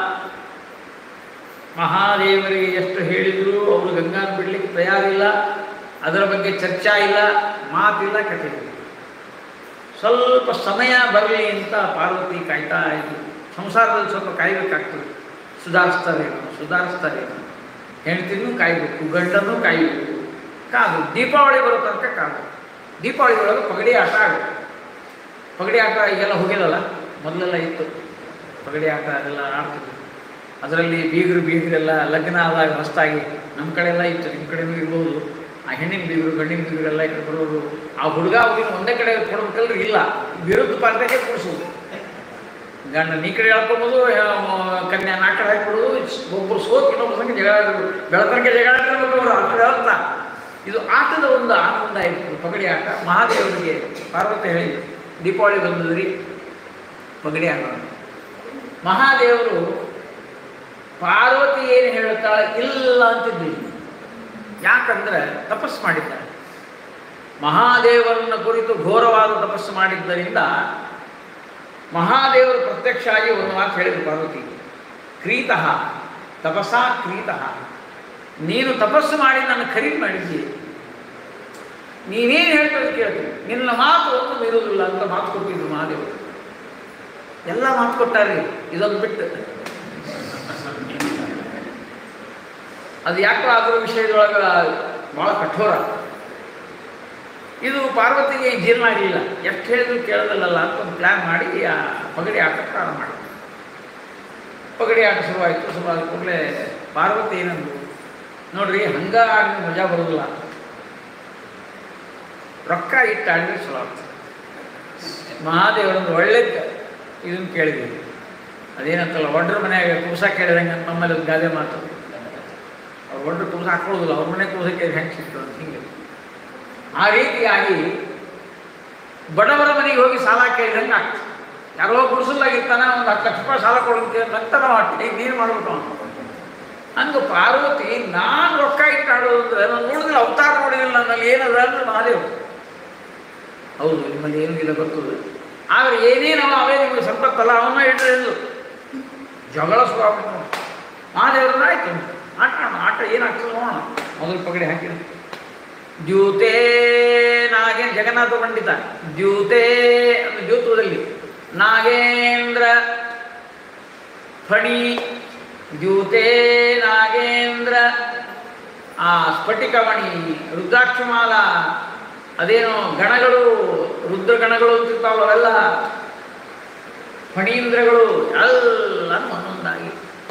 ಮಹಾದೇವರಿಗೆ ಎಷ್ಟು ಹೇಳಿದ್ರು ಅವರು ಗಂಗಾನ ಬಿಡ್ಲಿಕ್ಕೆ ತಯಾರಿಲ್ಲ ಅದರ ಬಗ್ಗೆ ಚರ್ಚಾ ಇಲ್ಲ ಮಾತಿಲ್ಲ ಕಥೆ ಇಲ್ಲ ಸ್ವಲ್ಪ ಸಮಯ ಬರಲಿ ಅಂತ ಪಾರ್ವತಿ ಕಾಯ್ತಾ ಇದ್ಲು ಸಂಸಾರದಲ್ಲಿ ಸ್ವಲ್ಪ ಕಾಯಬೇಕಾಗ್ತದೆ ಸುಧಾರಿಸ್ತಾರೇನೋ ಸುಧಾರಿಸ್ತಾರೇನೋ ಹೆಂಡ್ತಿನೂ ಕಾಯಬೇಕು ಗಂಡನೂ ಕಾಯಬೇಕು ಕಾದು ದೀಪಾವಳಿ ಬರೋ ತನಕ ಕಾದು ದೀಪಾವಳಿ ಒಳಗೆ ಪಗಡಿ ಆಟ ಆಗುತ್ತೆ ಪಗಡಿ ಆಟ ಈಗೆಲ್ಲ ಹೋಗಿಲ್ಲಲ್ಲ ಮೊದಲೆಲ್ಲ ಇತ್ತು ಪಗಡಿ ಆಟ ಎಲ್ಲ ಆಡ್ತಿದ್ವಿ ಅದರಲ್ಲಿ ಬೀಗರು ಬೀಗರೆಲ್ಲ ಲಗ್ನ ಆದಾಗ ಹೊಸ್ತಾಗಿ ನಮ್ಮ ಕಡೆ ಎಲ್ಲ ಇತ್ತು ನಿಮ್ಮ ಕಡೆನೂ ಇರ್ಬೋದು ಆ ಹೆಣ್ಣಿನ ಬೀಗರು ಗಂಡಿನ ಬೀಗರೆಲ್ಲ ಈ ಕಡೆ ಬರೋರು ಆ ಹುಡುಗ ಹುಡುಗಿನ ಒಂದೇ ಕಡೆ ಕೊಡ್ಬೇಕಲ್ರಿ ಇಲ್ಲ ವಿರುದ್ಧ ಪಾತ್ರಕ್ಕೆ ಕೂರಿಸೋದು ಗಂಡ ಈ ಕಡೆ ಹೇಳ್ಕೊಬೋದು ಕನ್ಯಾ ನಾ ಕಡೆ ಹಾಕ್ಬಿಡೋದು ಒಬ್ಬರು ಸೋತ್ ಇನ್ನೊಬ್ಬರ ಸಂಖ್ಯೆ ಜಗಳ ಬೆಳತನಕ್ಕೆ ಜಗಳ ಆಡ್ತಿರ್ಬೇಕು ಅವರು ಆ ಕಡೆ ಅರ್ಥ ಇದು ಆಟದ ಒಂದು ಆನಂದ ಇತ್ತು ಪಗಡಿ ಆಟ ಮಹಾದೇವರಿಗೆ ಪಾರ್ವತಿ ಹೇಳಿ ದೀಪಾವಳಿ ಬಂದದ್ರಿ ಪಗಡಿ ಆಟ ಮಹಾದೇವರು ಪಾರ್ವತಿ ಏನು ಹೇಳ್ತಾಳೆ ಇಲ್ಲ ಅಂತಿದ್ದಿಲ್ಲ ಯಾಕಂದ್ರೆ ತಪಸ್ಸು ಮಾಡಿದ್ದಾರೆ ಮಹಾದೇವರನ್ನ ಕುರಿತು ಘೋರವಾದ ತಪಸ್ಸು ಮಾಡಿದ್ದರಿಂದ ಮಹಾದೇವರು ಪ್ರತ್ಯಕ್ಷ ಆಗಿ ಒಂದು ಮಾತು ಹೇಳಿದ್ರು ಪಾರ್ವತಿ ಕ್ರೀತಃ ತಪಸ್ಸಾ ಕ್ರೀತಃ ನೀನು ತಪಸ್ಸು ಮಾಡಿ ನನ್ನ ಖರೀದಿ ಮಾಡಿದ್ದೀ ನೀನೇನು ಹೇಳ್ತದೆ ಕೇಳ್ತೀನಿ ನಿನ್ನ ಮಾತು ಒಂದು ಮೀರುವುದಿಲ್ಲ ಅಂತ ಮಾತು ಕೊಟ್ಟಿದ್ರು ಮಹಾದೇವರು ಎಲ್ಲ ಮಾತು ಕೊಟ್ಟಾರ್ರಿ ಇದೊಂದು ಬಿಟ್ಟು ಅದು ಯಾಕೋ ಅದರ ವಿಷಯದೊಳಗೆ ಭಾಳ ಕಠೋರ ಇದು ಪಾರ್ವತಿಗೆ ಜೀರ್ಣ ಆಗಲಿಲ್ಲ ಎಷ್ಟು ಹೇಳಿದ್ರು ಕೇಳೋದಲ್ಲ ಅಂತ ಒಂದು ಪ್ಲ್ಯಾನ್ ಮಾಡಿ ಆ ಪಗಡಿ ಆಟ ಪ್ರಾರಂಭ ಮಾಡಿ ಪಗಡಿ ಆಟ ಶುರುವಾಯಿತು ಶುರುವಾದ ಕೂಡಲೇ ಪಾರ್ವತಿ ಏನಂದ್ರು ನೋಡ್ರಿ ಹಂಗ ಆಡಿದ್ರೆ ಮಜಾ ಬರೋದಿಲ್ಲ ರೊಕ್ಕ ಇಟ್ಟು ಆಡಿದ್ರೆ ಚಲೋ ಆಗ್ತದೆ ಮಹಾದೇವರೊಂದು ಒಳ್ಳೆದ ಇದನ್ನು ಕೇಳಿದ್ವಿ ಅದೇನಂತಲ್ಲ ಒಡ್ರ ಮನೆಯಾಗ ಕೂಸ ಕೇಳಿದಂಗೆ ಅಂತ ನಮ್ಮಲ್ಲಿ ಒಂದು ಗಾದೆ ಮಾತು ಅವ್ರು ಒಡ್ರ ಕೂಸ ಹಾಕೊಳ್ಳೋದಿಲ್ಲ ಅವ್ರ ಮನೆ ಕೂಸ ಕೇಳಿ ಹೆಂಗೆ ಸಿಕ್ತು ಅಂತ ಹಿಂಗೆ ಆ ರೀತಿಯಾಗಿ ಬಡವರ ಮನೆಗೆ ಹೋಗಿ ಸಾಲ ಕೇಳಿದಂಗೆ ಆಗ್ತದೆ ಯಾರೋ ಗುಡಿಸಲಾಗಿರ್ತಾನೆ ಒಂದು ಹತ್ತು ಲಕ್ಷ ರೂಪಾಯಿ ಸಾಲ ಕೊಡೋದಕ್ಕೆ ನಂತರ ಮಾಡಿ ನೀನು ಮಾಡ್ಬಿಟ್ಟು ಅವ್ನು. ಹಂಗೆ ಪಾರ್ವತಿ ನಾನು ರೊಕ್ಕ ಇಟ್ಟು ಆಡೋದು ಅಂದ್ರೆ ನಾನು ನೋಡಿದ್ರೆ ಅವತಾರ ನೋಡಿದಿಲ್ಲ ನನ್ನಲ್ಲಿ ಏನದ ಅಂದ್ರೆ ಮಹಾದೇವ್ ಹೌದು ನಿಮ್ಮಲ್ಲಿ ಏನೂ ಇಲ್ಲ ಗೊತ್ತದು ಆದರೆ ಏನೇನವ ಅವೇ ನಿಮಗೆ ಸಂಪತ್ತಲ್ಲ ಅವನ್ನ ಇಟ್ಟಿರಲಿಲ್ಲ ಜಗಳ ಶುರು ಆಗ್ಬಿಟ್ಟು ಮಹಾದೇವ್ರದ್ದು ಆಯ್ತು ಆಟ ಆಡೋಣ ಆಟ ಏನಾಗ್ತದೆ ನೋಡೋಣ ಮೊದಲು ಪಗಡಿ ಹಾಕಿದ ದ್ಯೂತೇ ನಾಗೇನ್ ಜಗನ್ನಾಥ ಪಂಡಿತ ದ್ಯೂತೇ ಅಂದ್ರೆ ದ್ಯೂತದಲ್ಲಿ ನಾಗೇಂದ್ರ ಫಣಿ ದ್ಯೂತೇ ನಾಗೇಂದ್ರ ಆ ಸ್ಫಟಿಕಮಣಿ ರುದ್ರಾಕ್ಷಮಾಲ ಅದೇನೋ ಗಣಗಳು ರುದ್ರಗಣಗಳು ಅಂತಿರ್ತಾವಲ್ಲ ಅವೆಲ್ಲ ಫಣೀಂದ್ರಗಳು ಎಲ್ಲ ಒಂದೊಂದಾಗಿ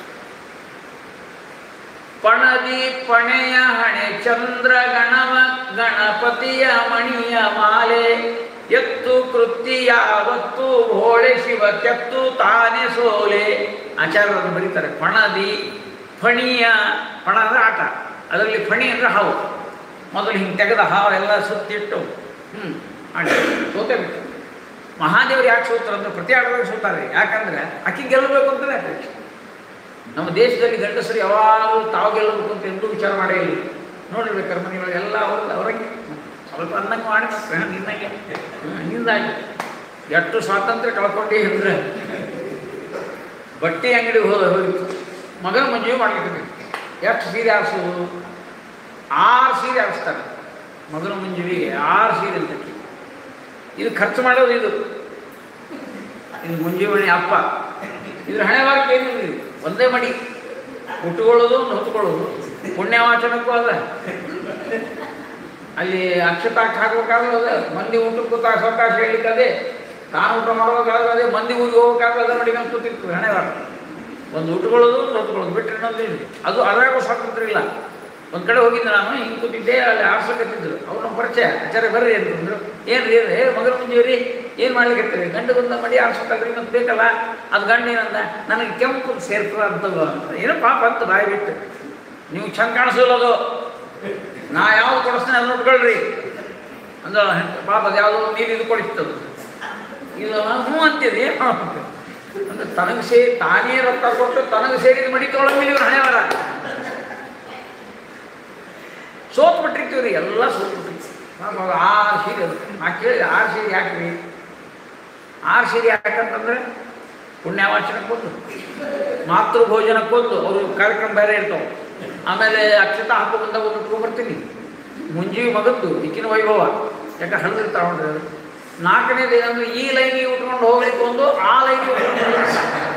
ಪಣದಿ ಪಣೆಯ ಹಣೆ ಚಂದ್ರ ಗಣವ ಗಣಪತಿಯ ಮಣಿಯ ಮಾಲೆ ಎತ್ತು ಕೃತಿ ಯಾವತ್ತು ಭೋಳೆ ಶಿವ ತೆತ್ತು ತಾನೆ ಸೋಲೆ ಆಚಾರ್ಯರನ್ನು ಬರೀತಾರೆ ಪಣದಿ ಫಣಿಯ ಪಣ ಅಂದ್ರೆ ಆಟ ಅದರಲ್ಲಿ ಫಣಿ ಅಂದ್ರೆ ಹಾವು ಮೊದಲು ಹಿಂಗೆ ತೆಗೆದ ಹಾವು ಎಲ್ಲ ಸುತ್ತಿಟ್ಟು ಹ್ಞೂ ಆಡಿ ಸೋತೆ ಬಿಟ್ಟು ಮಹಾದೇವರು ಯಾಕೆ ಸೋತಾರೆ ಅಂದ್ರೆ ಪ್ರತಿ ಆಟದಾಗ ಸೋತಾರೆ ಯಾಕಂದ್ರೆ ಅಕ್ಕಿ ಗೆಲ್ಲಬೇಕು ಅಂತಲೇ ಅಪೇಕ್ಷೆ ನಮ್ಮ ದೇಶದಲ್ಲಿ ಗಂಡಸರು ಯಾವಾಗಲೂ ತಾವು ಗೆಲ್ಲಬೇಕು ಅಂತ ಎಂದೂ ವಿಚಾರ ಮಾಡೇ ಇಲ್ಲ ನೋಡಿರ್ಬೇಕಾರೆ ಮನೆಯೊಳಗೆ ಎಲ್ಲ ಅವ್ರ ಅವರಿಗೆ ಸ್ವಲ್ಪ ಅನ್ನಂಗೆ ಮಾಡಿ ನಿನ್ನಂಗೆ ನಿಂದಾಗಿ ಎಷ್ಟು ಸ್ವಾತಂತ್ರ್ಯ ಕಳ್ಕೊಂಡೇ ಅಂದ್ರೆ ಬಟ್ಟೆ ಅಂಗಡಿಗೆ ಹೋದ ಹೋಗಿತ್ತು ಮಗನ ಮಂಜು ಮಾಡ್ಲಿಕ್ಕೆ ಎಷ್ಟು ಸೀರೆ ಆರಿಸೋದು ಆರು ಸೀರೆ ಆರಿಸ್ತಾರೆ ಮಗನ ಮಂಜುವಿಗೆ ಆರು ಸೀರೆ ಅಂತ ಇದು ಖರ್ಚು ಮಾಡೋದು ಇದು ಇದು ಮುಂಜುವಣಿ ಅಪ್ಪ ಇದ್ರ ಹಣೆ ಬಾರಕ್ಕೆ ಏನಿಲ್ಲ ಇದು. ಒಂದೇ ಮಡಿ ಉಟ್ಕೊಳ್ಳೋದು ಒಂದು ಹೊತ್ಕೊಳ್ಳೋದು ಪುಣ್ಯವಾಚನಕ್ಕೂ ಅದ ಅಲ್ಲಿ ಅಕ್ಷತಾಕ್ ಹಾಕ್ಬೇಕಾದ್ರೂ ಅದ ಮಂದಿ ಊಟಕ್ಕೆ ಕೂತಾಗ ಸ್ವಕಾಶ ಹೇಳಲಿಕ್ಕೆ ಅದೇ ತಾನು ಊಟ ಮಾಡ್ಬೇಕಾದ್ರೂ ಅದೇ ಮಂದಿ ಊರಿಗೆ ಹೋಗ್ಬೇಕಾದ್ರೂ ಅದೇ ಮಡಿಕೊಂಡು ಕೂತಿರ್ತೀವಿ ಹಣೆ ಬಾರ ಒಂದು ಉಟ್ಕೊಳ್ಳೋದು ಒಂದು ಹೊತ್ಕೊಳ್ಳೋದು ಬಿಟ್ಟರೆ ಇನ್ನೊಂದು ಇಲ್ಲ ಅದು ಅದ್ರಾಗೂ ಸ್ವಾತಂತ್ರ್ಯ ಇಲ್ಲ ಒಂದು ಕಡೆ ಹೋಗಿದ್ದೆ ನಾನು ಹಿಂಗೆ ಕೂತಿದ್ದೆ ಅಲ್ಲಿ ಆರ್ಸಕತ್ತಿದ್ರು ಅವ್ರು ನಮ್ಮ ಪರಿಚಯ ಆಚಾರ್ಯ ಬರ್ರಿ ಅಂತಂದ್ರು ಏನು ರೀ ಏ ಮಗನ ಮುಂಜೀವ್ರಿ ಏನು ಮಾಡ್ಲಿಕ್ಕೆ ಗಂಡ ಬಂದ ಮಡಿ ಆರ್ಸಕ್ಕಲ್ರಿ ಮತ್ತೆ ಬೇಕಲ್ಲ ಅದು ಗಂಡ ಏನಂದ ನನಗೆ ಕೆಂಪು ಸೇರ್ತದ ಅಂತ ಏನೋ ಪಾಪ ಅಂತ ಬಾಯಿ ಬಿಟ್ಟು ನೀವು ಚಂದ ಕಾಣಿಸೋಲ್ಲ ಅದು ನಾ ಯಾವ್ದು ಕೊಡಿಸ್ತೀನಿ ಅದನ್ನ ಉಟ್ಕೊಳ್ರಿ ಅಂದ ಪಾಪ ಅದು ಯಾವುದೋ ನೀರು ಇದು ಕೊಡಿಸ್ತದು ಇದು ಹ್ಞೂ ಅಂತಿದೆ ಅಂದ್ರೆ ತನಗೆ ಸೇರಿ ತಾನೇ ರೊಕ್ಕ ಕೊಟ್ಟು ತನಗೆ ಸೇರಿದ ಮಡಿ ತೊಗೊಳಂಗಿಲ್ಲ ಇವ್ರು ಹಣೆ ಬರ ಸೋತ್ ಬಿಟ್ಟಿರ್ತೀವಿ ರೀ ಎಲ್ಲ ಸೋತ್ ಬಿಟ್ಟಿರ್ತೀವಿ ಆರು ಸೀರೆ ಅದು ನಾ ಕೇಳಿ ಆರು ಸೀರೆ ಯಾಕ್ರಿ ಆರು ಸೀರೆ ಯಾಕಂತಂದ್ರೆ ಪುಣ್ಯವಾಚನಕ್ಕೊಂದು ಮಾತೃ ಭೋಜನಕ್ಕೊಂದು ಅವರು ಕಾರ್ಯಕ್ರಮ ಬೇರೆ ಇರ್ತಾವೆ ಆಮೇಲೆ ಅಕ್ಷತಾ ಹಾಕೋ ಬಂದಾಗ ಒಂದು ಇಟ್ಕೊಂಡ್ಬರ್ತೀನಿ ಮುಂಜಿ ಮಗದ್ದು ಈಕಿನ ವೈಭವ ಯಾಕೆ ಹರಿದಿರ್ತಾವೆ ನೋಡ್ರಿ ಅದು ನಾಲ್ಕನೇದು ಏನಂದ್ರೆ ಈ ಲೈನಿಗೆ ಉಟ್ಕೊಂಡು ಹೋಗ್ಲಿಕ್ಕೆ ಒಂದು ಆ ಲೈನಿಗೆ ಉಟ್ಕೊಂಡು ಹೋಗ್ಲಿಕ್ಕೆ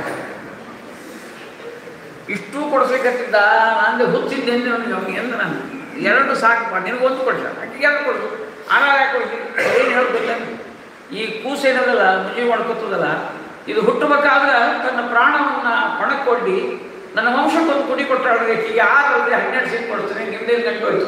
ಇಷ್ಟು ಕೊಡಿಸ್ಲಿಕ್ಕತ್ತಿದ್ದ ನಂದು ಹುಚ್ಚಿದ್ದೇನೆ ಅವನಿಗೆ ಅವನಿಗೆ ಎಂದು ನಾನು ಎರಡು ಸಾಕಪ್ಪ ನಿನಗೊಂದು ಕೊಡ್ಸ ಆಕೆಗೆ ಎರಡು ಕೊಡ್ಸು ಆರಾಗ ಕೊಡ್ಸಿ ಏನು ಹೇಳ್ಬೇಕಿಲ್ಲ ಈ ಕೂಸೇನದಲ್ಲ ಮುಜಿ ಮಾಡ್ಕೊತದಲ್ಲ ಇದು ಹುಟ್ಟಬೇಕಾದ್ರೆ ತನ್ನ ಪ್ರಾಣವನ್ನು ಪಣಕ್ಕೊಡ್ಡಿ ನನ್ನ ವಂಶಕ್ಕೊಂದು ಕುಡಿ ಕೊಟ್ಟಾಡ್ರೆ ಈಗ ಆದ್ರೆ ಹನ್ನೆರಡು ಸೀಟ್ ಕೊಡ್ತೇನೆ ನಿಮ್ದೇನು ಗಂಟು ಹೋಯ್ತು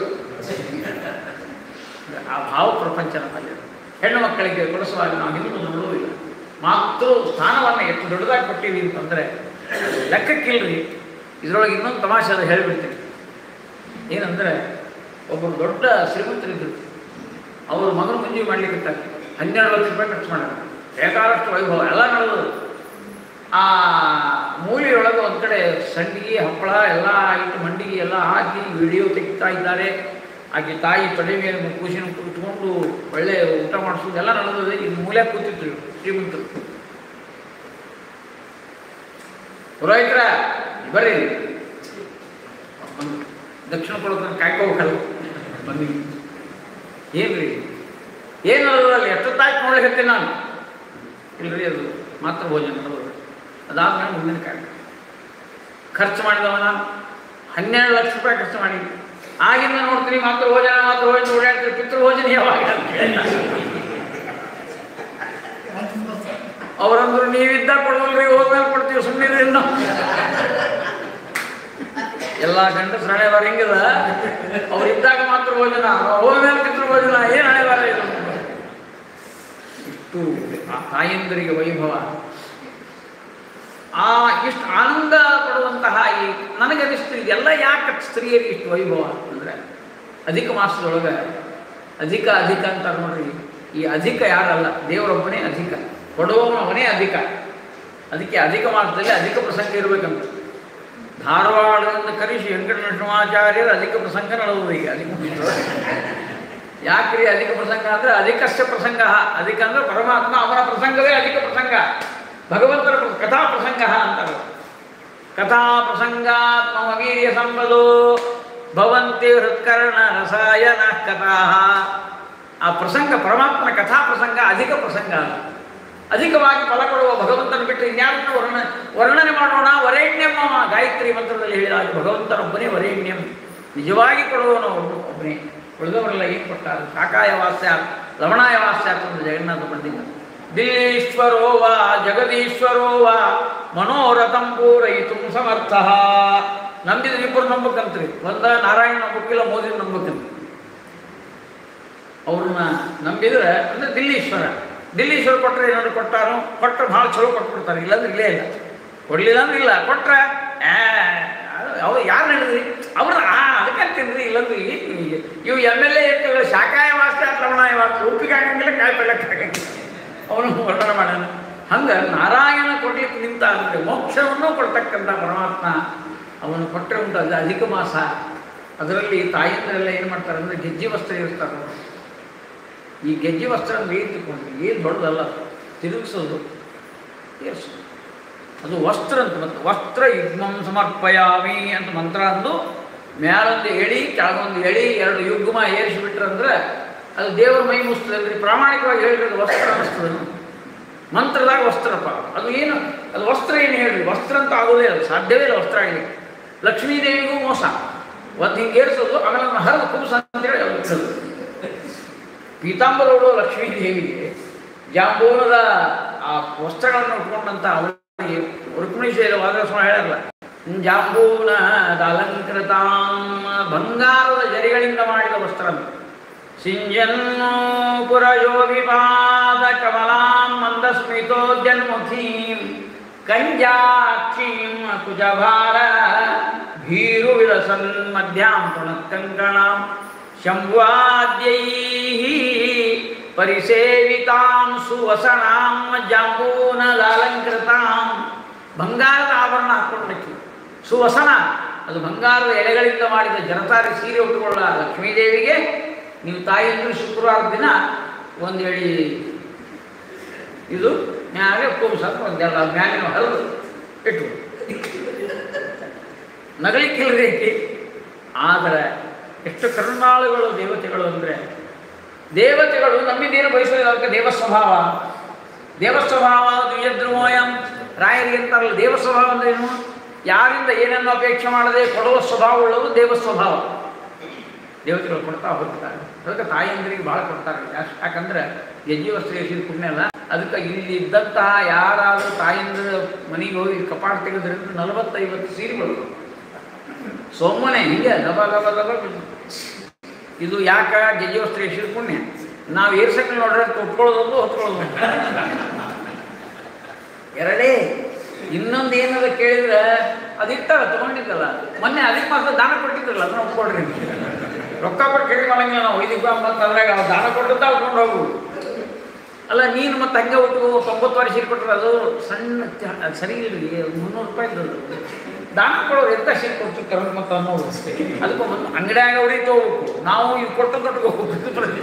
ಆ ಭಾವ ಪ್ರಪಂಚ ನಮ್ಮಲ್ಲಿ ಹೆಣ್ಣು ಮಕ್ಕಳಿಗೆ ಕೊಡಿಸುವಾಗ ನಾವು ಹಿಂದೂ ನೋಡುವುದಿಲ್ಲ ಮಾತೃ ಸ್ಥಾನವನ್ನು ಎಷ್ಟು ದೊಡ್ಡದಾಗಿ ಕೊಟ್ಟಿವಿ ಅಂತಂದರೆ ಲೆಕ್ಕಕ್ಕಿಲ್ರಿ ಇದರೊಳಗೆ ಇನ್ನೊಂದು ತಮಾಷೆ ಅದು ಹೇಳಿಬಿಡ್ತೀನಿ ಏನಂದರೆ ಒಬ್ಬರು ದೊಡ್ಡ ಶ್ರೀಮಂತರಿದ್ದರು ಅವರು ಮಗನ ಮುಂಜಿ ಮಾಡ್ಲಿಕ್ಕೆ ಹನ್ನೆರಡು ಲಕ್ಷ ರೂಪಾಯಿ ಖರ್ಚು ಮಾಡ್ಯಾರ ಬೇಕಾದಷ್ಟು ವೈಭವ ಎಲ್ಲ ನಡೆದು ಆ ಮೂಲಿಯೊಳಗೆ ಒಂದು ಕಡೆ ಸಂಡಿಗೆ ಹಪ್ಪಳ ಎಲ್ಲ ಇಟ್ಟು ಮಂಡಿಗೆ ಎಲ್ಲ ಹಾಕಿ ವಿಡಿಯೋ ತೆಗಿತಾ ಇದ್ದಾರೆ ಆಕೆ ತಾಯಿ ತೊಡೆ ಮೇಲೆ ಕೂಸಿನ ಕೂತ್ಕೊಂಡು ಒಳ್ಳೆ ಊಟ ಮಾಡಿಸೋದು ಎಲ್ಲ ನಡೆದಿದೆ ಇದು ಮೂಲೆ ಕೂತಿದ್ರು ಶ್ರೀಮಂತರು ಪುರೋಹಿತರ ಬರ್ರಿ ಬಂದು ದಕ್ಷಿಣ ಕೊಡೋದನ್ನ ಕಾಯ್ಕೋಬೇಕಲ್ಲ ಬನ್ನಿ ಏನ್ರಿ ಏನು ನಡೆದಲ್ಲಿ ಎಷ್ಟೊತ್ತಾಯ್ತು ನೋಡ್ಲಿಕ್ಕೆ ನಾನು ಇಲ್ರಿ ಅದು ಮಾತ್ರ ಭೋಜನ ನಡೆದು ಅದಾದ್ಮೇಲೆ ಮುಂದಿನ ಕಾರ್ಯ ಖರ್ಚು ಮಾಡಿದವ ನಾನು ಹನ್ನೆರಡು ಲಕ್ಷ ರೂಪಾಯಿ ಖರ್ಚು ಮಾಡಿ ಆಗಿಂದ ನೋಡ್ತೀನಿ ಮಾತ್ರ ಭೋಜನ ಮಾತ್ರ ಭೋಜನ ಓಡಾಡ್ತೀರಿ ಪಿತೃ ಭೋಜನ ಯಾವಾಗ ಅಂತ ಕೇಳಿದ. ಅವರಂದ್ರು ನೀವಿದ್ದ ಕೊಡೋಲ್ರಿ ಹೋದ್ಮೇಲೆ ಕೊಡ್ತೀವಿ ಸುಮ್ಮನೆ ಇನ್ನು ಎಲ್ಲ ಗಂಡಸರು ಹಣೆಬಾರ ಹಿಂಗದ ಅವ್ರಿದ್ದಾಗ ಮಾತ್ರ ಭೋಜನ ಹೋದ್ಮೇಲೆ ಪಿತೃ ಭೋಜನ ಏನು ಹಣೆಬಾರ ಇದು ಇಷ್ಟು ಆ ತಾಯಂದರಿಗೆ ವೈಭವ ಆ ಇಷ್ಟು ಆನಂದ ಪಡುವಂತಹ ಈ ನನಗನಿಸ್ತು ಇದೆಲ್ಲ ಯಾಕೆ ಸ್ತ್ರೀಯರಿಗೆ ಇಷ್ಟು ವೈಭವ ಅಂದರೆ ಅಧಿಕ ಮಾಸದೊಳಗೆ ಅಧಿಕ ಅಧಿಕ ಅಂತ ನೋಡ್ರಿ ಈ ಅಧಿಕ ಯಾರಲ್ಲ ದೇವರೊಬ್ಬನೇ ಅಧಿಕ ಕೊಡುವವನು ಅವನೇ ಅಧಿಕ ಅದಕ್ಕೆ ಅಧಿಕ ಮಾಸದಲ್ಲಿ ಅಧಿಕ ಪ್ರಸಂಗ ಇರಬೇಕಂತ ಧಾರವಾಡದಿಂದ ಕರೆಸಿ ವೆಂಕಟ ನರಸಿಂಹಾಚಾರ್ಯರು ಅಧಿಕ ಪ್ರಸಂಗ ನಡೆಯುವುದು ಈಗ ಅಧಿಕ ಮಾಸದೊಳಗೆ. ಯಾಕ್ರಿ ಅಧಿಕ ಪ್ರಸಂಗ ಅಂದರೆ ಅಧಿಕಸ್ಯ ಪ್ರಸಂಗ ಅಧಿಕ ಅಂದರೆ ಪರಮಾತ್ಮ ಅವನ ಪ್ರಸಂಗವೇ ಅಧಿಕ ಪ್ರಸಂಗ ಭಗವಂತನ ಪ್ರ- ಕಥಾ ಪ್ರಸಂಗ ಅಂತಾರೆ ಕಥಾ ಪ್ರಸಂಗಾತ್ಮ ವೀರ್ಯ ಸಂಪದೋ ಭವಂತಿ ಹೃತ್ಕರ್ಣ ರಸಾಯನ ಕಥಾ ಆ ಪ್ರಸಂಗ ಪರಮಾತ್ಮನ ಕಥಾ ಪ್ರಸಂಗ ಅಧಿಕ ಪ್ರಸಂಗ ಅಲ್ಲ. ಅಧಿಕವಾಗಿ ಫಲ ಕೊಡುವ ಭಗವಂತನ ಬಿಟ್ಟು ಇನ್ಯಾರನ್ನು ವರ್ಣ ವರ್ಣನೆ ಮಾಡೋಣ ವರೇಣ್ಯಂ ಅವ ಗಾಯತ್ರಿ ಮಂತ್ರದಲ್ಲಿ ಹೇಳಿದಾಗ ಭಗವಂತನೊಬ್ಬನೇ ವರೇಣ್ಯಂ ನಿಜವಾಗಿ ಕೊಡುವವನು ಒಬ್ಬ- ಒಬ್ಬನೇ ಉಳಿದವರೆಲ್ಲ ಏನು ಕೊಟ್ಟಾರ ಕಾಕಾಯ ವಾಸ್ಯ ಲವಣಾಯ ವಾಸ್ಯ ಅಂತ ಜಗನ್ನಾಥ ಪಂಡಿತ ದಿಲ್ಲೀಶ್ವರೋ ವಾ ಜಗದೀಶ್ವರೋ ವಾ ಮನೋರಥಂ ಪೂರಯಿತು ಸಮರ್ಥ ನಂಬಿದ್ರೆ ಇಬ್ಬರು ನಂಬಕಂತ್ರಿ ಒಂದ ನಾರಾಯಣ ನಂಬಕ್ಕಿಲ್ಲ ಮೋದಿ ನಂಬಕಂತ ಅವ್ರನ್ನ ನಂಬಿದ್ರೆ ಅಂದ್ರೆ ದಿಲ್ಲೀಶ್ವರ ದಿಲ್ಲೀಶ್ವರ ಕೊಟ್ಟರೆ ಏನಾದ್ರು ಕೊಟ್ಟಾರೋ ಕೊಟ್ಟರೆ ಭಾಳ ಚಲೋ ಕೊಟ್ಬಿಡ್ತಾರೆ ಇಲ್ಲಾಂದ್ರೆ ಇಲ್ಲೇ ಇಲ್ಲ ಕೊಡ್ಲಿಲ್ಲ ಅಂದ್ರೆ ಇಲ್ಲ ಕೊಟ್ರೆ ಅವ್ರು ಯಾರು ಹೇಳಿದ್ರಿ ಅವ್ರ ಆ ಅದಕ್ಕೆ ಅಂತೀನ್ರಿ ಇಲ್ಲಂದ್ರೆ ಈ- ಇವು ಎಮ್ ಎಲ್ ಎ ಶಾಖಾಯ ವಾಸ್ತೆ ಲವಣಾಯ ವಾಸ್ತೆ ಉಪ್ಪಿಗೆ ಆಗಂಗಿಲ್ಲ ಕಾಯಿ ಪಲ್ಯಕ್ಕೆ ಆಗಂಗಿಲ್ಲ ಅವನು ವರ್ಣನೆ ಮಾಡ್ಯಾನ ಹಂಗೆ ನಾರಾಯಣ ಕೊಡ್ಲಿಕ್ಕೆ ನಿಂತ ಅಂದರೆ ಮೋಕ್ಷವನ್ನು ಕೊಡ್ತಕ್ಕಂಥ ಪರಮಾತ್ಮ ಅವನು ಕೊಟ್ಟರೆ ಉಂಟು ಅದು ಅಧಿಕ ಮಾಸ ಅದರಲ್ಲಿ ತಾಯಂದರೆಲ್ಲ ಏನು ಮಾಡ್ತಾರೆ ಅಂದರೆ ಗೆಜ್ಜಿ ವಸ್ತ್ರ ಇರ್ತಾರೆ ಈ ಗೆಜ್ಜೆ ವಸ್ತ್ರ ಅಂದ್ರೆ ಏನು ತಿಳ್ಕೊಂಡ್ರಿ ಏನು ದೊಡ್ಡದಲ್ಲ ತಿರುಗಿಸೋದು ಏರ್ಸೋದು ಅದು ವಸ್ತ್ರ ಅಂತ ಮತ್ತು ವಸ್ತ್ರ ಯುಗ್ಮಂ ಸಮರ್ಪಯಾಮಿ ಅಂತ ಮಂತ್ರ ಅಂದು ಮ್ಯಾಲೊಂದು ಎಳಿ ಕೆಳಗೊಂದು ಎಳಿ ಎರಡು ಯುಗ್ಮ ಏರಿಸಿಬಿಟ್ರಂದ್ರೆ ಅದು ದೇವರ ಮೈ ಮುಸ್ತದಲ್ರಿ ಪ್ರಾಮಾಣಿಕವಾಗಿ ಹೇಳಿರೋದು ವಸ್ತ್ರ ಅನಿಸ್ತದೆ ಮಂತ್ರದಾಗ ವಸ್ತ್ರಪ್ಪ ಅದು ಏನು ಅದು ವಸ್ತ್ರ ಏನು ಹೇಳ್ರಿ ವಸ್ತ್ರ ಅಂತ ಆಗೋದೇ ಅದು ಸಾಧ್ಯವೇ ಇಲ್ಲ ವಸ್ತ್ರ ಆಗಲಿಕ್ಕೆ ಲಕ್ಷ್ಮೀದೇವಿಗೂ ಮೋಸ ಒಂದು ಹಿಂಗೆ ಏರಿಸೋದು ಆಮೇಲೆ ಅದನ್ನ ಹರಿದು ಕುಬ್ಸ ಅಂತೇಳಿ ಅದು ಬಿಡೋದು ಪೀತಾಂಬರ ಉಡೋ ಲಕ್ಷ್ಮೀ ದೇವಿಗೆ ಜಾಂಬೂನದ ಆ ವಸ್ತ್ರಗಳನ್ನು ಉಟ್ಕೊಂಡಂತ ಅವರಿಗೆ ರುಕ್ಮಿಣೀಶ್ವರ ವಾದಸ್ವಾಮಿ ಹೇಳಲ್ಲ ಜಾಂಬೂನ ಅಲಂಕೃತ ಬಂಗಾರದ ಜರಿಗಳಿಂದ ಮಾಡಿದ ವಸ್ತ್ರ ಸಿಂಜನ್ನೋ ಪುರಯೋಗಿಪಾದ ಕಮಲಾಂ ಮಂದಸ್ಮಿತೋದ್ಯನ್ಮುಖೀಂ ಕಂಜಾಕ್ಷೀಂ ಕುಜಭಾರ ಭೀರು ವಿಲಸನ್ ಮಧ್ಯಾಂ ಪುನಃಕಂಕಣಾಂ ಶಂಭ್ವಾದ್ಯೈಃ ಪರಿಸೇವಿತಾಂ ಸುವಸನಾಂ ಜಾಂಬೂನಲಾಲಂಕೃತಾಂ ಬಂಗಾರದ ಆಭರಣ ಹಾಕ್ಕೊಂಡಕ್ಕೆ ಸುವಸನ ಅದು ಬಂಗಾರದ ಎಲೆಗಳಿಂದ ಮಾಡಿದ ಜನತಾರಿ ಸೀರೆ ಉಟ್ಟುಕೊಳ್ಳ ಲಕ್ಷ್ಮೀದೇವಿಗೆ ನೀವು ತಾಯಿಯಂದ್ರೆ ಶುಕ್ರವಾರ ದಿನ ಒಂದು ಎಳಿ ಇದು ಮ್ಯಾಲೆ ಕುಬ್ಸಕ್ಕೆ ಒಂದೆಲ್ಲ ಮ್ಯಾಲಿನ ಹರಿದು ಇಟ್ಟು ನಗಲಿಕ್ಕಿಲ್ರಿ ಆಕೆ ಆದರೆ ಎಷ್ಟು ಕರುಣಾಳುಗಳು ದೇವತೆಗಳು ಅಂದರೆ ದೇವತೆಗಳು ನಮ್ಮಿಂದೇನು ಬಯಸೋದಿಲ್ಲ ಅದಕ್ಕೆ ದೇವಸ್ವಭಾವ ದೇವಸ್ವಭಾವ ದ್ವಿಜಧ್ರುವೋಯಂ ರಾಯರಿಗೆ ಅಂತಾರಲ್ಲ ದೇವಸ್ವಭಾವ ಅಂದ್ರೆ ಏನು ಯಾರಿಂದ ಏನನ್ನು ಅಪೇಕ್ಷೆ ಮಾಡದೆ ಕೊಡುವ ಸ್ವಭಾವವುಳ್ಳವು ದೇವಸ್ವಭಾವ ದೇವತೆಗಳು ಕೊಡ್ತಾ ಹೋಗ್ತಾರೆ ಅದಕ್ಕೆ ತಾಯಂದ್ರಿಗೆ ಭಾಳ ಕೊಡ್ತಾರೆ ಯಾಕ್- ಯಾಕಂದ್ರೆ ಯಜ್ಞ ವಸ್ತ್ರ ಎಸಿದ ಪುಣ್ಯ ಅಲ್ಲ ಅದಕ್ಕೆ ಇಲ್ಲಿ ಇದ್ದಂತಹ ಯಾರಾದರೂ ತಾಯಂದ್ರ ಮನೆಗೆ ಹೋಗಿ ಕಪಾಟ ತೆಗೆದ್ರಿಂದ ನಲವತ್ತೈವತ್ತು ಸೀರೆಗಳು ಸೊಮ್ಮನೆ ಹಿಂಗೆ ಲಬ ಲಬ ಲಬ ಬಿದ್ದು. ಇದು ಯಾಕ ಗೆಜ್ಜೆ ವಸ್ತ್ರ ಎಸಿದ ಪುಣ್ಯ ನಾವು ಏರ್ಸಕ್ಕೆ ನೋಡ್ರೆ ಕೊಟ್ಕೊಳ್ಳೋದೊಂದು ಹೊತ್ಕೊಳ್ಳೋದು ಎರಡೇ ಇನ್ನೊಂದು ಏನದ ಕೇಳಿದ್ರೆ ಅದಿಟ್ಟಾರ ತಗೊಂಡಿದ್ದಲ್ಲ ಮೊನ್ನೆ ಅದಕ್ಕೆ ಮಾತ್ರ ದಾನ ಕೊಟ್ಟಿದ್ರಲ್ಲ ಅದನ್ನ ಒಪ್ಕೊಡ್ರಿ ರೊಕ್ಕ ಕೊಟ್ಟು ಕೇಳಿ ಮಾಡಂಗಿಲ್ಲ ನಾವು ಇದಕ್ಕೆ ಮತ್ತು ಅದ್ರಾಗ ಅವ್ರು ದಾನ ಕೊಟ್ಟಂತ ಉಟ್ಕೊಂಡು ಹೋಗು ಅಲ್ಲ ನೀನು ಮತ್ತೆ ಹಂಗೆ ಉಟ್ಟು ತೊಂಬತ್ತು ವರ್ಷ ಸೀರೆ ಕೊಟ್ಟರೆ ಅದು ಸಣ್ಣ ಚ- ಅದು ಸರಿ ಇಲ್ರಿ ಮುನ್ನೂರು ರೂಪಾಯಿ ದಾನ ಕೊಡೋರು ಎಂತ ಸೀರೆ ಕೊಡ್ತಿರ್ತಾರೆ ಮತ್ತು ಅನ್ನೋದು ಅಷ್ಟೇ ಅದಕ್ಕೆ ಒಂದು ಅಂಗಡಿಯಾಗ ಹೊಡಿತು ಹೋಗ್ಬೇಕು ನಾವು ಇವು ಕೊಟ್ಟು ಕೊಟ್ಟು ಹೋಗ್ಬೇಕು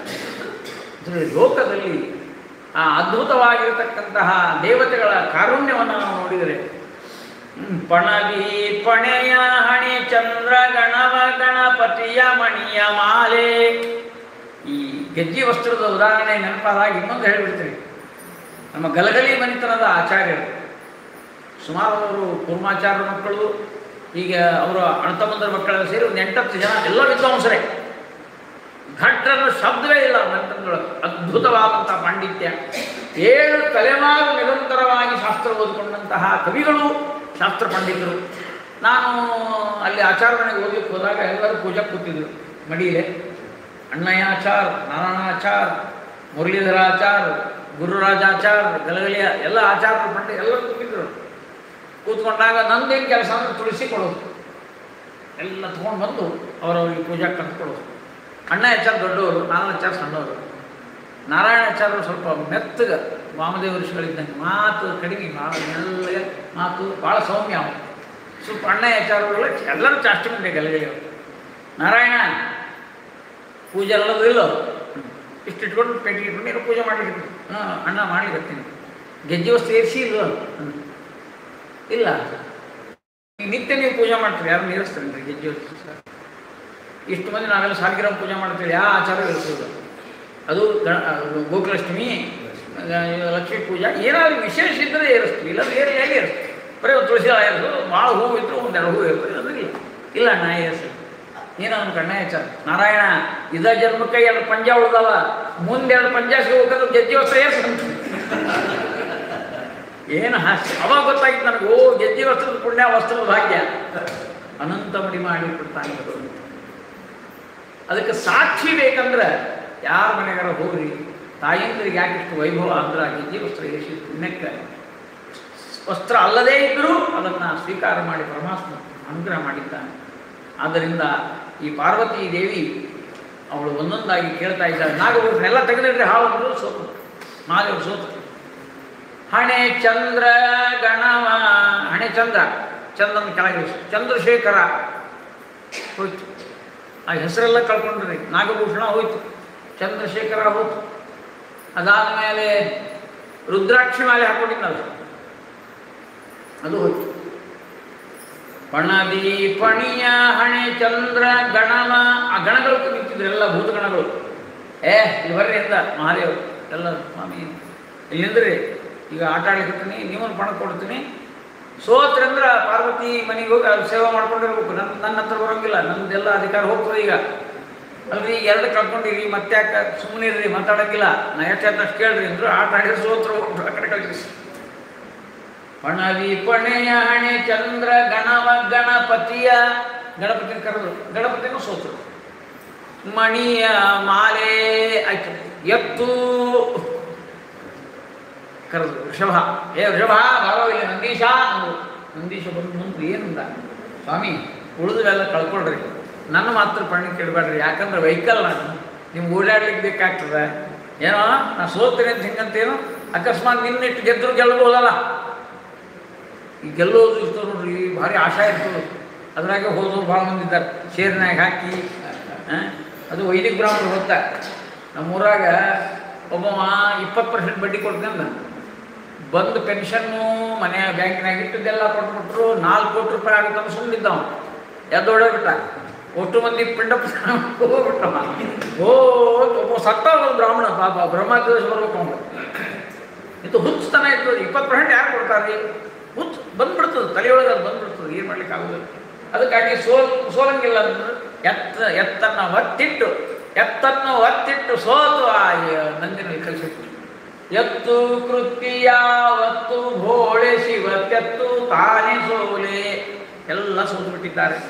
ಇದು ಲೋಕದಲ್ಲಿ ಆ ಅದ್ಭುತವಾಗಿರತಕ್ಕಂತಹ ದೇವತೆಗಳ ಕಾರುಣ್ಯವನ್ನು ನಾವು ನೋಡಿದರೆ ಹ್ಮ್, ಪಣವಿ ಪಣೆಯ ಹಣೆ ಚಂದ್ರ ಗಣವ ಗಣಪತಿಯ ಮಣಿಯ ಮಾಲೆ ಈ ಗೆಜ್ಜೆ ವಸ್ತ್ರದ ಉದಾಹರಣೆ ನೆನಪಾದಾಗ ಇನ್ನೊಂದು ಹೇಳಿಬಿಡ್ತೀನಿ ನಮ್ಮ ಗಲಗಲಿ ಮನಿತನದ ಆಚಾರ್ಯರು ಸುಮಾರು ಅವರು ಕುರ್ಮಾಚಾರ್ಯರ ಮಕ್ಕಳು ಈಗ ಅವರ ಅಣ್ಣತಮ್ಮಂದರ ಮಕ್ಕಳೆಲ್ಲ ಸೇರಿ ಒಂದು ಎಂಟತ್ತು ಜನ ಎಲ್ಲ ವಿದ್ವಾಂಸರೇ ಘಟ್ಟನ್ನು ಶಬ್ದವೇ ಇಲ್ಲ ಮಂತ್ರದೊಳಗೆ ಅದ್ಭುತವಾದಂತಹ ಪಾಂಡಿತ್ಯ ಏಳು ತಲೆಮಾರು ನಿರಂತರವಾಗಿ ಶಾಸ್ತ್ರ ಓದಿಕೊಂಡಂತಹ ಕವಿಗಳು ಶಾಸ್ತ್ರ ಪಂಡಿತರು ನಾನು ಅಲ್ಲಿ ಆಚಾರ್ಯನಿಗೆ ಓದಲಿಕ್ಕೆ ಹೋದಾಗ ಎಲ್ಲರೂ ಪೂಜಾ ಕೂತಿದ್ರು ಮಡಿಯಲೆ ಅಣ್ಣಯ್ಯಾಚಾರ್ ನಾರಾಯಣಾಚಾರ್ ಮುರಳೀಧರಾಚಾರ್ ಗುರುರಾಜಾಚಾರ್ ಗಲಗಲಿಯ ಎಲ್ಲ ಆಚಾರ್ಯರು ಪಂಡಿತ ಎಲ್ಲರೂ ಕೂತಿದ್ರು ಕೂತ್ಕೊಂಡಾಗ ನಂದೇನು ಕೆಲಸ ಅಂದ್ರೆ ತುಳಸಿ ಕೊಡೋದು ಎಲ್ಲ ತೊಗೊಂಡು ಬಂದು ಅವರವರಿಗೆ ಪೂಜಾ ಕಲ್ತ್ಕೊಳ್ಳೋದು ಅಣ್ಣ ಆಚಾರ ದೊಡ್ಡವರು ನಾರಾಯಣಾಚಾರ ಸಣ್ಣವರು ನಾರಾಯಣಾಚಾರ್ಯರು ಸ್ವಲ್ಪ ಮೆತ್ತಗ ವಾಮದೇವ ಋಷಿಗಳಿದ್ದಂಗೆ ಮಾತು ಕಡಿಮೆ ಭಾಳ ಮೆಲ್ಲಗೆ ಮಾತು ಭಾಳ ಸೌಮ್ಯ ಅವನು ಸ್ವಲ್ಪ ಅಣ್ಣ ಆಚಾರಗಳು ಎಲ್ಲರೂ ಚಾಷ್ಟಿ ಮುಂದೆ ಗಲಗಲಿಯವರು ನಾರಾಯಣ ಪೂಜೆ ಎಲ್ಲದು ಇಲ್ಲೋ ಇಷ್ಟು ಇಟ್ಕೊಂಡು ಪೆಟ್ಟಿಗೆ ಇಟ್ಕೊಂಡು ಏನೋ ಪೂಜೆ ಮಾಡ್ಲಿಕ್ಕೆ ಹಾಂ ಅಣ್ಣ ಮಾಡ್ಲಿಕ್ಕೆ ಬರ್ತೀನಿ ಗೆಜ್ಜೆ ವಸ್ತು ಏರಿಸಿ ಇಲ್ವೋ ಅಂದ. ಇಲ್ಲ ನಿತ್ಯ ನೀವು ಪೂಜೆ ಮಾಡ್ತೀರಿ ಯಾರು ನೀರಿಸ್ತಾರೆ ಗೆಜ್ಜೆ ವಸ್ತು ಇಷ್ಟು ಮಂದಿ ನಾವೆಲ್ಲ ಸಾವಿರ ಪೂಜೆ ಮಾಡ್ತೀವಿ ಯಾವ ಆಚಾರ ಇರಿಸೋದು ಅದು ಗಣ ಗೋಕುಲಾಷ್ಟಮಿ ಆ, ಲಕ್ಷ್ಮೀ ಪೂಜಾ ಏನಾದರೂ ವಿಶೇಷ ಇದ್ದರೆ ಏರಿಸ್ತೀವಿ ಇಲ್ಲ ಏರಿ ಹೇಗೆ ಏರಿಸ್ತೀವಿ ಬರೀ ಒಂದು ತುಳಸಿ ದಳ ಏರಿಸೋದು ಭಾಳ ಹೂವು ಇದ್ರು ಒಂದೆರಡು ಹೂವು ಇರ್ತದೆ ಅದ್ರಲ್ಲಿ ಇಲ್ಲ ನಾ ಏರಿಸಿ ಏನೋ ನಮ್ಮ ಕಣ್ಣ ಆಚಾರ ನಾರಾಯಣ ಇದ ಜನ್ಮಕ್ಕೆ ಎರಡು ಪಂಜ ಉಳ್ದವ ಮುಂದೆ ಎರಡು ಪಂಜ ಸಿಗೋಬೇಕಾದ್ರೆ ಗೆಜ್ಜೆ ವಸ್ತ್ರ ಏರ್ಸಂತ ಏನು ಹಾಸ್ಯ ಅವಾಗ ಗೊತ್ತಾಗಿತ್ತು ನನಗೆ ಓ ಗೆಜ್ಜೆ ವಸ್ತ್ರದ ಪುಣ್ಯ ವಸ್ತ್ರದ ಭಾಗ್ಯ ಅನಂತ ಮಡಿ ಮಾಡಿ ಕೊಡ್ತಾನೆ ಭಗವಂತ. ಅದಕ್ಕೆ ಸಾಕ್ಷಿ ಬೇಕಂದ್ರೆ ಯಾರ ಮನೆಗಾರ ಹೋಗ್ರಿ ತಾಯಂದ್ರಿಗೆ ಯಾಕೆ ಇಷ್ಟು ವೈಭವ ಅಂದ್ರೆ ಆ ಗೆಜ್ಜೆ ವಸ್ತ್ರ ಏರಿಸಿ ಪುಣ್ಯಕ್ಕೆ ವಸ್ತ್ರ ಅಲ್ಲದೇ ಇದ್ದರೂ ಅದನ್ನು ಸ್ವೀಕಾರ ಮಾಡಿ ಪರಮಾತ್ಮ ಅನುಗ್ರಹ ಮಾಡಿದ್ದಾನೆ ಆದ್ದರಿಂದ ಈ ಪಾರ್ವತಿ ದೇವಿ ಅವಳು ಒಂದೊಂದಾಗಿ ಕೇಳ್ತಾ ಇದ್ದಾಳೆ ನಾಗಭೂಷಣೆಲ್ಲ ತೆಗೆದಿಡ್ರಿ ಹಾವು ಸೋತು ಮಹಾದೇವರು ಸೋತು ಹಣೆ ಚಂದ್ರ ಗಣವ ಹಣೆ ಚಂದ್ರ ಚಂದ್ರನ ಕೆಳಗೆ ಚಂದ್ರಶೇಖರ ಹೋಯ್ತು ಆ ಹೆಸರೆಲ್ಲ ಕಳ್ಕೊಂಡ್ರಿ ನಾಗಭೂಷಣ ಹೋಯ್ತು ಚಂದ್ರಶೇಖರ ಹೋಯ್ತು ಅದಾದ ಮೇಲೆ ರುದ್ರಾಕ್ಷಿ ಮಾಲೆ ಹಾಕೊಂಡಿದ್ದಲ್ಲ ಅದು ಹೋಯ್ತು ಪಣದಿ ಪಣಿಯ ಹಣೆ ಚಂದ್ರ ಗಣವ ಆ ಗಣಗಳು ನಿಂತಿದ್ರು ಎಲ್ಲ ಭೂತಗಣಗಳು ಏ ಇಲ್ಲಿ ಬರ್ರಿ ಅಂತ ಮಹಾದೇವ್ ಎಲ್ಲ ಸ್ವಾಮಿ ಇಲ್ಲಿ ನಿಂದ್ರಿ ಈಗ ಆಟ ಆಡ್ಲಿಕ್ಕೆ ನೀವೊಂದು ಪಣ ಕೊಡ್ತೀನಿ ಸೋತ್ರಂದ್ರ ಪಾರ್ವತಿ ಮನೆಗೆ ಹೋಗಿ ಅವ್ರು ಸೇವೆ ಮಾಡ್ಕೊಂಡಿರ್ಬೇಕು ನನ್ನ ನನ್ನ ಹತ್ರ ಬರೋಂಗಿಲ್ಲ ನಮ್ದೆಲ್ಲ ಅಧಿಕಾರ ಹೋಗ್ತದೆ ಈಗ ಅಲ್ರಿ ಈಗ ಎರಡು ಕಳ್ಕೊಂಡಿರಿ ಮತ್ತೆ ಯಾಕೆ ಸುಮ್ಮನೆ ಇರ್ರಿ ಮಾತಾಡೋಂಗಿಲ್ಲ ನಾ ಎಷ್ಟು ಅಷ್ಟು ಕೇಳ್ರಿ ಅಂದ್ರು ಆಟ ಆಡಿದ್ರೆ ಸೋತ್ರು ಆ ಕಡೆ ಕಳಿಸಿ ಪಣವಿ ಪಣೆಯ ಹಣೆ ಚಂದ್ರ ಗಣವ ಗಣಪತಿಯ ಗಣಪತಿನ ಕರೆದ್ರು ಗಣಪತಿನೂ ಸೋತರು ಮಣಿಯ ಮಾಲೆ ಆಯ್ತು ಎತ್ತು ಕರೆದ್ರು ವೃಷಭ ಏ ವೃಷಭ ಬಾರವಿಲ್ಲ ನಂದೀಶ ಅಂದ್ರು ನಂದೀಶ ಬಂದು ಮುಂದೆ ಏನಂದ ಸ್ವಾಮಿ ಉಳಿದವೆಲ್ಲ ಕಳ್ಕೊಳ್ರಿ ನನ್ನ ಮಾತ್ರ ಪಣಿ ಕೇಳಬೇಡ್ರಿ ಯಾಕಂದ್ರೆ ವೆಹಿಕಲ್ ನಾನು ನಿಮ್ಗೆ ಓಡಾಡ್ಲಿಕ್ಕೆ ಬೇಕಾಗ್ತದೆ ಏನೋ ನಾ ಸೋತ್ತೀನಿ ಅಂತ ಹಿಂಗಂತೇನು ಅಕಸ್ಮಾತ್ ನಿನ್ನಿಟ್ಟು ಗೆದ್ದರು ಗೆಲ್ಲಬಹುದಲ್ಲ ಈ ಗೆಲ್ಲೋದು ಇರ್ತದೆ ನೋಡ್ರಿ ಭಾರಿ ಆಶಾ ಇರ್ತದೆ ಅದ್ರಾಗೆ ಹೋದವ್ರು ಭಾಳ ಮಂದಿ ಇದ್ದಾರೆ ಶೇರ್ನಾಗ ಹಾಕಿ ಆ, ಅದು ವೈದಿಕ ಬ್ರಾಹ್ಮಣರು ಹೋಗ್ತಾ ನಮ್ಮೂರಾಗ ಒಬ್ಬವ ಇಪ್ಪತ್ತು ಪರ್ಸೆಂಟ್ ಬಡ್ಡಿ ಕೊಡ್ತಂದ ಬಂದು ಪೆನ್ಷನ್ನು ಮನೆ ಬ್ಯಾಂಕಿನಾಗ ಇಟ್ಟಿದ್ದೆಲ್ಲ ಕೊಟ್ಬಿಟ್ರು ನಾಲ್ಕು ಕೋಟಿ ರೂಪಾಯಿ ಆಗುತ್ತಂತ ಸುಮ್ಮನಿದ್ದವ ಎದ್ದೋಡೇ ಬಿಟ್ಟ ಒಟ್ಟು ಮಂದಿ ಪಿಂಡ ಪ್ರದಾನ ಹೋಗ್ಬಿಟ್ರವ ಓ ಒಬ್ಬ ಸತ್ತ ಒಂದು ಬ್ರಾಹ್ಮಣ ಪಾಪ ಬ್ರಹ್ಮದೋಷ ಬರ್ಬೇಕು ಅವನು ಇದು ಹುಚ್ಚತನ ಇರ್ತದೆ ಇಪ್ಪತ್ತು ಪರ್ಸೆಂಟ್ ಯಾರು ಕೊಡ್ತಾರೆ ಹುಚ್ಚು ಬಂದ್ಬಿಡ್ತದೆ ತಲೆಯೊಳಗೆ ಅದು ಬಂದ್ಬಿಡ್ತದೆ ಏನು ಮಾಡ್ಲಿಕ್ಕೆ ಆಗೋದಿಲ್ಲ ಅದಕ್ಕಾಗಿ ಸೋಲ್ ಸೋಲಂಗಿಲ್ಲ ಅಂದ್ರೆ ಎತ್ತ ಎತ್ತನ್ನು ಒತ್ತಿಟ್ಟು ಎತ್ತನ್ನು ಒತ್ತಿಟ್ಟು ಸೋತು ಆ ನಂದಿನಲ್ಲಿ ಕಲಿಸಿಟ್ಟು ಎತ್ತು ಕೃತ್ಯ ಯಾವತ್ತು ಭೋಳೆ ಶಿವತ್ತೆತ್ತು ತಾನೇ ಸೋಲೆ ಎಲ್ಲ ಸೋತು ಬಿಟ್ಟಿದ್ದಾರೆ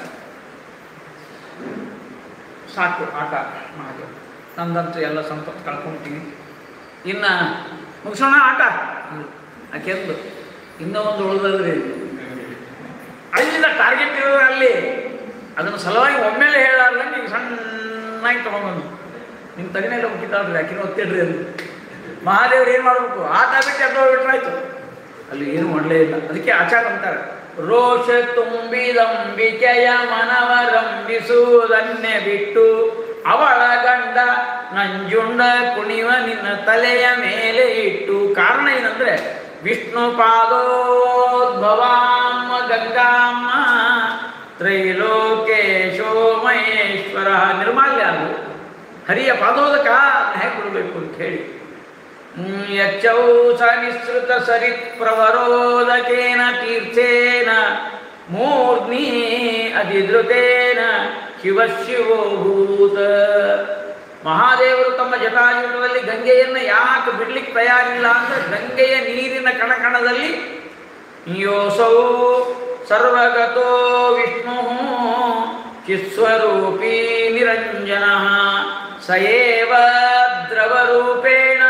ಸಾಕು ಆಟ ಮಾಡಿ ನಂದಂತೂ ಎಲ್ಲ ಸಂಪತ್ತು ಕಳ್ಕೊಂತೀನಿ ಇನ್ನು ಮುಗಿಸೋಣ ಆಟ ಆಕೆಂದು ಇನ್ನೂ ಒಂದು ಉಳಿದ್ರಿ ಅಲ್ಲಿಂದ ಟಾರ್ಗೆಟ್ ಇರೋದು ಅಲ್ಲಿ ಅದನ್ನು ಸಲುವಾಗಿ ಒಮ್ಮೆಲೆ ಹೇಳಾರ್ಲೆ ನೀವು ಸಣ್ಣಾಗಿ ತೊಗೊಂಬಂದು ನಿಮ್ಮ ತಗನೆಲ್ಲ ಹುಟ್ಟಿದ್ದಾಳ್ರಿ ಆಕಿನ ಒತ್ತಿಡ್ರಿ ಅದು ಮಹಾದೇವ್ರು ಏನು ಮಾಡಬೇಕು ಆಟ ಬಿಟ್ಟು ಎದ್ದು ಹೋಗ್ಬಿಟ್ರಾಯ್ತು ಅಲ್ಲಿ ಏನು ಮಾಡಲೇ ಇಲ್ಲ ಅದಕ್ಕೆ ಆಚಾರ ಅಂತಾರೆ ರೋಷ ತುಂಬಿದಂಬಿಕೆಯ ಮನವರಂಬಿಸುವುದನ್ನೇ ಬಿಟ್ಟು ಅವಳ ಗಂಡ ನಂಜುಂಡ ಕುಣಿವ ನಿನ್ನ ತಲೆಯ ಮೇಲೆ ಇಟ್ಟು ಕಾರಣ ಏನಂದ್ರೆ ವಿಷ್ಣು ಪಾದೋದ್ಭವಾಮ್ಮ ಗಂಗಾಮ್ಮ ತ್ರೈಲೋಕೇಶೋ ಮಹೇಶ್ವರ ನಿರ್ಮಾಲ್ಯ ಅದು ಹರಿಯ ಪಾದೋದಕ ಹೇಗೆ ಕೊಡಬೇಕು ಅಂತ ಹೇಳಿ ಯಚ್ಚೌ ಸ ನಿಸೃತ ಸರಿತ್ ಪ್ರವರೋದಕೇನ ತೀರ್ಥೇನ ಮೂರ್ಧ್ನಿ ಅಧಿಧೃತೇನ ಶಿವ ಶಿವೋಭೂತ ಮಹಾದೇವರು ತಮ್ಮ ಜಟಾಯುಗದಲ್ಲಿ ಗಂಗೆಯನ್ನು ಯಾಕೆ ಬಿಡ್ಲಿಕ್ಕೆ ತಯಾರಿಲ್ಲ ಅಂದ್ರೆ ಗಂಗೆಯ ನೀರಿನ ಕಣಕಣದಲ್ಲಿ ಯೋಸೌ ಸರ್ವಗತೋ ವಿಷ್ಣು ಚಿಸ್ವರೂಪೀ ನಿರಂಜನ ಸಯೇವ ದ್ರವರೂಪೇಣ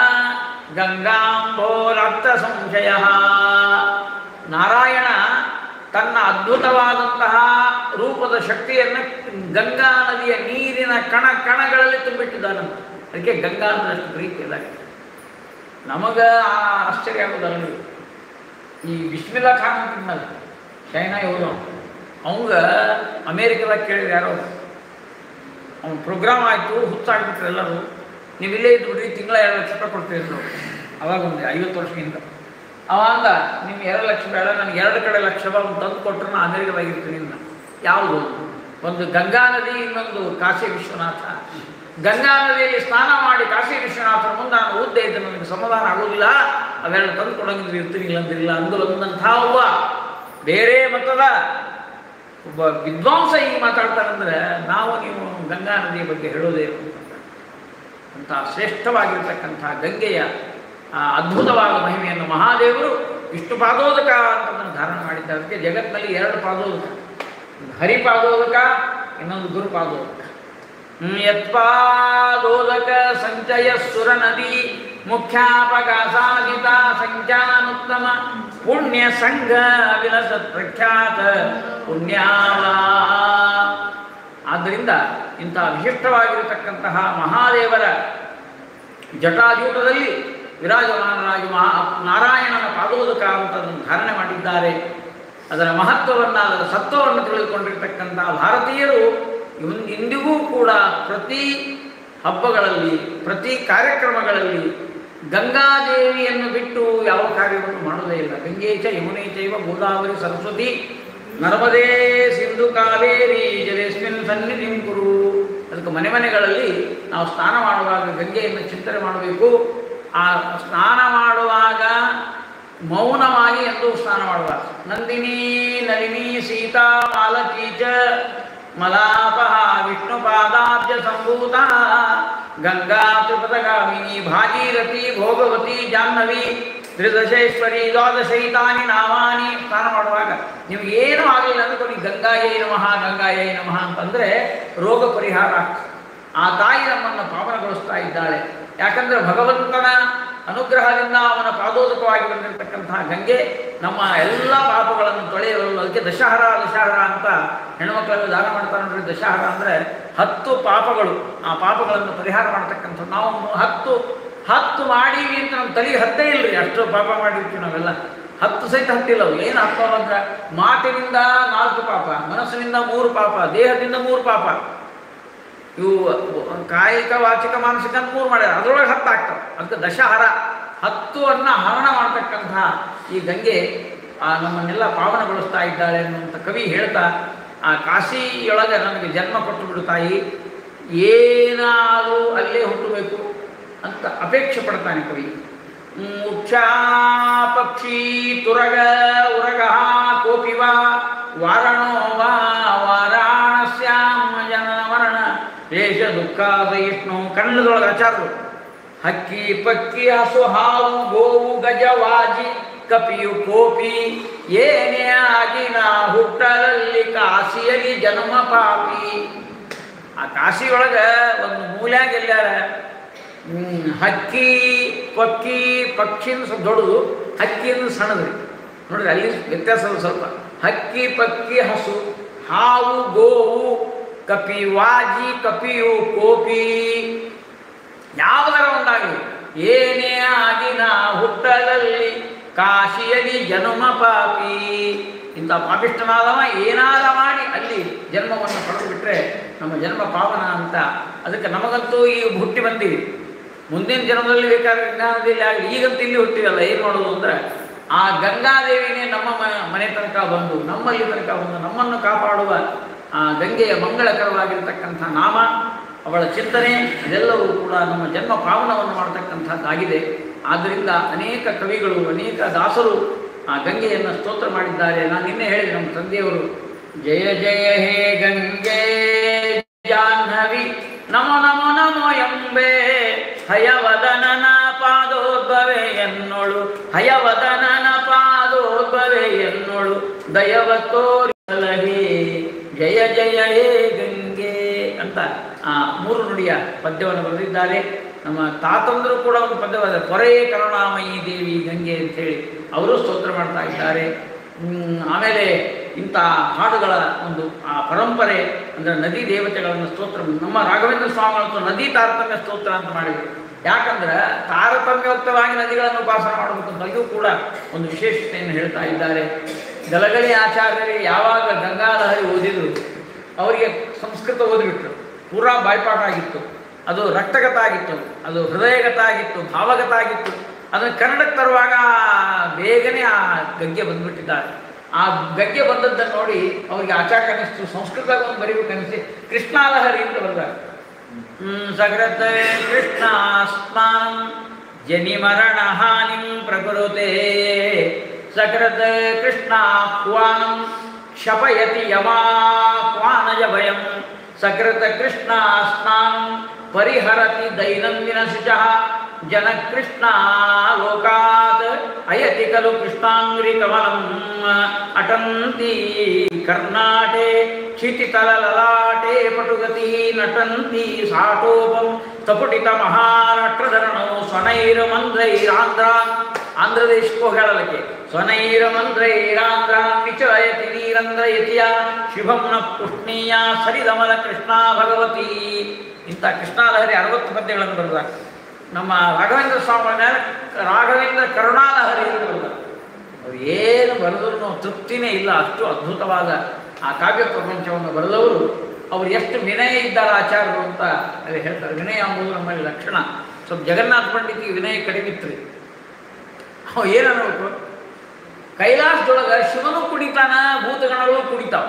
ಗಂಗಾಂಬೋರರ್ಥ ಸಂಶಯ ನಾರಾಯಣ ತನ್ನ ಅದ್ಭುತವಾದಂತಹ ರೂಪದ ಶಕ್ತಿಯನ್ನು ಗಂಗಾ ನದಿಯ ನೀರಿನ ಕಣ ಕಣಗಳಲ್ಲಿ ತುಂಬಿಟ್ಟಿದ್ದಾನಂತ ಅದಕ್ಕೆ ಗಂಗಾ ಅನ್ನೋಷ್ಟು ಪ್ರೀತಿ ಇಲ್ಲ ನಮಗೆ ಆ ಆಶ್ಚರ್ಯ ಆಗೋದಲ್ಲ ನೀವು. ಈ ಬಿಸ್ಮಿಲ್ಲಾ ಖಾನ್ ಅಂತಿದ್ನಲ್ಲ ಚೈನಾ ಇವರು ಅವಂಗ ಅಮೇರಿಕದಾಗ ಕೇಳಿದ್ರು ಯಾರೋ ಅವ್ನ ಪ್ರೋಗ್ರಾಮ್ ಆಯಿತು ಹುಚ್ಚಾಗ್ಬಿಟ್ರು ಎಲ್ಲರೂ ನೀವು ಇಲ್ಲೇ ಇದ್ಬಿಡ್ರಿ ತಿಂಗಳ ಎರಡು ಲಕ್ಷ ರೂಪಾಯಿ ಕೊಡ್ತೀವಿ ಅಂದ್ರು ಅವಾಗ ಒಂದು ಐವತ್ತು ವರ್ಷದಿಂದ ಅವ ಅಂದ ನಿಮ್ಗೆ ಎರಡು ಲಕ್ಷ ಬೇಡ ನನಗೆ ಎರಡು ಕಡೆ ಲಕ್ಷ ರೂಪಾಯಿ ತಂದು ಕೊಟ್ಟರು ನಾನು ಅಮೆರಿಕದಾಗಿರ್ತೀನಿ ಅಂದ ಯಾವುದು ಒಂದು ಗಂಗಾ ನದಿ ಇನ್ನೊಂದು ಕಾಶಿ ವಿಶ್ವನಾಥ ಗಂಗಾ ನದಿಯಲ್ಲಿ ಸ್ನಾನ ಮಾಡಿ ಕಾಶಿ ವಿಶ್ವನಾಥನ ಮುಂದೆ ನಾನು ಓದ್ದೇ ಇದ್ದೆ ನನಗೆ ಸಮಾಧಾನ ಆಗೋದಿಲ್ಲ ಅವೆರಡು ತಂದು ಕೊಡಂಗಿದ್ರೆ ಇರ್ತೀನಿ ಇಲ್ಲ ಅಂದಿಲ್ಲ ಅಂದು ಅಂದಂಥ ಒಬ್ಬ ಬೇರೆ ಮತದ ಒಬ್ಬ ವಿದ್ವಾಂಸ ಈಗ ಮಾತಾಡ್ತಾರಂದ್ರೆ ನಾವು ನೀವು ಗಂಗಾ ನದಿಯ ಬಗ್ಗೆ ಹೇಳೋದೇ ಇಲ್ಲ ಅಂತ ಶ್ರೇಷ್ಠವಾಗಿರ್ತಕ್ಕಂಥ ಗಂಗೆಯ ಆ ಅದ್ಭುತವಾದ ಮಹಿಮೆಯನ್ನು ಮಹಾದೇವರು ವಿಷ್ಣು ಪಾದೋದಕ ಅಂತ ಧಾರಣ ಮಾಡಿದ್ದಾರೆ ಅದಕ್ಕೆ ಜಗತ್ತಿನಲ್ಲಿ ಎರಡು ಪಾದೋದಕ ಒಂದು ಹರಿಪಾದೋದಕ ಇನ್ನೊಂದು ಗುರುಪಾದೋದಕ ಹ್ಮ್, ಯತ್ಪಾದೋದಕ ಸಂಚಯ ಸುರ ನದಿ ಮುಖ್ಯಾಪಗಾಸಾದಿತ ಸಂಖ್ಯಾನುತ್ತಮ ಪುಣ್ಯ ಸಂಘ ವಿಲಸತ್ ಪ್ರಖ್ಯಾತ ಪುಣ್ಯಾವ ಆದ್ದರಿಂದ ಇಂತಹ ವಿಶಿಷ್ಟವಾಗಿರತಕ್ಕಂತಹ ಮಹಾದೇವರ ಜಟಾಜೂಟದಲ್ಲಿ ವಿರಾಜಮಾನರಾಗಿ ಮಹಾ ನಾರಾಯಣನ ಪಾದೋದಕ ಅಂತ ಅದನ್ನು ಧಾರಣೆ ಮಾಡಿದ್ದಾರೆ ಅದರ ಮಹತ್ವವನ್ನು ಅದರ ಸತ್ವವನ್ನು ತಿಳಿದುಕೊಂಡಿರ್ತಕ್ಕಂಥ ಭಾರತೀಯರು ಇವನ್ ಇಂದಿಗೂ ಕೂಡ ಪ್ರತಿ ಹಬ್ಬಗಳಲ್ಲಿ ಪ್ರತಿ ಕಾರ್ಯಕ್ರಮಗಳಲ್ಲಿ ಗಂಗಾದೇವಿಯನ್ನು ಬಿಟ್ಟು ಯಾವ ಕಾರ್ಯವನ್ನು ಮಾಡೋದೇ ಇಲ್ಲ ಗಂಗೆ ಚ ಯಮುನೆ ಚೈವ ಗೋದಾವರಿ ಸರಸ್ವತಿ ನರ್ಮದೇ ಸಿಂಧು ಕಾವೇರಿ ಜಲೇಸ್ಮಿನ್ ಸನ್ನಿಧಿಂ ಕುರು ಅದಕ್ಕೆ ಮನೆ ಮನೆಗಳಲ್ಲಿ ನಾವು ಸ್ನಾನ ಮಾಡುವಾಗ ಗಂಗೆಯನ್ನು ಚಿಂತನೆ ಮಾಡಬೇಕು ಆ ಸ್ನಾನ ಮಾಡುವಾಗ ಮೌನವಾಗಿ ಎಂದು ಸ್ನಾನ ಮಾಡುವಾಗ ನಂದಿನಿ ನಳಿನಿ ಸೀತಾ ಮಾಲಕಿ ಚ ಮಲಾಪಹ ವಿಷ್ಣು ಪಾದಾಬ್ಜ ಸಂಭೂತ ಗಂಗಾ ತ್ರಿಪದಗಾಮಿನಿ ಭಾಗೀರಥಿ ಭೋಗವತಿ ಜಾಹ್ನವಿ ತ್ರಿದಶೇಶ್ವರಿ ದ್ವಾದಶೈತಾನಿ ನಾಮಾನಿ ಸ್ನಾನ ಮಾಡುವಾಗ ನಿಮ್ಗೆ ಏನೂ ಆಗಲಿಲ್ಲ ಅಂದ್ರೆ ಕೊನೆಗೆ ಗಂಗಾಯೇ ನಮಃ ಗಂಗಾಯೇ ನಮಃ ಅಂತಂದರೆ ರೋಗ ಪರಿಹಾರ ಆಗ್ತದೆ ಆ ತಾಯಿ ನಮ್ಮನ್ನು ಪಾವನಗೊಳಿಸ್ತಾ ಇದ್ದಾಳೆ ಯಾಕಂದ್ರೆ ಭಗವಂತನ ಅನುಗ್ರಹದಿಂದ ಅವನ ಪಾದೋದಕವಾಗಿ ಬಂದಿರತಕ್ಕಂತಹ ಗಂಗೆ ನಮ್ಮ ಎಲ್ಲ ಪಾಪಗಳನ್ನು ತೊಳೆಯಲು ಅದಕ್ಕೆ ದಶಹರ ದಶಹರ ಅಂತ ಹೆಣ್ಮಕ್ಳಲ್ಲಿ ದಾನ ಮಾಡ್ತಾರೆ ನೋಡ್ರಿ ದಶಹರ ಅಂದರೆ ಹತ್ತು ಪಾಪಗಳು ಆ ಪಾಪಗಳನ್ನು ಪರಿಹಾರ ಮಾಡ್ತಕ್ಕಂಥ ನಾವು ಹತ್ತು ಹತ್ತು ಮಾಡೀವಿ ಅಂತ ನಮ್ಮ ತಲೆಗೆ ಹತ್ತೇ ಇಲ್ರಿ ಅಷ್ಟು ಪಾಪ ಮಾಡಿರ್ತೀವಿ ನಾವೆಲ್ಲ ಹತ್ತು ಸಹಿತ ಹತ್ತಿಲ್ಲ ಅವು ಏನು ಹತ್ತವ ಅಂದ್ರೆ ಮಾತಿನಿಂದ ನಾಲ್ಕು ಪಾಪ ಮನಸ್ಸಿನಿಂದ ಮೂರು ಪಾಪ ದೇಹದಿಂದ ಮೂರು ಪಾಪ ಇವು ಕಾಯಿಕ ವಾಚಿಕ ಮಾನಸಿಕ ಅಂತ ಮೂರು ಮಾಡ್ಯಾರ ಅದರೊಳಗೆ ಹತ್ತು ಆಗ್ತವೆ ಅದಕ್ಕೆ ದಶಹರ ಹತ್ತು ಅನ್ನ ಹರಣ ಮಾಡ್ತಕ್ಕಂಥ ಈ ಗಂಗೆ ಆ ನಮ್ಮನ್ನೆಲ್ಲ ಪಾವನಗೊಳಿಸ್ತಾ ಇದ್ದಾಳೆ ಅನ್ನುವಂಥ ಕವಿ ಹೇಳ್ತಾ ಆ ಕಾಶಿಯೊಳಗೆ ನನಗೆ ಜನ್ಮ ಕೊಟ್ಟು ಬಿಡು ತಾಯಿ ಏನಾದರೂ ಅಲ್ಲೇ ಹುಟ್ಟಬೇಕು ಅಂತ ಅಪೇಕ್ಷೆ ಪಡ್ತಾನೆ ಕವಿ ಮುಕ್ಷಾ ಪಕ್ಷಿ ತುರಗ ಉರಗ ಕೋಪಿ ವಾ ವಾರಣೋ ವಾ ವಾರಾಣಸ್ಯಾಂ ಜನನ ಮರಣ ವೇಷ ದುಃಖ ಸಹಿಷ್ಣು ಕನ್ನಡದೊಳಗೆ ಆಚಾರರು ಹಕ್ಕಿ ಪಕ್ಕಿ ಹಸು ಹಾವು ಗೋವು ಗಜವಾಜಿ ಕಪಿಯು ಕೋಪಿ ಏನೇ ಆಗಿ ನಾ ಹುಟ್ಟಲಲ್ಲಿ ಕಾಶಿಯಲ್ಲಿ ಜನ್ಮ ಪಾಪಿ ಆ ಕಾಶಿಯೊಳಗೆ ಒಂದು ಮೂಲ್ಯಾಗ ಎಲ್ಲಾರ ಹ್ಮ್, ಹಕ್ಕಿ ಪಕ್ಕಿ ಪಕ್ಷಿನ ಸ್ವಲ್ಪ ದೊಡ್ಡದು ಹಕ್ಕಿಯಿಂದ ಸಣ್ಣದ್ರಿ ನೋಡ್ರಿ ಅಲ್ಲಿ ವ್ಯತ್ಯಾಸ ಅದ ಸ್ವಲ್ಪ ಹಕ್ಕಿ ಪಕ್ಕಿ ಹಸು ಹಾವು ಗೋವು ಕಪಿ ವಾಜಿ ಕಪಿಯು ಕೋಪಿ ಯಾವುದರ ಒಂದಾಗಲಿ ಏನೇ ಆಗಿ ನಾ ಹುಟ್ಟಲಲ್ಲಿ ಕಾಶಿಯಲ್ಲಿ ಜನ್ಮ ಪಾಪಿ ಇಂಥ ಪಾಪಿಷ್ಠನಾದವ ಏನಾದ ಮಾಡಿ ಅಲ್ಲಿ ಜನ್ಮವನ್ನು ಪಡೆದು ಬಿಟ್ರೆ ನಮ್ಮ ಜನ್ಮ ಪಾವನ ಅಂತ ಅದಕ್ಕೆ ನಮಗಂತೂ ಈಗ ಹುಟ್ಟಿ ಬಂದೀವಿ ಮುಂದಿನ ಜನ್ಮದಲ್ಲಿ ಬೇಕಾದ್ರೆ ಜ್ಞಾನದಲ್ಲಿ ಆಗಲಿ ಈಗಂತೂ ಇಲ್ಲಿ ಹುಟ್ಟಿವಲ್ಲ ಏನು ಮಾಡೋದು ಅಂದರೆ ಆ ಗಂಗಾದೇವಿನೇ ನಮ್ಮ ಮ- ಮನೆ ತನಕ ಬಂದು ನಮ್ಮಲ್ಲಿ ತನಕ ಬಂದು ನಮ್ಮನ್ನು ಕಾಪಾಡುವ ಆ ಗಂಗೆಯ ಮಂಗಳಕರವಾಗಿರ್ತಕ್ಕಂಥ ನಾಮ ಅವಳ ಚಿಂತನೆ ಇದೆಲ್ಲವೂ ಕೂಡ ನಮ್ಮ ಜನ್ಮ ಪಾವನವನ್ನು ಮಾಡತಕ್ಕಂಥದ್ದಾಗಿದೆ ಆದ್ದರಿಂದ ಅನೇಕ ಕವಿಗಳು ಅನೇಕ ದಾಸರು ಆ ಗಂಗೆಯನ್ನು ಸ್ತೋತ್ರ ಮಾಡಿದ್ದಾರೆ ನಾನು ನಿನ್ನೆ ಹೇಳಿದೆ ನಮ್ಮ ತಂದೆಯವರು ಜಯ ಜಯ ಹೇ ಗಂಗೆ ಜಾಹ್ನವಿ ನಮೋ ನಮೋ ನಮೋ ಎಂಬೆ ಹಯವದನನ ಪಾದೋದ್ಭವೆ ಎನ್ನೋಳು ಹಯವದನನ ಪಾದೋದ್ಭವೆ ಎನ್ನೋಳು ದಯವ ತೋರಿಸಲಹೇ ಜಯ ಜಯ ಹೇ ಗಂಗೆ ಅಂತ ಆ ಮೂರು ನುಡಿಯ ಪದ್ಯವನ್ನು ಬರೆದಿದ್ದಾರೆ ನಮ್ಮ ತಾತಂದರು ಕೂಡ ಒಂದು ಪದ್ಯವಾದ ಕೊರೆ ಕರುಣಾಮಯಿ ದೇವಿ ಗಂಗೆ ಅಂತೇಳಿ ಅವರು ಸ್ತೋತ್ರ ಮಾಡ್ತಾ ಇದ್ದಾರೆ ಹ್ಮ್, ಆಮೇಲೆ ಇಂಥ ಹಾಡುಗಳ ಒಂದು ಆ ಪರಂಪರೆ ಅಂದರೆ ನದಿ ದೇವತೆಗಳನ್ನು ಸ್ತೋತ್ರ ನಮ್ಮ ರಾಘವೇಂದ್ರ ಸ್ವಾಮಿಗಳಂತೂ ನದಿ ತಾರತಮ್ಯ ಸ್ತೋತ್ರ ಅಂತ ಮಾಡಿದರು ಯಾಕಂದ್ರೆ ತಾರತಮ್ಯೋಕ್ತವಾಗಿ ನದಿಗಳನ್ನು ಉಪಾಸನೆ ಮಾಡಬೇಕು ಅಂತ ಅಲ್ಲಿಯೂ ಕೂಡ ಒಂದು ವಿಶೇಷತೆಯನ್ನು ಹೇಳ್ತಾ ಇದ್ದಾರೆ ಗಲಗಲಿ ಆಚಾರ್ಯರು ಯಾವಾಗ ಗಂಗಾಲಹರಿ ಓದಿದ್ರು ಅವರಿಗೆ ಸಂಸ್ಕೃತ ಓದಿಬಿಟ್ರು ಪೂರಾ ಬಾಯ್ಪಾಠ ಆಗಿತ್ತು ಅದು ರಕ್ತಗತ ಆಗಿತ್ತು ಅದು ಹೃದಯಗತ ಆಗಿತ್ತು ಭಾವಗತ ಆಗಿತ್ತು ಅದನ್ನು ಕನ್ನಡಕ್ಕೆ ತರುವಾಗ ಬೇಗನೆ ಆ ಗಗ್ಗೆ ಬಂದ್ಬಿಟ್ಟಿದ್ದಾರೆ ಆ ಗಗ್ಗೆ ಬಂದದ್ದನ್ನು ನೋಡಿ ಅವರಿಗೆ ಆಚಾರ ಅನಿಸ್ತು ಸಂಸ್ಕೃತದಾಗ ಒಂದು ಬರೀಬೇಕು ಅನಿಸಿ ಕೃಷ್ಣಾಲಹರಿ ಅಂತ ಬಂದಾಗ ಸಕೃತ ಕೃಷ್ಣ ಸ್ನಾನಂ ಜನಿ ಮರಣ ಹಾನಿಂ ಪ್ರಕೃತೆ ಸಕೃತ ಕೃಷ್ಣ ಆಹ್ವಾನಂ ಶಪಯತಿ ಯಮಾಹ್ವಾನಜ ಭಯಂ ಸಕೃತ ಕೃಷ್ಣ ಸ್ನಾನಂ ಪರಿಹರತಿ ದೈನಂದಿನ ಶುಚಃ ಜನ ಕೃಷ್ಣ ಲೋಕಾತ್ ಅಯತಿ ಖಲು ಕೃಷ್ಣಾಂಗ್ರಿ ಕಮಲಂ ಅಟಂತಿ ಕರ್ನಾಟೆ ಕ್ಷಿತಿತಲಲಲಾಟೆ ಪಟುಗತಿ ನಟಂತಿ ಸಾಟೋಪಂ ತಪುಟಿತ ಮಹಾರಾಷ್ಟ್ರಧರಣೋ ಸ್ವನೈರಮಂದ್ರೈರಾಂಧ್ರ ಆಂಧ್ರ ದೇಶಕ್ಕೂ ಹೇಳಲಿಕ್ಕೆ ಸ್ವನೈರಮಂದ್ರೈರಾಂಧ್ರ ವಿಚಯತಿ ನೀರಂದ್ರಯತಿಯ ಶಿವಂ ನ ಪುಷ್ಣೀಯ ಸರಿದಮಲ ಕೃಷ್ಣ ಭಗವತಿ ಇಂಥ ಕೃಷ್ಣಾಲಹರಿ ಅರವತ್ತು ಪದ್ಯಗಳನ್ನು ಬರೆದ ನಮ್ಮ ರಾಘವೇಂದ್ರ ಸ್ವಾಮಿ ಮೇಲೆ ರಾಘವೇಂದ್ರ ಕರುಣಾಲಹರಿ ಅಂತ ಬರೆದ ಅವ್ರು ಏನು ಬರೆದ್ರು ತೃಪ್ತಿನೇ ಇಲ್ಲ ಅಷ್ಟು ಅದ್ಭುತವಾದ ಆ ಕಾವ್ಯ ಪ್ರಪಂಚವನ್ನು ಬರೆದವರು ಅವ್ರು ಎಷ್ಟು ವಿನಯ ಇದ್ದಾರೆ ಆಚಾರ್ಯರು ಅಂತ ಅಲ್ಲಿ ಹೇಳ್ತಾರೆ ವಿನಯ ಎಂಬುದು ನಮ್ಮಲ್ಲಿ ಲಕ್ಷಣ ಸ್ವಲ್ಪ ಜಗನ್ನಾಥ ಪಂಡಿತಿಗೆ ವಿನಯ ಕಡಿಮೆ ಇತ್ತು ರೀ ಅವ ಏನನ್ಬೇಕು ಕೈಲಾಸದೊಳಗೆ ಶಿವನೂ ಕುಡಿತಾನ ಭೂತಗಣಗಳು ಕುಡಿತಾವ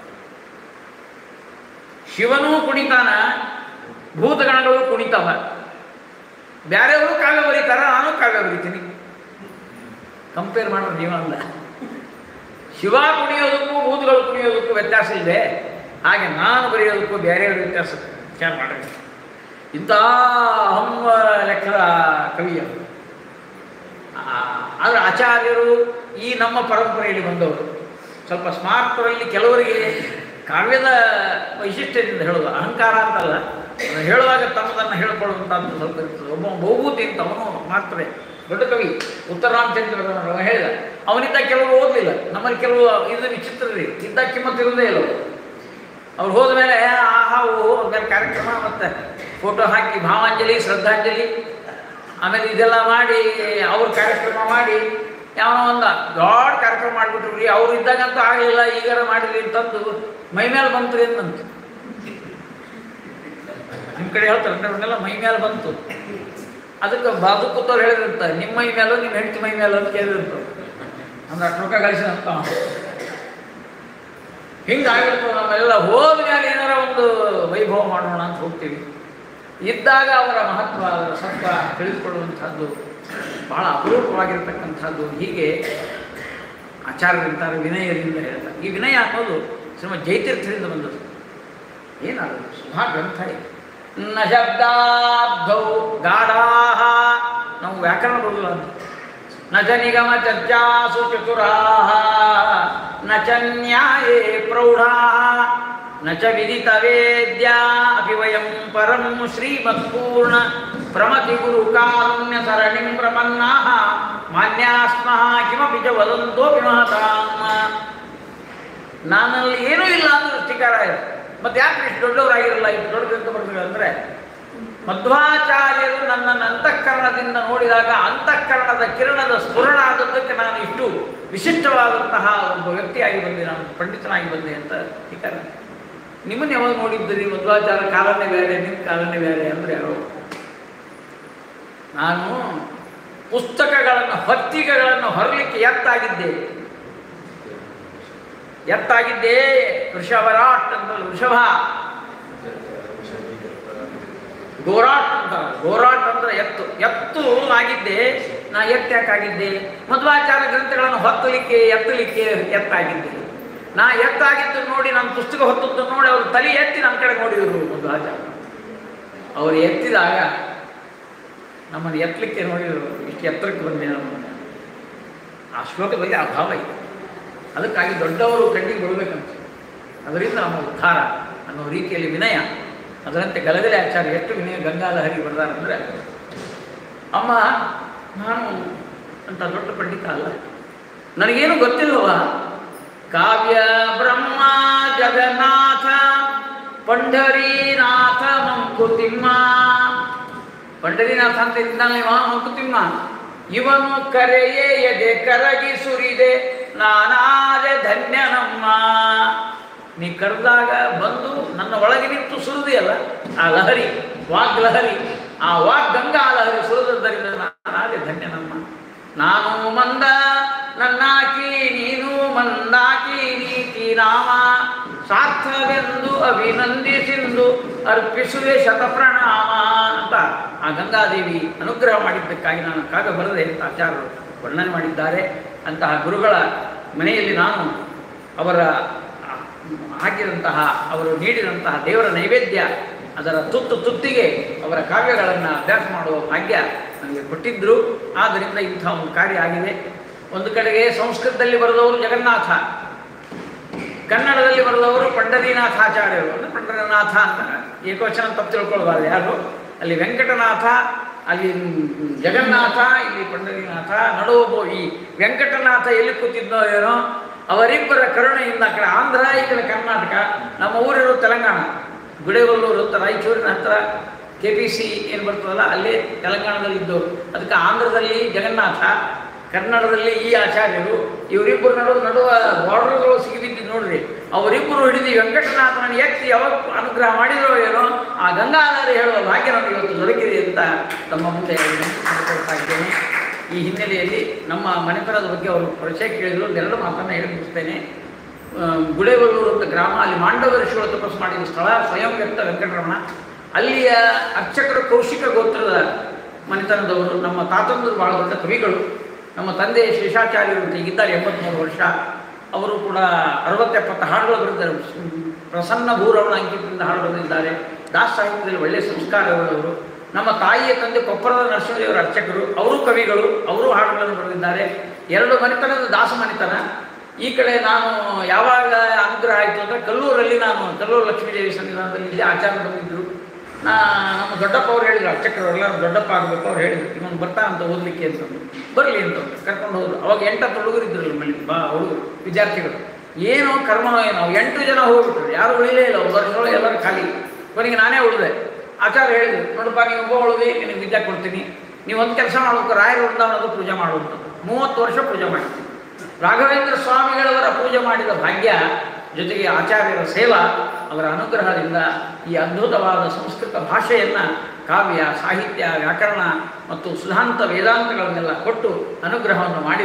ಶಿವನೂ ಕುಣಿತಾನ ಭೂತಗಣಗಳು ಕುಣಿತಾವ ಬ್ಯಾರೆಯವರು ಕಾವ್ಯ ಬರೀತಾರ ನಾನು ಕಾವ್ಯ ಬರೀತೀನಿ ಕಂಪೇರ್ ಮಾಡೋದು ಜೀವನದ ಶಿವ ಕುಣಿಯೋದಕ್ಕೂ ಭೂತಗಳು ಕುಣಿಯೋದಕ್ಕೂ ವ್ಯತ್ಯಾಸ ಇದೆ ಹಾಗೆ ನಾನು ಬರೆಯೋದಕ್ಕೂ ಬೇರೆಯವ್ರ ವ್ಯತ್ಯಾಸ ವಿಚಾರ ಮಾಡ್ರಿ ಇಂಥ ಹಂಬ ಲೆಕ್ಕದ ಕವಿಯ ಆದರೆ ಆಚಾರ್ಯರು ಈ ನಮ್ಮ ಪರಂಪರೆಯಲ್ಲಿ ಬಂದವರು ಸ್ವಲ್ಪ ಸ್ಮಾರ್ತರಲ್ಲಿ ಕೆಲವರಿಗೆ ಕಾವ್ಯದ ವೈಶಿಷ್ಟ್ಯದಿಂದ ಹೇಳೋದು ಅಹಂಕಾರ ಅಂತಲ್ಲ ಅದು ಹೇಳುವಾಗ ತಮ್ಮದನ್ನು ಹೇಳಿಕೊಳ್ಳುವಂಥ ಅಂತ ಸ್ವಲ್ಪ ಇರ್ತದೆ ಒಬ್ಬ ಬಹುಭೂತಿ ಅಂತ ಅವನು ಮಾತ್ರ ದೊಡ್ಡ ಕವಿ ಉತ್ತರ ರಾಮಚಂದ್ರ ಹೇಳಿದ ಅವನಿದ್ದ ಕೆಲವರು ಓದಲಿಲ್ಲ ನಮ್ಮಲ್ಲಿ ಕೆಲವು ಇದು ವಿಚಿತ್ರ ರೀ ಇದ್ದ ಕಿಮ್ಮತ್ತು ಇರೋದೇ ಇಲ್ಲ ಅವ್ರು. ಅವ್ರು ಹೋದ ಮೇಲೆ ಆಹಾ ಓ ಆಮೇಲೆ ಕಾರ್ಯಕ್ರಮ ಮತ್ತು ಫೋಟೋ ಹಾಕಿ ಭಾವಾಂಜಲಿ ಶ್ರದ್ಧಾಂಜಲಿ ಆಮೇಲೆ ಇದೆಲ್ಲ ಮಾಡಿ ಅವ್ರ ಕಾರ್ಯಕ್ರಮ ಮಾಡಿ ಯಾವನೋ ಒಂದು ದೊಡ್ಡ ಕಾರ್ಯಕ್ರಮ ಮಾಡಿಬಿಟ್ರು ರೀ ಅವ್ರು ಇದ್ದಾಗಂತೂ ಆಗಲಿಲ್ಲ ಈಗಾರ ಮಾಡಿರಿ ಅಂತಂದು ಮೈ ಮೇಲೆ ಬಂತು ಎಂದಂತು ನಿಮ್ಮ ಕಡೆ ಹೇಳ್ತಾರೆ ಅವ್ರನ್ನೆಲ್ಲ ಮೈ ಮೇಲೆ ಬಂತು ಅದಕ್ಕೆ ಬಾಜು ಕೂತವ್ರು ಹೇಳಿದಿರ್ತಾರೆ ನಿಮ್ಮ ಮೈ ಮೇಲೋ ನಿಮ್ಮ ಹೆಂಡತಿ ಮೈ ಮೇಲೋ ಅಂತ ಕೇಳಿದಿರ್ತಾರೆ ಅಂದ್ರೆ ಅಷ್ಟು ರೊಕ್ಕ ಗಳಿಸಿದಂತ ಹಿಂಗಾಗಿರ್ತದೆ ನಮ್ಮೆಲ್ಲ ಹೋದ ಮೇಲೆ ಏನಾರ ಒಂದು ವೈಭವ ಮಾಡೋಣ ಅಂತ ಹೋಗ್ತೀವಿ ಇದ್ದಾಗ ಅವರ ಮಹತ್ವ ಅವರ ಸತ್ವ ತಿಳಿದುಕೊಳ್ಳುವಂಥದ್ದು ಬಹಳ ಅಪರೂಪವಾಗಿರ್ತಕ್ಕಂಥದ್ದು ಹೀಗೆ ಆಚಾರ್ಯರಿರ್ತಾರೆ ವಿನಯದಿಂದ ಹೇಳ್ತಾರೆ ಈ ವಿನಯ ಅನ್ನೋದು ಶ್ರೀಮದ್ ಜೈತೀರ್ಥರಿಂದ ಬಂದದ್ದು ಏನದು ಸುಧಾ ಗ್ರಂಥ ಇದೆ ನ ಶಬ್ದಾಬ್ಧೌ ಗಾಢಾಹ ನಾವು ವ್ಯಾಕರಣ ಬರೋದಿಲ್ಲ ಅಂತ ನ ಚ ನಿಗಮ ಚರ್ಚಾಸು ಚತುರಾಹ ನ ಚ ನ್ಯಾಯೇ ಪ್ರೌಢಾಹ ನ ಚ ವಿದಿತ ವೇದ್ಯಾ ಅಪಿ ವಯಂ ಪರಂ ಶ್ರೀಮತ್ಪೂರ್ಣ ಪ್ರಮತಿ ಗುರು ಕಾರುಣ್ಯ ಸರಣಿಂ ಪ್ರಪನ್ನಾಹ ಮಾನ್ಯಾಸ್ಮಃ ಕಿಮಪಿ ಚ ವದಂತೋಪಿ ಮಹತಾಂ ನಾನಲ್ಲಿ ಏನೂ ಇಲ್ಲ ಅಂದ್ರೆ ಸ್ಥಿಕಾರ ಇದೆ ಮತ್ತೆ ಯಾಕೆ ಇಷ್ಟು ದೊಡ್ಡವರಾಗಿರಲ್ಲ ಇಷ್ಟು ದೊಡ್ಡ ಗ್ರಂಥ ಬರ್ತಾರೆ ಅಂದರೆ ಮಧ್ವಾಚಾರ್ಯರು ನನ್ನನ್ನು ಅಂತಃಕರಣದಿಂದ ನೋಡಿದಾಗ ಅಂತಃಕರಣದ ಕಿರಣದ ಸ್ಫುರಣ ಆದದ್ದಕ್ಕೆ ನಾನು ಇಷ್ಟು ವಿಶಿಷ್ಟವಾದಂತಹ ಒಬ್ಬ ವ್ಯಕ್ತಿಯಾಗಿ ಬಂದೆ ನಾನು ಪಂಡಿತನಾಗಿ ಬಂದೆ ಅಂತ ಟೀಕಾರ ನಿಮ್ಮನ್ನು ಯಾವಾಗ ನೋಡಿದ್ದೀರಿ ಮಧ್ವಾಚಾರ ಕಾಲನೇ ಬೇರೆ ನಿಮ್ಮ ಕಾಲನೇ ಬೇರೆ ಅಂದರೆ ಯಾರು ನಾನು ಪುಸ್ತಕಗಳನ್ನು ಹೊತ್ತಿಗೆಗಳನ್ನು ಹೊರಲಿಕ್ಕೆ ಎತ್ತಾಗಿದ್ದೆ ಎತ್ತಾಗಿದ್ದೇ ವೃಷಭರಾಟ್ ಅಂತ ವೃಷಭ ಗೋರಾಟ್ ಅಂತ ಗೋರಾಟ್ ಅಂದ್ರೆ ಎತ್ತು ಎತ್ತು ಆಗಿದ್ದೆ ನಾ ಎತ್ತು ಯಾಕಾಗಿದ್ದೆ ಮಧ್ವಾಚಾರ ಗ್ರಂಥಗಳನ್ನು ಹೊತ್ತಲಿಕ್ಕೆ ಎತ್ತಲಿಕ್ಕೆ ಎತ್ತಾಗಿದ್ದೆ ನಾ ಎತ್ತಾಗಿದ್ದು ನೋಡಿ ನನ್ನ ಪುಸ್ತಕ ಹೊತ್ತದ್ದು ನೋಡಿ ಅವರು ತಲೆ ಎತ್ತಿ ನನ್ನ ಕಡೆ ನೋಡಿದರು ಮಧ್ವಾಚಾರ ಅವರು ಎತ್ತಿದಾಗ ನಮ್ಮನ್ನು ಎತ್ತಲಿಕ್ಕೆ ನೋಡಿದರು ಇಷ್ಟು ಎತ್ತರಕ್ಕೆ ಬಂದೆ ನಮ್ಮನ್ನು ಆ ಶ್ಲೋಕದಲ್ಲಿ ಆ ಭಾವ ಇದೆ ಅದಕ್ಕಾಗಿ ದೊಡ್ಡವರು ಕಣ್ಣಿಗೆ ಬಿಡಬೇಕಂತ ಅದರಿಂದ ನಮ್ಮ ಉದ್ಧಾರ ಅನ್ನೋ ರೀತಿಯಲ್ಲಿ ವಿನಯ ಅದರಂತೆ ಗಲಗಲೆ ಆಚಾರ್ಯ ಎಷ್ಟು ವಿನಯ ಗಂಗಾಲಹರಿ ಬರೆದಾರಂದ್ರೆ ಅಮ್ಮ ನಾನು ಅಂತ ದೊಡ್ಡ ಪಂಡಿತ ಅಲ್ಲ ನನಗೇನು ಗೊತ್ತಿಲ್ಲವ ಕಾವ್ಯ ಬ್ರಹ್ಮ ಜಗನ್ನಾಥ ಪಂಡರೀನಾಥ ಮಂಕುತಿಮ್ಮ ಪಂಡರೀನಾಥ ಅಂತ ಇದ್ದಾನೆ ಇವ ಮಂಕುತಿಮ್ಮ ಇವನು ಕರೆಯೇ ಎದೆ ಕರಗಿ ಸುರಿದೆ ನಾನಾದೆ ಧನ್ಯನಮ್ಮ ನೀ ಕರೆದಾಗ ಬಂದು ನನ್ನ ಒಳಗೆ ನಿಂತು ಸುರಿದೆಯಲ್ಲ ಆ ಲಹರಿ ವಾಗ್ ಲಹರಿ ಆ ವಾಗ್ ಗಂಗಾ ಲಹರಿ ಸುರಿದದ್ದರಿಂದ ನಾನಾದೆ ಧನ್ಯನಮ್ಮ ನಾನು ಮಂದ ನನ್ನಾಕಿ ನೀನು ಮಂದಾಕಿ ನೀತಿ ನಾಮ ಸಾರ್ಥವೆಂದು ಅಭಿನಂದಿಸಿಂದು ಅರ್ಪಿಸುವೆ ಶತಪ್ರಣಾಮ ಅಂತ ಆ ಗಂಗಾದೇವಿ ಅನುಗ್ರಹ ಮಾಡಿದ್ದಕ್ಕಾಗಿ ನಾನು ಕಾಗ ಬರದೆ ಅಂತ ಆಚಾರ್ಯರು ವರ್ಣನೆ ಮಾಡಿದ್ದಾರೆ ಅಂತಹ ಗುರುಗಳ ಮನೆಯಲ್ಲಿ ನಾನು ಅವರ ಹಾಕಿದಂತಹ ಅವರು ನೀಡಿದಂತಹ ದೇವರ ನೈವೇದ್ಯ ಅದರ ತುತ್ತು ತುತ್ತಿಗೆ ಅವರ ಕಾವ್ಯಗಳನ್ನು ಅಭ್ಯಾಸ ಮಾಡುವ ಭಾಗ್ಯ ನನಗೆ ಕೊಟ್ಟಿದ್ದರು ಆದ್ದರಿಂದ ಇಂಥ ಒಂದು ಕಾರ್ಯ ಆಗಿದೆ ಒಂದು ಕಡೆಗೆ ಸಂಸ್ಕೃತದಲ್ಲಿ ಬರೆದವರು ಜಗನ್ನಾಥ ಕನ್ನಡದಲ್ಲಿ ಬರೆದವರು ಪಂಡರೀನಾಥಾಚಾರ್ಯರು ಅಂದರೆ ಪಂಡರನಾಥ ಅಂತ ಏಕವಚನ ತಪ್ಪು ತಿಳ್ಕೊಳ್ಬಾರ್ದು ಯಾರು ಅಲ್ಲಿ ವೆಂಕಟನಾಥ ಅಲ್ಲಿ ಜಗನ್ನಾಥ ಇಲ್ಲಿ ಪಂಡರೀನಾಥ ನಡುವ ಈ ವೆಂಕಟನಾಥ ಎಲ್ಲಿ ಕೂತಿದ್ದೋ ಏನೋ ಅವರಿಬ್ಬರ ಕರುಣೆಯಿಂದ ಆ ಕಡೆ ಆಂಧ್ರ ಈ ಕಡೆ ಕರ್ನಾಟಕ ನಮ್ಮ ಊರಿರೋ ತೆಲಂಗಾಣ ಗುಡೇವಲ್ಲೂರು ಅಂತ ರಾಯಚೂರಿನ ಹತ್ರ ಕೆ ಪಿ ಸಿ ಏನು ಬರ್ತದಲ್ಲ ಅಲ್ಲೇ ತೆಲಂಗಾಣದಲ್ಲಿ ಇದ್ದವರು ಅದಕ್ಕೆ ಆಂಧ್ರದಲ್ಲಿ ಜಗನ್ನಾಥ ಕನ್ನಡದಲ್ಲಿ ಈ ಆಚಾರ್ಯರು ಇವರಿಬ್ಬರು ನಡುವ ನಡುವ ಬಾರ್ಡರ್ಗಳು ಸಿಗಿಬಿದ್ದು ನೋಡ್ರಿ ಅವರಿಬ್ಬರು ಹಿಡಿದು ಈ ವೆಂಕಟನಾಥನ ಎತ್ತಿ ಯಾವಾಗ ಅನುಗ್ರಹ ಮಾಡಿದರೋ ಏನೋ ಆ ಗಂಗಾಧಾರ ಹೇಳುವ ಭಾಗ್ಯ ನಮಗೆ ಇವತ್ತು ದೊರಕಿದೆ ಅಂತ ತಮ್ಮ ಮುಂದೆ ಮಾಡಿಕೊಳ್ತಾ ಇದ್ದೇನೆ ಈ ಹಿನ್ನೆಲೆಯಲ್ಲಿ ನಮ್ಮ ಮನೆತನದ ಬಗ್ಗೆ ಅವರು ಪರಿಚಯ ಕೇಳಿದ್ರು ಒಂದೆರಡು ಮಾತನ್ನು ಹೇಳಿ ಮುಗಿಸ್ತೇನೆ ಆ, ಗುಡೇಬಲ್ಲೂರು ಅಂತ ಗ್ರಾಮ ಅಲ್ಲಿ ಮಾಂಡವ ಋಷಿಗಳು ತಪಸ್ಸು ಮಾಡಿದ ಸ್ಥಳ ಸ್ವಯಂ ವ್ಯಕ್ತ ವೆಂಕಟರಮಣ ಅಲ್ಲಿಯ ಅರ್ಚಕರು ಕೌಶಿಕ ಗೋತ್ರದ ಮನೆತನದವರು ನಮ್ಮ ತಾತಂದರು ಬಹಳ ದೊಡ್ಡ ಕವಿಗಳು ನಮ್ಮ ತಂದೆ ಶೇಷಾಚಾರ್ಯರು ಅಂತ ಈಗಿದ್ದಾರೆ ಎಂಬತ್ತ್ಮೂರು ವರ್ಷ ಅವರು ಕೂಡ ಅರವತ್ತೆಪ್ಪತ್ತು ಹಾಡುಗಳು ಬರೆದಿದ್ದಾರೆ ಪ್ರಸನ್ನ ಭೂರವಣ ಅಂಕಿತದಿಂದ ಹಾಡು ಬರೆದಿದ್ದಾರೆ ದಾಸ ಸಾಹಿತ್ಯದಲ್ಲಿ ಒಳ್ಳೆಯ ಸಂಸ್ಕಾರವುಳ್ಳವರು ನಮ್ಮ ತಾಯಿಯ ತಂದೆ ಕೊಪ್ಪರದ ನರಸಿಂಹದೇವರ ಅರ್ಚಕರು ಅವರು ಕವಿಗಳು ಅವರು ಹಾಡುಗಳನ್ನು ಬರೆದಿದ್ದಾರೆ ಎರಡು ಮನೆತನದ ದಾಸ ಮನೆತನ ಈ ಕಡೆ ನಾನು ಯಾವಾಗ ಅನುಗ್ರಹ ಆಯಿತು ಅಂದರೆ ಕಲ್ಲೂರಲ್ಲಿ ನಾನು ಕಲ್ಲೂರು ಲಕ್ಷ್ಮೀದೇವಿ ಸನ್ನಿಧಾನದಲ್ಲಿ ಇದ್ದೆ ಆಚಾರ್ಯ ಬಂದಿದ್ದರು ನಾ ನಮ್ಮ ದೊಡ್ಡಪ್ಪ ಅವ್ರು ಹೇಳಿದ್ರು ಅರ್ಚಕರು ಎಲ್ಲರೂ ದೊಡ್ಡಪ್ಪ ಆಗಬೇಕು ಅವ್ರು ಹೇಳಿದ್ರು ಇವನು ಬರ್ತಾ ಅಂತ ಓದಲಿಕ್ಕೆ ಅಂತಂದು ಬರಲಿ ಅಂತ ಕರ್ಕೊಂಡು ಹೋದ್ರು ಅವಾಗ ಎಂಟತ್ತು ಹುಡುಗರು ಇದ್ರು ನಮ್ಮಲ್ಲಿ ಬಾ ಹುಡುಗರು ವಿದ್ಯಾರ್ಥಿಗಳು ಏನೋ ಕರ್ಮನೋ ಏನೋ ಎಂಟು ಜನ ಹೋಗ್ಬಿಟ್ರು ಯಾರು ಉಳಿಲೇ ಇಲ್ಲ ಒಂದು ವರ್ಷದೊಳಗೆ ಎಲ್ಲರೂ ಖಾಲಿ ಕೊನೆಗೆ ನಾನೇ ಉಳಿದೆ ಆಚಾರ್ಯ ಹೇಳಿದ್ರು ನೋಡಪ್ಪ ನೀವು ಒಬ್ಬ ಉಳಿದಿ ನಿನಗೆ ವಿದ್ಯೆ ಕೊಡ್ತೀನಿ ನೀವು ಒಂದು ಕೆಲಸ ಮಾಡ್ಬೇಕು ರಾಯರ ವೃಂದಾವನದ ಪೂಜೆ ಮಾಡುವಂಥ ಮೂವತ್ತು ವರ್ಷ ಪೂಜೆ ಮಾಡ್ತೀನಿ ರಾಘವೇಂದ್ರ ಸ್ವಾಮಿಗಳವರ ಪೂಜೆ ಮಾಡಿದ ಭಾಗ್ಯ ಜೊತೆಗೆ ಆಚಾರ್ಯರ ಸೇವಾ ಅವರ ಅನುಗ್ರಹದಿಂದ ಈ ಅದ್ಭುತವಾದ ಸಂಸ್ಕೃತ ಭಾಷೆಯನ್ನು ಕಾವ್ಯ ಸಾಹಿತ್ಯ ವ್ಯಾಕರಣ ಮತ್ತು ಸುಧಾಂತ ವೇದಾಂತಗಳನ್ನೆಲ್ಲ ಕೊಟ್ಟು ಅನುಗ್ರಹವನ್ನು ಮಾಡಿದರು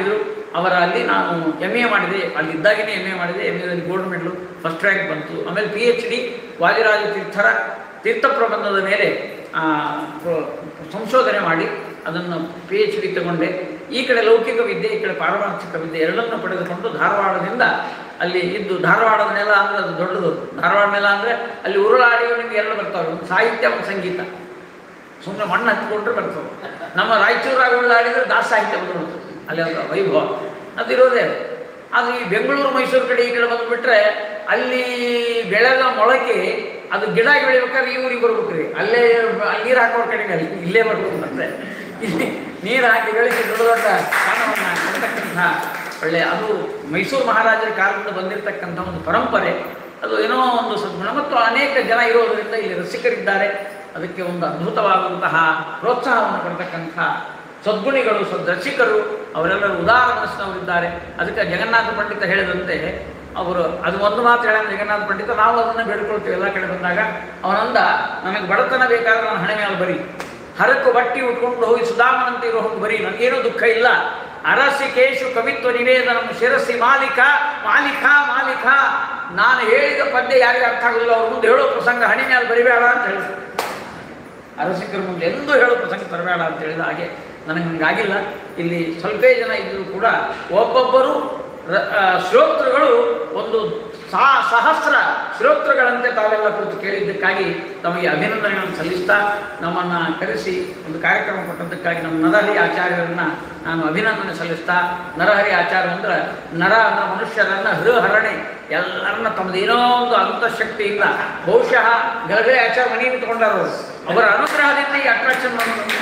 ಅವರ ಅಲ್ಲಿ ನಾನು ಎಮ್ ಎ ಮಾಡಿದೆ ಅಲ್ಲಿ ಇದ್ದಾಗೇ ಎಮ್ ಎ ಮಾಡಿದೆ ಎಮ್ ಎದಲ್ಲಿ ಗೋಲ್ಡ್ ಮೆಡಲು ಫಸ್ಟ್ ರ್ಯಾಂಕ್ ಬಂತು ಆಮೇಲೆ ಪಿ ಎಚ್ ಡಿ ವಾದಿರಾಜ ತೀರ್ಥರ ತೀರ್ಥ ಪ್ರಬಂಧದ ಮೇಲೆ ಆ, ಪ್ರ- ಸಂಶೋಧನೆ ಮಾಡಿ ಅದನ್ನು ಪಿ ಎಚ್ ಡಿ ತಗೊಂಡೆ ಈ ಕಡೆ ಲೌಕಿಕ ವಿದ್ಯೆ ಈ ಕಡೆ ಪಾರಮಾರ್ಥಿಕ ವಿದ್ಯೆ ಎರಡನ್ನೂ ಪಡೆದುಕೊಂಡು ಧಾರವಾಡದಿಂದ ಅಲ್ಲಿ ಇದ್ದು ಧಾರವಾಡದ ನೆಲ ಅಂದರೆ ಅದು ದೊಡ್ಡದು ಧಾರವಾಡ ನೆಲ ಅಂದರೆ ಅಲ್ಲಿ ಉರುಳಾಡಿಗಳು ನಿಮ್ಗೆ ಎರಡು ಬರ್ತಾವೆ ಒಂದು ಸಾಹಿತ್ಯ ಒಂದು ಸಂಗೀತ ಸುಮ್ಮನೆ ಮಣ್ಣು ಹತ್ಕೊಂಡ್ರೆ ಬರ್ತವೆ ನಮ್ಮ ರಾಯಚೂರಾಗ ಉಳ್ಳಾಡಿದ್ರೆ ದಾಸ ಸಾಹಿತ್ಯ ಬಂದ್ಬಿಡ್ತು ಅಲ್ಲಿ ಒಂದು ವೈಭವ ಅದಿರೋದೇ ಅದು. ಆದರೆ ಈ ಬೆಂಗಳೂರು ಮೈಸೂರು ಕಡೆ ಈ ಕಡೆ ಬಂದುಬಿಟ್ರೆ ಅಲ್ಲಿ ಬೆಳೆದ ಮೊಳಕೆ ಅದು ಗಿಡ ಬೆಳಿಬೇಕಾದ್ರೆ ಈ ಊರಿಗೆ ಬರ್ಬೇಕು ರೀ ಅಲ್ಲೇ ಅಲ್ಲಿ ನೀರು ಹಾಕೋರ್ ಕಡೆಗೆ ಅಲ್ಲಿ ಇಲ್ಲೇ ಬರ್ಬೇಕು ಮತ್ತೆ ಇಲ್ಲಿ ನೀರು ಹಾಕಿ ಬೆಳೆಸಿ ದೊಡ್ಡ ದೊಡ್ಡ ಸ್ಥಾನವನ್ನು ಕೊಡ್ತಕ್ಕಂಥ ಒಳ್ಳೆ ಅದು ಮೈಸೂರು ಮಹಾರಾಜರ ಕಾಲದಿಂದ ಬಂದಿರತಕ್ಕಂಥ ಒಂದು ಪರಂಪರೆ ಅದು ಏನೋ ಒಂದು ಸದ್ಗುಣ ಮತ್ತು ಅನೇಕ ಜನ ಇರೋದರಿಂದ ಇಲ್ಲಿ ರಸಿಕರಿದ್ದಾರೆ ಅದಕ್ಕೆ ಒಂದು ಅದ್ಭುತವಾದಂತಹ ಪ್ರೋತ್ಸಾಹವನ್ನು ಕೊಡ್ತಕ್ಕಂಥ ಸದ್ಗುಣಿಗಳು ಸದ್ರಸಿಕರು ಅವರೆಲ್ಲರೂ ಉದಾರ ಮನಸ್ಸಿನವರಿದ್ದಾರೆ ಅದಕ್ಕೆ ಜಗನ್ನಾಥ ಪಂಡಿತ ಹೇಳಿದಂತೆ ಅವರು ಅದು ಒಂದು ಮಾತು ಹೇಳ ಜಗನ್ನಾಥ ಪಂಡಿತ ನಾವು ಅದನ್ನು ಬೇಡ್ಕೊಳ್ತೀವಿ ಎಲ್ಲ ಕಡೆ ಬಂದಾಗ ಅವನಂದ ನನಗೆ ಬಡತನ ಬೇಕಾದ್ರೆ ನಾನು ಹಣೆ ಮೇಲೆ ಬರಿ ಹರಕು ಬಟ್ಟಿ ಉಟ್ಕೊಂಡು ಹೋಗಿ ಸುಧಾಮನಂತೆ ಇರೋ ಹೋಗಿ ಬರೀ ನನಗೇನೂ ದುಃಖ ಇಲ್ಲ ಅರಸಿ ಕೇಶು ಕವಿತ್ವ ನಿವೇದನ ಶಿರಸಿ ಮಾಲಿಕ ಮಾಲಿಕ ಮಾಲಿಕ ನಾನು ಹೇಳಿದ ಪದ್ಯ ಯಾರಿಗೆ ಅರ್ಥ ಆಗೋದಿಲ್ಲ ಅವ್ರ ಮುಂದೆ ಹೇಳೋ ಪ್ರಸಂಗ ಹಣೆ ಮೇಲೆ ಬರಿಬೇಡ ಅಂತ ಹೇಳಿದ್ರು ಅರಸಿಕರ ಮುಂದೆ ಎಂದೂ ಹೇಳೋ ಪ್ರಸಂಗ ತರಬೇಡ ಅಂತ ಹೇಳಿದ ಹಾಗೆ ನನಗೆ ಹಂಗಾಗಿಲ್ಲ ಇಲ್ಲಿ ಸ್ವಲ್ಪೇ ಜನ ಇದ್ದರೂ ಕೂಡ ಒಬ್ಬೊಬ್ಬರು ರ- ಆ, ಶ್ರೋತೃಗಳು ಒಂದು ಸಾ ಸಹಸ್ರ ಶ್ರೋತೃಗಳಂತೆ ತಾವೆಲ್ಲ ಕುರಿತು ಕೇಳಿದ್ದಕ್ಕಾಗಿ ತಮಗೆ ಅಭಿನಂದನೆಗಳನ್ನು ಸಲ್ಲಿಸ್ತಾ ನಮ್ಮನ್ನು ಕರೆಸಿ ಒಂದು ಕಾರ್ಯಕ್ರಮ ಕೊಟ್ಟದ್ದಕ್ಕಾಗಿ ನಮ್ಮ ನರಹರಿ ಆಚಾರ್ಯರನ್ನು ನಾನು ಅಭಿನಂದನೆ ಸಲ್ಲಿಸ್ತಾ ನರಹರಿ ಆಚಾರ್ಯ ಅಂದ್ರೆ ನರ ಅಂದ್ರೆ ಮನುಷ್ಯರನ್ನ ಹೃಹರಣೆ ಎಲ್ಲರನ್ನ ತಮ್ಮದೇನೋ ಒಂದು ಅಂತಃಶಕ್ತಿಯಿಂದ ಬಹುಶಃ ಗಲಗಲೆ ಆಚಾರ ಮನೆಯನ್ನು ಇಟ್ಕೊಂಡಾರು ಅವರ ಅನುಗ್ರಹದಿಂದ ಈ ಅಟ್ರಾಕ್ಷನ್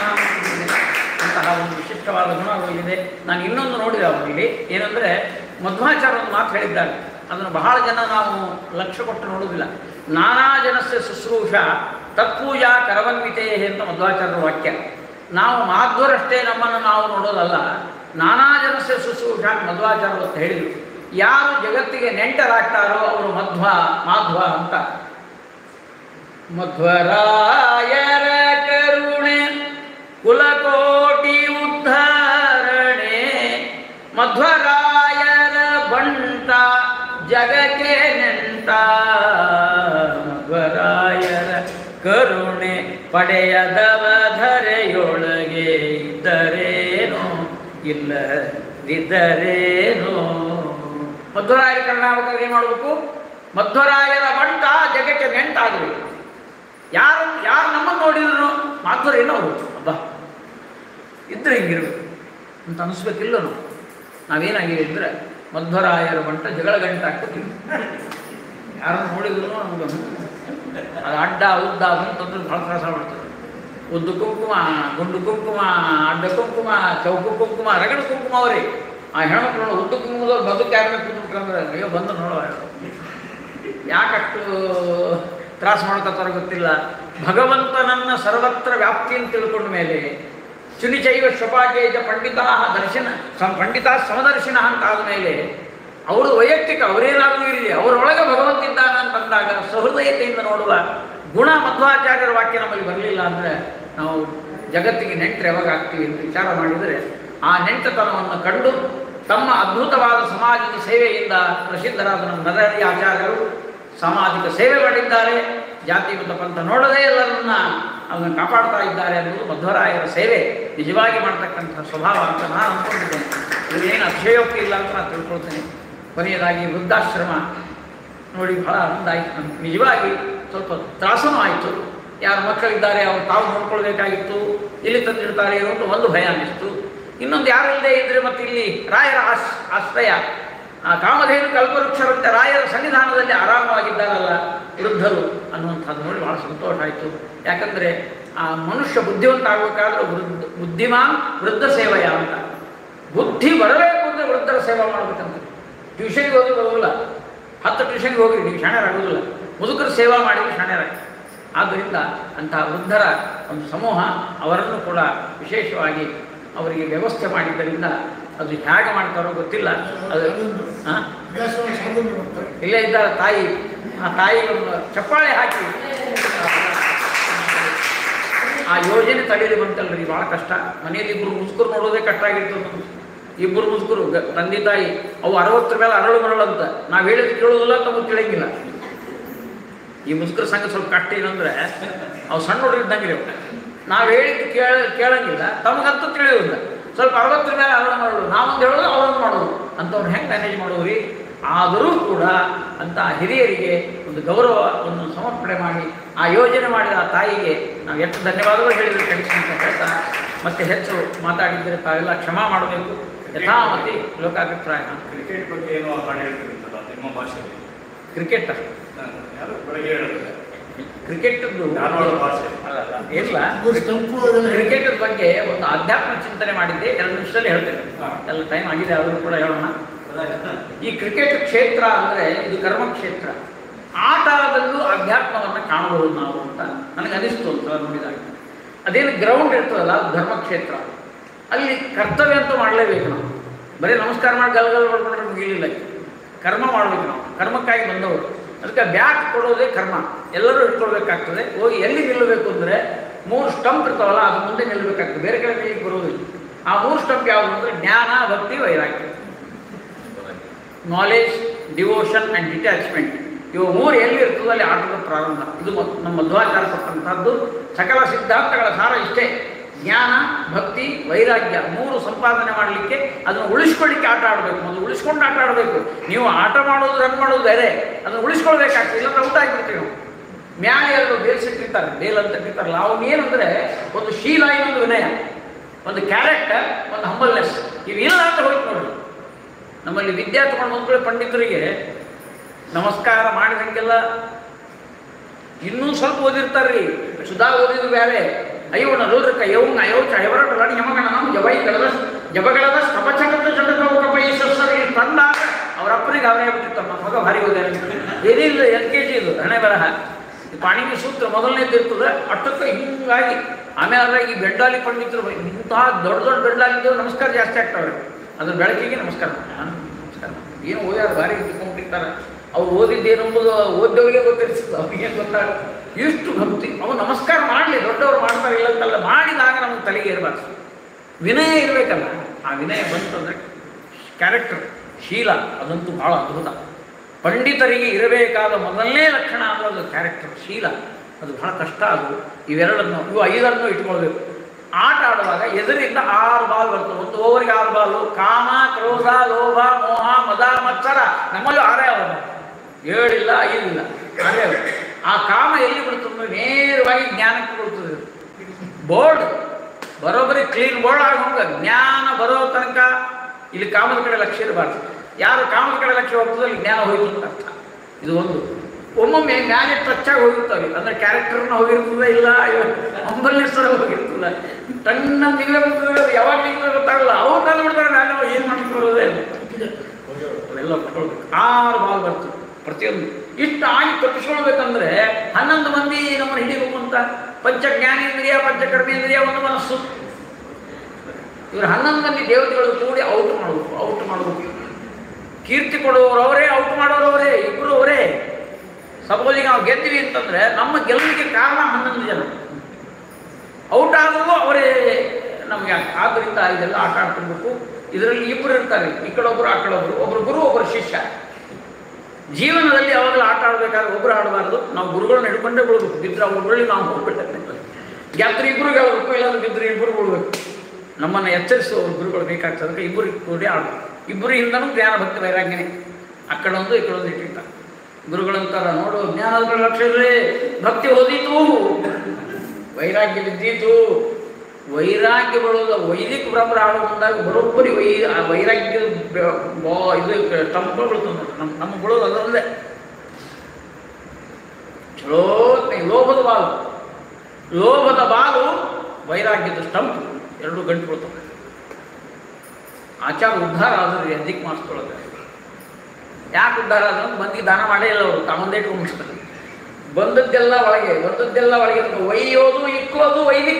ಅಂತಹ ಒಂದು ವಿಶಿಷ್ಟವಾದ ಗುಣ ಅವರಿಗಿದೆ ನಾನು ಇನ್ನೊಂದು ನೋಡಿದೆ ಅವರಲ್ಲಿ ಏನಂದರೆ ಮಧ್ವಾಚಾರ ಒಂದು ಮಾತು ಹೇಳಿದ್ದಾರೆ ಅದನ್ನು ಬಹಳ ಜನ ನಾವು ಲಕ್ಷ್ಯ ಕೊಟ್ಟು ನೋಡುವುದಿಲ್ಲ ನಾನಾ ಜನಸ್ಯ ಶುಶ್ರೂಷ ತತ್ಪೂಜಾ ಕರವನ್ವಿತೇ ಅಂತ ಮಧ್ವಾಚಾರ್ಯರ ವಾಕ್ಯ ನಾವು ಮಾಧ್ವರಷ್ಟೇ ನಮ್ಮನ್ನು ನಾವು ನೋಡೋದಲ್ಲ ನಾನಾ ಜನಸ್ಯ ಶುಶ್ರೂಷ ಅಂತ ಮಧ್ವಾಚಾರ್ಯರು ಅಂತ ಹೇಳಿದರು ಯಾರು ಜಗತ್ತಿಗೆ ನೆಂಟರಾಗ್ತಾರೋ ಅವರು ಮಧ್ವ ಮಾಧ್ವ ಅಂತ ಮಧ್ವರಾಯರ ಕರುಣೆ ಕುಲಕೋಟಿ ಉದ್ಧಾರಣೆ ಮಧ್ವರಾಯರ ಬಂಟ ಜಗಕ್ಕೆ ನೆಂಟ ಮಧ್ವರಾಯರ ಕರುಣೆ ಪಡೆಯದವ ಧರೆಯೊಳಗೆ ಇದ್ದರೇನೋ ಇಲ್ಲದಿದ್ದರೇನೋ ಮಧ್ವರಾಯರ ಕರ್ನಾಟಕದಲ್ಲಿ ಏನು ಮಾಡಬೇಕು ಮಧ್ವರಾಯರ ಬಂಟ ಜಗಕ್ಕೆ ನೆಂಟಾಗಬೇಕು ಯಾರು ಯಾರು ನಮ್ಮನ್ನು ನೋಡಿದ್ರು ಮಾಧ್ವರು ಏನೋ ಅವರು ಅಬ್ಬಾ ಇದ್ರೆ ಹಿಂಗಿರ್ಬೇಕು ಅಂತ ಅನಿಸ್ಬೇಕಿಲ್ಲ ನಾವು ನಾವೇನಾಗಿವೆ ಇದ್ರೆ ಮಧ್ವರಾಯರ ಬಂಟ ಜಗಳ ಗಂಟೆ ಹಾಕ್ಕೊತೀವಿ ಯಾರನ್ನು ನೋಡಿದ್ರು ನಮ್ಗೆ ಅದು ಅಡ್ಡ ಉದ್ದ ಬಂತಂದ್ರೆ ಭಾಳ ತ್ರಾಸ ಮಾಡ್ತಾರೆ ಉದ್ದು ಕುಂಕುಮ ಗುಂಡು ಕುಂಕುಮ ಅಡ್ಡ ಕುಂಕುಮ ಚೌಕು ಕುಂಕುಮ ರಗಡ ಕುಂಕುಮ ಅವರೇ ಆ ಹೆಣ್ಮಕ್ಳು ಉದ್ದು ಕುಂಕುಮದವ್ರು ಬದುಕು ಯಾರ ಕುಂತ್ಕೊಂಡ್ರೆ ಅಯ್ಯೋ ಬಂದು ನೋಡುವ ಯಾಕಷ್ಟು ತ್ರಾಸ ಮಾಡ್ಕೊತಾರೋ ಗೊತ್ತಿಲ್ಲ ಭಗವಂತನನ್ನ ಸರ್ವತ್ರ ವ್ಯಾಪ್ತಿಯನ್ನು ತಿಳ್ಕೊಂಡ ಮೇಲೆ ಚುನಿಚೈವ ಶಪಾಕೇಜ ಪಂಡಿತಾ ದರ್ಶನ ಸಂ ಪಂಡಿತ ಸಮದರ್ಶನ ಅಂತ ಆದಮೇಲೆ ಅವರು ವೈಯಕ್ತಿಕ ಅವರೇನಾದರೂ ಇರಲಿ ಅವರೊಳಗೆ ಭಗವಂತ ಇದ್ದಾನ ಅಂತಂದಾಗ ಸಹೃದಯತೆಯಿಂದ ನೋಡುವ ಗುಣ ಮಧ್ವಾಚಾರ್ಯರ ವಾಕ್ಯ ನಮ್ಮಲ್ಲಿ ಬರಲಿಲ್ಲ ಅಂದರೆ ನಾವು ಜಗತ್ತಿಗೆ ನೆಂಟರು ಯಾವಾಗ ಆಗ್ತೀವಿ ಅಂತ ವಿಚಾರ ಮಾಡಿದರೆ ಆ ನೆಂಟತನವನ್ನು ಕಂಡು ತಮ್ಮ ಅದ್ಭುತವಾದ ಸಮಾಜದ ಸೇವೆಯಿಂದ ಪ್ರಸಿದ್ಧರಾದ ನಮ್ಮ ನರಹರಿ ಆಚಾರ್ಯರು ಸಾಮಾಜಿಕ ಸೇವೆ ಮಾಡಿದ್ದಾರೆ ಜಾತಿ ಮತ್ತು ಪಂಥ ನೋಡದೇ ಎಲ್ಲರನ್ನ ಅದನ್ನು ಕಾಪಾಡ್ತಾ ಇದ್ದಾರೆ ಅನ್ನೋದು ಮಧ್ವರಾಯರ ಸೇವೆ ನಿಜವಾಗಿ ಮಾಡ್ತಕ್ಕಂಥ ಸ್ವಭಾವ ಅಂತ ನಾನು ಅಂದ್ಕೊಂಡಿದ್ದೇನೆ ಇದನ್ನೇನು ಅತಿಶಯೋಕ್ತಿ ಇಲ್ಲ ಅಂತ ನಾನು ತಿಳ್ಕೊಳ್ತೇನೆ ಕೊನೆಯದಾಗಿ ವೃದ್ಧಾಶ್ರಮ ನೋಡಿ ಬಹಳ ಆನಂದ ಆಯಿತು ನಮ್ಗೆ ನಿಜವಾಗಿ ಸ್ವಲ್ಪ ತ್ರಾಸನೂ ಆಯಿತು ಯಾರು ಮಕ್ಕಳಿದ್ದಾರೆ ಅವ್ರು ತಾವು ನೋಡ್ಕೊಳ್ಬೇಕಾಗಿತ್ತು ಇಲ್ಲಿ ತಂದಿಡ್ತಾರೆ ಅಂತ ಒಂದು ಭಯ ಅನ್ನಿಸ್ತು ಇನ್ನೊಂದು ಯಾರಿಲ್ಲದೆ ಇದ್ರೆ ಮತ್ತೆ ಇಲ್ಲಿ ರಾಯರ ಆಶ್ ಆಶ್ರಯ ಆ ಕಾಮಧೇನು ಕಲ್ಪವೃಕ್ಷರಂತೆ ರಾಯರ ಸನ್ನಿಧಾನದಲ್ಲಿ ಆರಾಮವಾಗಿದ್ದಾರಲ್ಲ ವೃದ್ಧರು ಅನ್ನುವಂಥದ್ದು ನೋಡಿ ಭಾಳ ಸಂತೋಷ ಆಯಿತು ಯಾಕಂದರೆ ಆ ಮನುಷ್ಯ ಬುದ್ಧಿವಂತ ಆಗಬೇಕಾದ್ರೆ ವೃದ್ಧ ಬುದ್ಧಿಮಾನ್ ವೃದ್ಧ ಸೇವೆಯ ಅಂತ ಬುದ್ಧಿ ಬರಬೇಕು ಅಂದರೆ ವೃದ್ಧರ ಸೇವೆ ಮಾಡಬೇಕಂತ ಟ್ಯೂಷನ್ಗೆ ಹೋಗಿ ಬರೋದಿಲ್ಲ ಹತ್ತು ಟ್ಯೂಷನ್ಗೆ ಹೋಗಿ ನೀವು ಶಾಣ್ಯರಾಗೋದಿಲ್ಲ ಮುದುಕರು ಸೇವಾ ಮಾಡಿದ್ರೆ ಶಾಣ್ಯರಾಗಿ ಆದ್ದರಿಂದ ಅಂತಹ ವೃದ್ಧರ ಒಂದು ಸಮೂಹ ಅವರನ್ನು ಕೂಡ ವಿಶೇಷವಾಗಿ ಅವರಿಗೆ ವ್ಯವಸ್ಥೆ ಮಾಡಿದ್ದರಿಂದ ಅದು ಹೇಗೆ ಮಾಡ್ತಾರೋ ಗೊತ್ತಿಲ್ಲ ಅದು ಹಾಂ ಇಲ್ಲೇ ಇದ್ದಾರೆ ತಾಯಿ ಆ ತಾಯಿ ಒಂದು ಚಪ್ಪಾಳೆ ಹಾಕಿ ಆ ಯೋಜನೆ ತಡೆಯಲಿ ಬಂತಲ್ರಿ ಭಾಳ ಕಷ್ಟ ಮನೆಯಲ್ಲಿ ಇಬ್ಬರು ಮುಸ್ಕರು ನೋಡೋದೇ ಕಷ್ಟ ಆಗಿರ್ತದೆ ನಮ್ಗೆ ಇಬ್ಬರು ಮುದುಕರು ಗ- ತಂದೆ ತಾಯಿ ಅವು ಅರವತ್ತರ ಮೇಲೆ ಅರಳು ಮರಳು ಅಂತ ನಾವು ಹೇಳಿದ್ ಕೇಳೋದಿಲ್ಲ ತಮಗೆ ತಿಳಿಯಂಗಿಲ್ಲ ಈ ಮುದುಕರ ಸಂಘ ಸ್ವಲ್ಪ ಕಷ್ಟ ಏನಂದ್ರೆ ಅವು ಸಣ್ಣ ಹುಡುಗರು ಇದ್ದಂಗೆ ಇವು ನಾವು ಹೇಳಿದ್ದು ಕೇಳ ಕೇಳಂಗಿಲ್ಲ ತಮಗಂತೂ ತಿಳಿಯೋದಿಲ್ಲ ಸ್ವಲ್ಪ ಅರವತ್ತರ ಮೇಲೆ ಅರಳು ಮಾಡೋದು ನಾವೊಂದು ಹೇಳೋದು ಅವರೊಂದು ಮಾಡೋದು ಅಂಥವ್ರು ಹೆಂಗೆ ಮ್ಯಾನೇಜ್ ಮಾಡೋದ್ರಿ ಆದರೂ ಕೂಡ ಅಂತ ಹಿರಿಯರಿಗೆ ಒಂದು ಗೌರವವನ್ನು ಸಮರ್ಪಣೆ ಮಾಡಿ ಆ ಯೋಜನೆ ಮಾಡಿದ ಆ ತಾಯಿಗೆ ನಾವು ಎಷ್ಟು ಧನ್ಯವಾದಗಳು ಹೇಳಿದ್ರೆ ಕಳಿಸಿ ಅಂತ ಹೇಳ್ತಾ ಮತ್ತೆ ಹೆಚ್ಚು ಮಾತಾಡಿದರೆ ತಾವೆಲ್ಲ ಕ್ಷಮಾ ಮಾಡಬೇಕು ಯಥಾಮತಿ ಲೋಕಾಭಿಪ್ರಾಯ ಕ್ರಿಕೆಟ್ ಬಗ್ಗೆ ಏನೋ ಹಾಡು ಹೇಳ್ತಿರ್ತಲ್ಲ ನಿಮ್ಮ ಭಾಷೆಯಲ್ಲಿ ಕ್ರಿಕೆಟ್ ನಾನು ಯಾರು ಬೆಳಗ್ಗೆ ಹೇಳಿದ್ರೆ ಕ್ರಿಕೆಟ್ ಧಾರವಾಡ ಭಾಷೆ ಇಲ್ಲ ಸ್ಟಂಪು ಅದೆಲ್ಲ ಹೇಳಿ ಕ್ರಿಕೆಟ್ ಬಗ್ಗೆ ಒಂದು ಆಧ್ಯಾತ್ಮ ಚಿಂತನೆ ಮಾಡಿದ್ದೆ ಎರಡು ನಿಮಿಷದಲ್ಲಿ ಹೇಳ್ತೇನೆ ಹಾ. ಎಲ್ಲ ಟೈಮ್ ಆಗಿದೆ ಆದರೂ ಕೂಡ ಹೇಳೋಣ ಈ ಕ್ರಿಕೆಟ್ ಕ್ಷೇತ್ರ ಅಂದರೆ ಇದು ಕರ್ಮ ಕ್ಷೇತ್ರ ಆಟದಲ್ಲೂ ಅಧ್ಯಾತ್ಮವನ್ನು ಕಾಣಬಹುದು ನಾವು ಅಂತ ನನಗೆ ಅನಿಸ್ತು ಅಂತ ನೋಡಿದಾಗ ಅದೇನು ಗ್ರೌಂಡ್ ಇರ್ತದಲ್ಲ ಅದು ಧರ್ಮಕ್ಷೇತ್ರ ಅಲ್ಲಿ ಕರ್ತವ್ಯ ಅಂತೂ ಮಾಡಲೇಬೇಕು ನಾವು ಬರೀ ನಮಸ್ಕಾರ ಮಾಡಿ ಗಲ್ ಗಲ್ ಮಾಡ್ಕೊಂಡ್ರೆ ಮುಗಿಲಿಲ್ಲ ಕರ್ಮ ಮಾಡಬೇಕು ನಾವು ಕರ್ಮಕ್ಕಾಗಿ ಬಂದವರು ಅದಕ್ಕೆ ಬ್ಯಾಟ್ ಕೊಡೋದೇ ಕರ್ಮ ಎಲ್ಲರೂ ಇಟ್ಕೊಳ್ಬೇಕಾಗ್ತದೆ ಹೋಗಿ ಎಲ್ಲಿ ನಿಲ್ಲಬೇಕು ಅಂದರೆ ಮೂರು ಸ್ಟಂಪ್ ಇರ್ತಾವಲ್ಲ ಅದು ಮುಂದೆ ನಿಲ್ಲಬೇಕಾಗ್ತದೆ ಬೇರೆ ಕಡೆ ನಿಲ್ಲಿಗೆ ಬರೋದಿಲ್ಲ ಆ ಮೂರು ಸ್ಟಂಪ್ ಯಾವುದು ಅಂದರೆ ಜ್ಞಾನ ಭಕ್ತಿ ವೈರಾಗ್ಯ ನಾಲೆಜ್ ಡಿವೋಷನ್ ಆ್ಯಂಡ್ ಡಿಟ್ಯಾಚ್ಮೆಂಟ್ ಇವು ಮೂರು ಎಲ್ಲಿ ಇರ್ತದೆ ಅಲ್ಲಿ ಆಟದ ಪ್ರಾರಂಭ ಇದು ಮ- ನಮ್ಮ ಮಧ್ವಾಚಾರ ಕೊಟ್ಟಂಥದ್ದು ಸಕಲ ಸಿದ್ಧಾಂತಗಳ ಸಾರ ಇಷ್ಟೇ ಜ್ಞಾನ ಭಕ್ತಿ ವೈರಾಗ್ಯ ಮೂರು ಸಂಪಾದನೆ ಮಾಡಲಿಕ್ಕೆ ಅದನ್ನು ಉಳಿಸ್ಕೊಳ್ಳಿಕ್ಕೆ ಆಟ ಆಡಬೇಕು ಮೊದಲು ಉಳಿಸ್ಕೊಂಡು ಆಟ ಆಡಬೇಕು ನೀವು ಆಟ ಮಾಡೋದು ರನ್ ಮಾಡೋದು ಬೇರೆ ಅದನ್ನು ಉಳಿಸ್ಕೊಳ್ಬೇಕಾಗ್ತದೆ ಇಲ್ಲಾಂದ್ರೆ ಔಟ್ ಆಗಿಬಿಡ್ತೀವಿ ನಾವು ಮ್ಯಾಲೆ ಎರಡು ಬೇಲ್ ಸಿಟ್ಟಿರ್ತಾರೆ ಬೇಲ್ ಅಂತ ಇಟ್ಟಿರ್ತಾರಲ್ಲ ಅವನು ಏನಂದ್ರೆ ಒಂದು ಶೀಲ ಇನ್ನೊಂದು ವಿನಯ ಒಂದು ಕ್ಯಾರೆಕ್ಟರ್ ಒಂದು ಹಂಬಲ್ನೆಸ್ ಇವಿಲ್ಲ ಅಂತ ಹೋಯ್ತು ನೋಡ್ರಿ ನಮ್ಮಲ್ಲಿ ವಿದ್ಯಾ ತಗೊಂಡು ಮಕ್ಕಳು ಪಂಡಿತರಿಗೆ ನಮಸ್ಕಾರ ಮಾಡಿದಂಗೆಲ್ಲ ಇನ್ನೂ ಸ್ವಲ್ಪ ಓದಿರ್ತಾರ್ರಿ ಸುಧಾ ಓದಿದ್ದು ಬೇರೆ ಅಯ್ಯವನ ರೋದ್ರಕ ಯೌನ ಅಯೋಚ ಎವರಟ ಯಮಗಣ ನಮ್ಮ ಜಬೈಗಳದ ಜಬಗಳದ ಸ್ತಪಚಕತ್ತ ಚಂಡಕ ಕಪೈ ಸಸ್ಸರಿ ತಂದಾಗ ಅವ್ರ ಅಪ್ಪನಿಗೆ ಅವರೇ ಬಿಟ್ಟಿತ್ತು ನಮ್ಮ ಮಗ ಭಾರಿ ಓದ್ಯಾರ ಏನಿಲ್ಲ ಎಲ್ ಕೆ ಜಿ ಇದು ಹಣೆ ಬರಹ ಈ ಪಾಣಿನಿ ಸೂತ್ರ ಮೊದಲನೇದು ಇರ್ತದೆ ಅಷ್ಟಕ್ಕೆ ಹಿಂಗಾಗಿ ಆಮೇಲೆ ಅದ್ರಾಗ ಈ ಬೆಡ್ಡಾಲಿ ಪಂಡಿತರು ಬ- ಇಂತಹ ದೊಡ್ಡ ದೊಡ್ಡ ಬೆಡ್ಡಾಲಿದ್ದು ನಮಸ್ಕಾರ ಜಾಸ್ತಿ ಆಗ್ತಾವೆ ಅದ್ರ ಬೆಳಕಿಗೆ ನಮಸ್ಕಾರ ನಾನು ನಮಸ್ಕಾರ ಏನು ಓದ್ಯಾರ ಭಾರಿ ಇಟ್ಕೊಂಡಿರ್ತಾರೆ ಅವ್ರು ಓದಿದ್ದೇನೆಂಬುದು ಓದ್ದವರಿಗೆ ಗೊತ್ತಿರ್ತದೆ ಅವ್ರಿಗೆ ಗೊತ್ತಾಗ ಎಷ್ಟು ಭಕ್ತಿ ಅವ್ರು ನಮಸ್ಕಾರ ಮಾಡಲಿ ದೊಡ್ಡವರು ಮಾಡ್ತಾರೆ ಇಲ್ಲ ಅಂತಲ್ಲ ಮಾಡಿದಾಗ ನಮಗೆ ತಲೆಗೆ ಇರಬಾರ್ದು ವಿನಯ ಇರಬೇಕಲ್ಲ ಆ ವಿನಯ ಬಂತು ಅಂದರೆ ಕ್ಯಾರೆಕ್ಟರ್ ಶೀಲ ಅದಂತೂ ಭಾಳ ಅದ್ಭುತ ಪಂಡಿತರಿಗೆ ಇರಬೇಕಾದ ಮೊದಲನೇ ಲಕ್ಷಣ ಅನ್ನೋದು ಕ್ಯಾರೆಕ್ಟರ್ ಶೀಲ ಅದು ಬಹಳ ಕಷ್ಟ ಅದು ಇವೆರಡನ್ನು ಇವು ಐದನ್ನು ಇಟ್ಕೊಳ್ಬೇಕು ಆಟ ಆಡುವಾಗ ಎದುರಿಂದ ಆರು ಬಾಲ್ ಬರ್ತವೆ ಒಂದು ಓವರಿಗೆ ಆರು ಬಾಲು ಕಾಮ ಕ್ರೋಧ ಲೋಭ ಮೋಹ ಮದ ಮತ್ಸರ ನಮ್ಮಲ್ಲಿ ಆರೇ ಅವ ಏಳಿಲ್ಲ ಐದಿಲ್ಲ ಆರೇ ಅವ. ಆ ಕಾಮ ಎಲ್ಲಿ ಬಿಡ್ತದೆ ನೇರವಾಗಿ ಜ್ಞಾನಕ್ಕೆ ಬಿಡ್ತದೆ ಬೋರ್ಡ್ ಬರೋಬ್ಬರಿ ಕ್ಲೀನ್ ಬೋರ್ಡ್ ಆಗೋಂಗ ಜ್ಞಾನ ಬರೋ ತನಕ ಇಲ್ಲಿ ಕಾಮದ ಕಡೆ ಲಕ್ಷ್ಯ ಇರಬಾರ್ದು ಯಾರು ಕಾಮದ ಕಡೆ ಲಕ್ಷ್ಯ ಹೋಗ್ತದೆ ಅಲ್ಲಿ ಜ್ಞಾನ ಹೋಯ್ತು ಅಂತ ಅರ್ಥ ಇದು ಒಂದು ಒಮ್ಮೊಮ್ಮೆ ಮ್ಯಾಲೆ ಟಚ್ ಆಗಿ ಹೋಗಿರ್ತವೆ ಅಂದ್ರೆ ಕ್ಯಾರೆಕ್ಟರ್ನ ಹೋಗಿರ್ತದೆ ಇಲ್ಲ ಅಂಬಲ್ನೆಸ್ ಹೋಗಿರ್ತದೆ ತನ್ನ ನಿಗಲ ಯಾವಾಗ ನಿಗಲ ಗೊತ್ತಾಗಲ್ಲ ಅವ್ರು ತಂದು ಬಿಡ್ತಾರೆ ನಾನು ಏನು ಮಾಡ್ಕೊಳ್ಳೋದೇ ಅವೆಲ್ಲ ಕೊಟ್ಕೊಳ್ಬೇಕು ಆರು ಬಾಲ್ ಬರ್ತದೆ ಪ್ರತಿಯೊಂದು ಇಷ್ಟು ಆಗಿ ತಪ್ಪಿಸ್ಕೊಳ್ಬೇಕಂದ್ರೆ ಹನ್ನೊಂದು ಮಂದಿ ನಮ್ಮನ್ನು ಹಿಡಿಬೇಕು ಅಂತ ಪಂಚ ಜ್ಞಾನೇಂದ್ರಿಯ ಪಂಚಕರ್ಮೇಂದ್ರಿಯ ಒಂದು ಮನಸ್ಸು ಇವರು ಹನ್ನೊಂದು ಮಂದಿ ದೇವತೆಗಳು ಕೂಡಿ ಔಟ್ ಮಾಡಬೇಕು ಔಟ್ ಮಾಡಬೇಕು ಕೀರ್ತಿ ಕೊಡುವವರು ಅವರೇ ಔಟ್ ಮಾಡೋರು ಅವರೇ ಇಬ್ಬರು ಅವರೇ ಸಪೋಸ್ ಈಗ ನಾವು ಗೆದ್ದಿವಿ ಅಂತಂದ್ರೆ ನಮ್ಮ ಗೆಲುವಿಗೆ ಕಾರಣ ಹನ್ನೊಂದು ಜನ ಔಟ್ ಆದರೂ ಅವರೇ ನಮಗೆ ಆದ್ದರಿಂದ ಇದೆಲ್ಲ ಆಟ ಆಡ್ತಿರ್ಬೇಕು ಇದರಲ್ಲಿ ಇಬ್ಬರು ಇರ್ತಾರೆ ಈ ಕಡೆ ಒಬ್ಬರು ಆ ಕಡೆ ಒಬ್ಬರು ಒಬ್ಬರು ಗುರು ಒಬ್ಬರು ಶಿಷ್ಯ ಜೀವನದಲ್ಲಿ ಯಾವಾಗಲೂ ಆಟ ಆಡಬೇಕಾದ್ರೆ ಒಬ್ಬರು ಆಡಬಾರ್ದು ನಾವು ಗುರುಗಳನ್ನ ಹಿಡ್ಕೊಂಡೇ ಬಿಡ್ಬೇಕು ಬಿದ್ದರೆ ಅವ್ರು ಉರುಳಿ ನಾವು ಹೋಗ್ಬಿಡ್ತೇವೆ ಗೆದ್ರೆ ಇಬ್ಬರು ಗೆಲ್ಲಬೇಕು ಇಲ್ಲಾಂದ್ರೆ ಬಿದ್ದರೆ ಇಬ್ಬರು ಬಿಡ್ಬೇಕು ನಮ್ಮನ್ನು ಎಚ್ಚರಿಸುವ ಗುರುಗಳು ಬೇಕಾಗ್ತದೆ ಅದಕ್ಕೆ ಇಬ್ಬರು ಕೂಡಿ ಆಡಬೇಕು ಇಬ್ಬರು ಹಿಂದನೂ ಜ್ಞಾನ ಭಕ್ತಿ ವೈರಾಗ್ಯನೇ ಆ ಕಡೆ ಒಂದು ಈ ಕಡೆ ಒಂದು ಇಟ್ಟಿರ್ತಾರೆ ಗುರುಗಳಂತಾರ ನೋಡು ಜ್ಞಾನದ ಕಡೆ ಲಕ್ಷ್ಯ ಇರ್ಲಿ ಭಕ್ತಿ ಓದಿತು ವೈರಾಗ್ಯ ಬಿದ್ದೀತು ವೈರಾಗ್ಯ ಬರೋದು ವೈದಿಕ ಬ್ರಹ್ಮರ ಆಡೋ ಮುಂದಾಗ ಬರೋಬ್ಬರಿ ವೈ ಆ ವೈರಾಗ್ಯದ ಬೆ- ಬಾ- ಇದು ತಂಪ ಬೀಳ್ತದೆ ನೋಡ್ರಿ ನಮ್ಮ ನಮ್ಮ ಬಿಡೋದು ಅದರಲ್ಲೇ ಚಲೋ ಲೋಭದ ಬಾಲು ಲೋಭದ ಬಾಲು ವೈರಾಗ್ಯದ ಸ್ಟಂಪ್ ಎರಡು ಗಂಟು ಬೀಳ್ತವೆ ಆಚಾರ ಉದ್ಧಾರ ಆದ್ರಿ ಅಧಿಕ ಮಾಡಿಸ್ಕೊಳ್ಳೋದು ಯಾಕೆ ಉದ್ಧಾರ ಆದ್ರೆ ಅಂತ ಮಂದಿಗೆ ದಾನ ಮಾಡೇ ಇಲ್ಲ ಅವರು ತಮ್ಮಂದೇ ಇಟ್ಕೊಂಡ್ಬಿಡ್ತಾರೆ ಬಂದದ್ದೆಲ್ಲ ಒಳಗೆ ಬಂದದ್ದೆಲ್ಲ ಒಳಗೆ ಇರ್ತವೆ. ಒಯ್ಯೋದು ಇಕ್ಕೋದು ವೈದಿಕ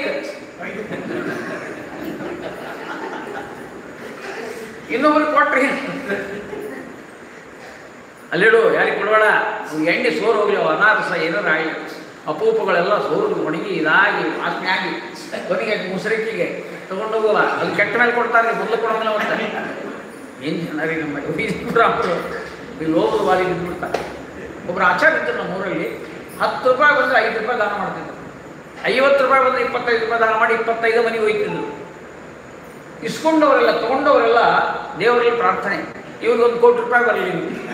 ಇನ್ನೊಬ್ರಿಗೆ ಕೊಟ್ರಿ ಅಲ್ಲಿಡು ಯಾರಿಗೆ ಕೊಡಬೇಡ ಅವು ಎಣ್ಣೆ ಸೋರು ಹೋಗ್ಲಿ ಅವು ಅನಾರಸ ಏನಾರು ಆಗಲಿ ಅಪೂಪಗಳೆಲ್ಲ ಸೋರು ಒಣಗಿ ಇದಾಗಿ ವಾಸನೆ ಆಗಿ ಕೊನೆಗೆ ಮುಸರಿಕೆಗೆ ತಗೊಂಡೋಗುವ ಅದು ಕೆಟ್ಟ ಮೇಲೆ ಕೊಡ್ತಾರೆ ಮೊದಲು ಕೊಡೋಂಗಿಲ್ಲ ಮತ್ತೆ ಏನು ಜನರಿಗೆ ನಮ್ಮ ಬೀಸ್ಬಿಟ್ರೆ ಅವರು ಈ ಲೋಭದ ಬಾರಿ ಬಿದ್ದುಬಿಡ್ತಾರೆ ಒಬ್ಬರು ಆಚಾರ್ಯ ಇದ್ದರು ನಮ್ಮ ಊರಲ್ಲಿ ಹತ್ತು ರೂಪಾಯಿ ಬಂದರೆ ಐದು ರೂಪಾಯಿ ದಾನ ಮಾಡ್ತಿದ್ರು ಐವತ್ತು ರೂಪಾಯಿ ಬಂದರೆ ಇಪ್ಪತ್ತೈದು ರೂಪಾಯಿ ದಾನ ಮಾಡಿ ಇಪ್ಪತ್ತೈದು ಮನೆಗೆ ಹೋಯ್ತಿದ್ರು ಇಸ್ಕೊಂಡವರೆಲ್ಲ ತಗೊಂಡವರೆಲ್ಲ ದೇವರಲ್ಲಿ ಪ್ರಾರ್ಥನೆ ಇವ್ರಿಗೆ ಒಂದು ಕೋಟಿ ರೂಪಾಯಿ ಬರಲಿ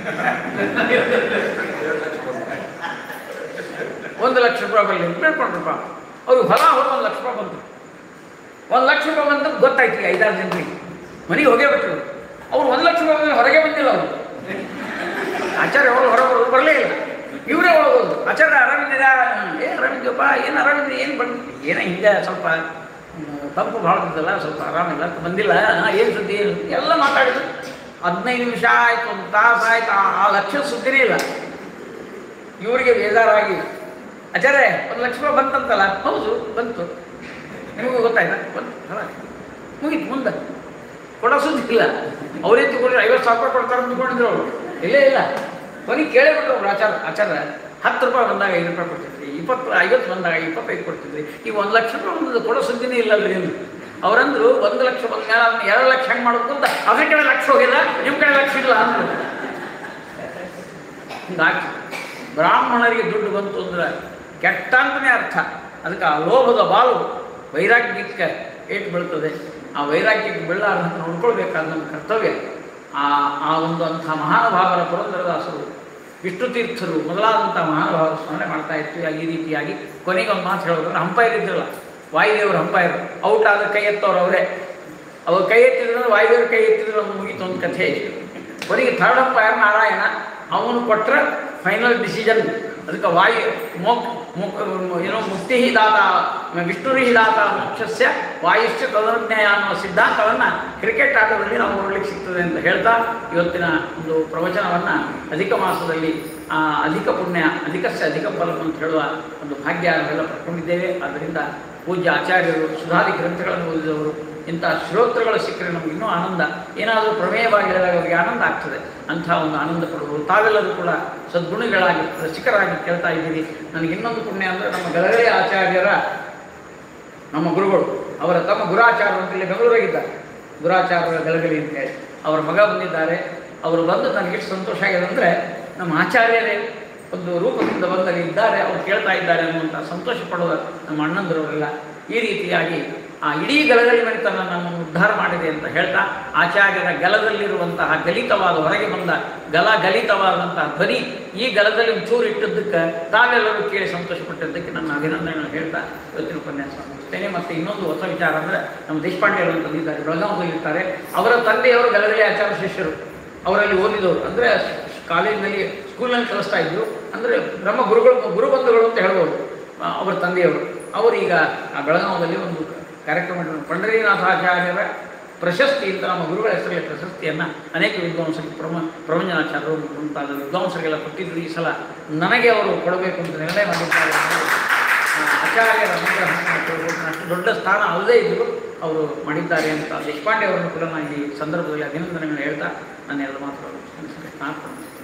ಒಂದು ಲಕ್ಷ ರೂಪಾಯಿ ಬರಲಿ ಅಂತ ಬೇಡ್ಕೊಂಡ್ರಪ್ಪ ಅವ್ರಿಗೆ ಹೊಲ ಹೋಗಿ ಒಂದು ಲಕ್ಷ ರೂಪಾಯಿ ಬಂತು ಒಂದು ಲಕ್ಷ ರೂಪಾಯಿ ಬಂದು ಗೊತ್ತಾಯ್ತು ಈ ಐದಾರು ಜನರಿಗೆ ಮನೆಗೆ ಹೋಗೇ ಬಿಟ್ಟರು ಅವ್ರು ಒಂದು ಲಕ್ಷ ರೂಪಾಯಿ ಬಂದ್ರೆ ಹೊರಗೆ ಬಂದಿಲ್ಲ ಅವರು ಆಚಾರ್ಯ ಅವರು ಹೊರಗೆ ಬರೋದು ಬರಲೇ ಇಲ್ಲ ಇವರೇ ಒಳಗೋದು ಆಚಾರ್ಯ ಆರಾಮಿದ್ದೀರಾ ಏನು ಆರಾಮಿದ್ಯಪ್ಪ ಏನು ಆರಾಮಿದ್ರಿ ಏನು ಬಂದು ಏನೋ ಹಿಂಗೆ ಸ್ವಲ್ಪ ಹ್ಮ್, ತಂಪು ಭಾಳ ಇದ್ದಲ್ಲ ಸ್ವಲ್ಪ ಆರಾಮಿಲ್ಲ ಅಂತ ಬಂದಿಲ್ಲ ಏನು ಸುದ್ದಿ ಏನು ಎಲ್ಲ ಮಾತಾಡಿದ್ರು ಹದಿನೈದು ನಿಮಿಷ ಆಯ್ತು ಒಂದು ತಾಸು ಆಯ್ತು ಆ- ಆ ಲಕ್ಷ ಸುದ್ದಿನೇ ಇಲ್ಲ ಇವರಿಗೆ ಬೇಜಾರಾಗಿ ಆಚಾರ್ಯ ಒಂದು ಲಕ್ಷ ರೂಪಾಯಿ ಬಂತಂತಲ್ಲ ಹೌದು ಬಂತು ನಿಮಗೂ ಗೊತ್ತಾಯ್ತಾ ಬಂತು ಅಲ್ಲ ಮುಗೀತು ಮುಂದೆ ಕೊಡೋ ಸುದ್ದಿ ಇಲ್ಲ ಅವರೇ ತಗೊಂಡ್ರೆ ಐವತ್ತು ಸಾವಿರ ರೂಪಾಯಿ ಕೊಡ್ತಾರೆ ಅಂದ್ಕೊಂಡಿದ್ರು ಅವರು ಇಲ್ಲೇ ಇಲ್ಲ ಕೊನೆಗೆ ಕೇಳೇ ಬಿಟ್ಟರು ಅವ್ರು ಆಚಾರ ಆಚಾರ ಹತ್ತು ರೂಪಾಯಿ ಬಂದಾಗ ಐದು ರೂಪಾಯಿ ಕೊಡ್ತಿದ್ರಿ ಇಪ್ಪತ್ತು ಐವತ್ತು ಬಂದಾಗ ಇಪ್ಪತ್ತೈದು ಕೊಡ್ತಿದ್ರಿ ಈಗ ಒಂದು ಲಕ್ಷ ರೂಪಾಯಿ ಒಂದು ಕೊಡೋ ಸುದ್ದಿನೇ ಇಲ್ಲಲ್ರಿ ಎಂದು ಅವರಂದ್ರು ಒಂದು ಲಕ್ಷ ಬಂದ ಮೇಲೆ ಅದನ್ನ ಎರಡು ಲಕ್ಷ ಹೆಂಗೆ ಮಾಡ್ಬೇಕು ಅಂತ ಅದ್ರ ಕಡೆ ಲಕ್ಷ ಹೋಗಿಲ್ಲ ನಿಮ್ಮ ಕಡೆ ಲಕ್ಷ ಇಲ್ಲ ಅಂದ್ರು ಹಿಂಗಾಗಿ ಬ್ರಾಹ್ಮಣರಿಗೆ ದುಡ್ಡು ಬಂತು ಅಂದ್ರೆ ಕೆಟ್ಟ ಅಂತಲೇ ಅರ್ಥ ಅದಕ್ಕೆ ಆ ಲೋಭದ ಬಾಲು ವೈರಾಗ್ಯಕ್ಕೆ ಏಟು ಬೀಳ್ತದೆ ಆ ವೈರಾಗ್ಯಕ್ಕೆ ಬೀಳಾರ್ದಂತೆ ನೋಡ್ಕೊಳ್ಬೇಕಾದ ನಮ್ಮ ಕರ್ತವ್ಯ ಆ ಆ ಒಂದು ಅಂಥ ಮಹಾನುಭಾವರ ಪುರಂದರದಾಸರು ವಿಷ್ಣು ತೀರ್ಥರು ಮೊದಲಾದಂಥ ಮಹಾನುಭಾವರು ಸ್ಮರಣೆ ಮಾಡ್ತಾ ಇರ್ತೀವಿ ಈ ರೀತಿಯಾಗಿ ಕೊನೆಗೆ ಒಂದು ಮಾತು ಹೇಳೋದ್ರೆ ಅಂಪೈರ್ ಇದ್ದಿರಲ್ಲ ವಾಯುದೇವರು ಅಂಪೈರ್ ಔಟ್ ಆದ ಕೈ ಎತ್ತವ್ರು ಅವರೇ ಅವ್ರು ಕೈ ಎತ್ತಿದ್ರೆ ವಾಯುದೇವರು ಕೈ ಎತ್ತಿದ್ರೆ ಒಂದು ಮುಗೀತು ಒಂದು ಕಥೆ ಕೊನೆಗೆ ಥರ್ಡ್ ಅಂಪೈರ್ ನಾರಾಯಣ ಅವನು ಕೊಟ್ಟರೆ ಫೈನಲ್ ಡಿಸಿಷನ್ ಅದಕ್ಕೆ ವಾಯು ಮೋಕ್ ಮೋಕ್ ಏನೋ ಮುಕ್ತಿ ದಾತ ವಿಷ್ಣುರಿ ದಾತ ಮೋಕ್ಷಸ್ಯ ವಾಯುಶ್ಚ ತದನುಜ್ಞೇಯ ಅನ್ನೋ ಸಿದ್ಧಾಂತವನ್ನು ಕ್ರಿಕೆಟ್ ಆಟದಲ್ಲಿ ನಾವು ನೋಡ್ಲಿಕ್ಕೆ ಸಿಗ್ತದೆ ಅಂತ ಹೇಳ್ತಾ ಇವತ್ತಿನ ಒಂದು ಪ್ರವಚನವನ್ನು ಅಧಿಕ ಮಾಸದಲ್ಲಿ ಆ, ಅಧಿಕ ಪುಣ್ಯ ಅಧಿಕಸ್ಯ ಅಧಿಕ ಫಲ ಅಂತ ಹೇಳುವ ಒಂದು ಭಾಗ್ಯ ನಾವೆಲ್ಲ ಪಡ್ಕೊಂಡಿದ್ದೇವೆ ಆದ್ದರಿಂದ ಪೂಜ್ಯ ಆಚಾರ್ಯರು ಸುಧಾದಿ ಗ್ರಂಥಗಳನ್ನು ಓದಿದವರು ಇಂಥ ಶ್ರೋತೃಗಳು ಸಿಕ್ಕರೆ ನಮ್ಗೆ ಇನ್ನೂ ಆನಂದ ಏನಾದರೂ ಪ್ರಮೇಯವಾಗಿ ಹೇಳಿದಾಗ ಅವರಿಗೆ ಆನಂದ ಆಗ್ತದೆ ಅಂಥ ಒಂದು ಆನಂದ ಪಡುವುದು ತಾವೆಲ್ಲರೂ ಕೂಡ ಸದ್ಗುಣಿಗಳಾಗಿ ರಸಿಕರಾಗಿ ಕೇಳ್ತಾ ಇದ್ದೀರಿ ನನಗೆ ಇನ್ನೊಂದು ಪುಣ್ಯ ಅಂದರೆ ನಮ್ಮ ಗಲಗಲಿ ಆಚಾರ್ಯರ ನಮ್ಮ ಗುರುಗಳು ಅವರ ತಮ್ಮ ಗುರಾಚಾರ್ಯರು ಅಂತ ಇಲ್ಲಿ ಬೆಂಗಳೂರಾಗಿದ್ದಾರೆ ಗುರಾಚಾರ್ಯರ ಗಲಗಲಿ ಅಂತ ಹೇಳಿ ಅವರ ಮಗ ಬಂದಿದ್ದಾರೆ ಅವರು ಬಂದು ನನಗೆ ಎಷ್ಟು ಸಂತೋಷ ಆಗಿದೆ ಅಂದರೆ ನಮ್ಮ ಆಚಾರ್ಯರೇ ಒಂದು ರೂಪದಿಂದ ಬಂದಲ್ಲಿ ಇದ್ದಾರೆ ಅವ್ರು ಕೇಳ್ತಾ ಇದ್ದಾರೆ ಅನ್ನುವಂಥ ಸಂತೋಷ ಪಡುವ ನಮ್ಮ ಅಣ್ಣಂದಿರವರೆಲ್ಲ ಈ ರೀತಿಯಾಗಿ ಆ ಇಡೀ ಗಲಗಲಿ ಮನೆತನ ನಮ್ಮನ್ನು ಉದ್ಧಾರ ಮಾಡಿದೆ ಅಂತ ಹೇಳ್ತಾ ಆಚಾರ್ಯರ ಗಲದಲ್ಲಿರುವಂತಹ ಗಲಿತವಾದ ಹೊರಗೆ ಬಂದ ಗಲ ಗಲಿತವಾದಂತಹ ಧ್ವನಿ ಈ ಗಲದಲ್ಲಿ ಒಂಚೂರು ಇಟ್ಟದ್ದಕ್ಕೆ ತಾವೆಲ್ಲರೂ ಕೇಳಿ ಸಂತೋಷಪಟ್ಟಿದ್ದಕ್ಕೆ ನನ್ನ ಅಭಿನಂದನೆಗಳನ್ನು ಹೇಳ್ತಾ ಇವತ್ತಿನ ಉಪನ್ಯಾಸ ಮುಗಿಸ್ತೇನೆ ಮತ್ತು ಇನ್ನೊಂದು ಹೊಸ ವಿಚಾರ ಅಂದರೆ ನಮ್ಮ ದೇಶಪಾಂಡೆ ಅವರು ಬಂದಿದ್ದಾರೆ ಬೆಳಗಾವಿಯಲ್ಲಿ ಇರ್ತಾರೆ ಅವರ ತಂದೆಯವರು ಗಲಗಲಿ ಆಚಾರ್ಯ ಶಿಷ್ಯರು ಅವರಲ್ಲಿ ಓದಿದವರು ಅಂದರೆ ಕಾಲೇಜಿನಲ್ಲಿ ಸ್ಕೂಲ್ನಲ್ಲಿ ಕಲಿಸ್ತಾ ಇದ್ರು ಅಂದರೆ ನಮ್ಮ ಗುರುಗಳು ಗುರುಬಂಧುಗಳು ಅಂತ ಹೇಳ್ಬೋದು ಆ, ಅವರ ತಂದೆಯವರು ಅವರು ಈಗ ಆ ಬೆಳಗಾವದಲ್ಲಿ ಒಂದು ಕಾರ್ಯಕ್ರಮ ಇಟ್ಟಿದ್ರು. ಪಂಡರೀನಾಥಾಚಾರ್ಯರ ಪ್ರಶಸ್ತಿ ಅಂತ ನಮ್ಮ ಗುರುಗಳ ಹೆಸರಲ್ಲಿ ಪ್ರಶಸ್ತಿಯನ್ನು ಅನೇಕ ವಿದ್ವಾಂಸರಿಗೆ ಪ್ರಮ ಪ್ರವಂಜನಾಚಾರ್ಯರು ಮುಂತಾದ ವಿದ್ವಾಂಸರಿಗೆಲ್ಲ ಕೊಟ್ಟಿದ್ರು ಈ ಸಲ ನನಗೆ ಅವರು ಕೊಡಬೇಕು ಅಂತ ನಿರ್ಣಯ ಮಾಡಿದ್ದಾರೆ ಆ, ಆಚಾರ್ಯರ ಅನುಗ್ರಹವನ್ನು ಕೊಡಬೇಕು ಅಷ್ಟು ದೊಡ್ಡ ಸ್ಥಾನ ಅಲ್ಲದೇ ಇದ್ದರು ಅವರು ಮಾಡಿದ್ದಾರೆ ಅಂತ ದೇಶಪಾಂಡೆ ಅವರನ್ನು ಕೂಡ ನಾನು ಈ ಸಂದರ್ಭದಲ್ಲಿ ಅಭಿನಂದನೆಗಳನ್ನು ಹೇಳ್ತಾ ನಾನು ಎರಡು ಮಾತುಗಳು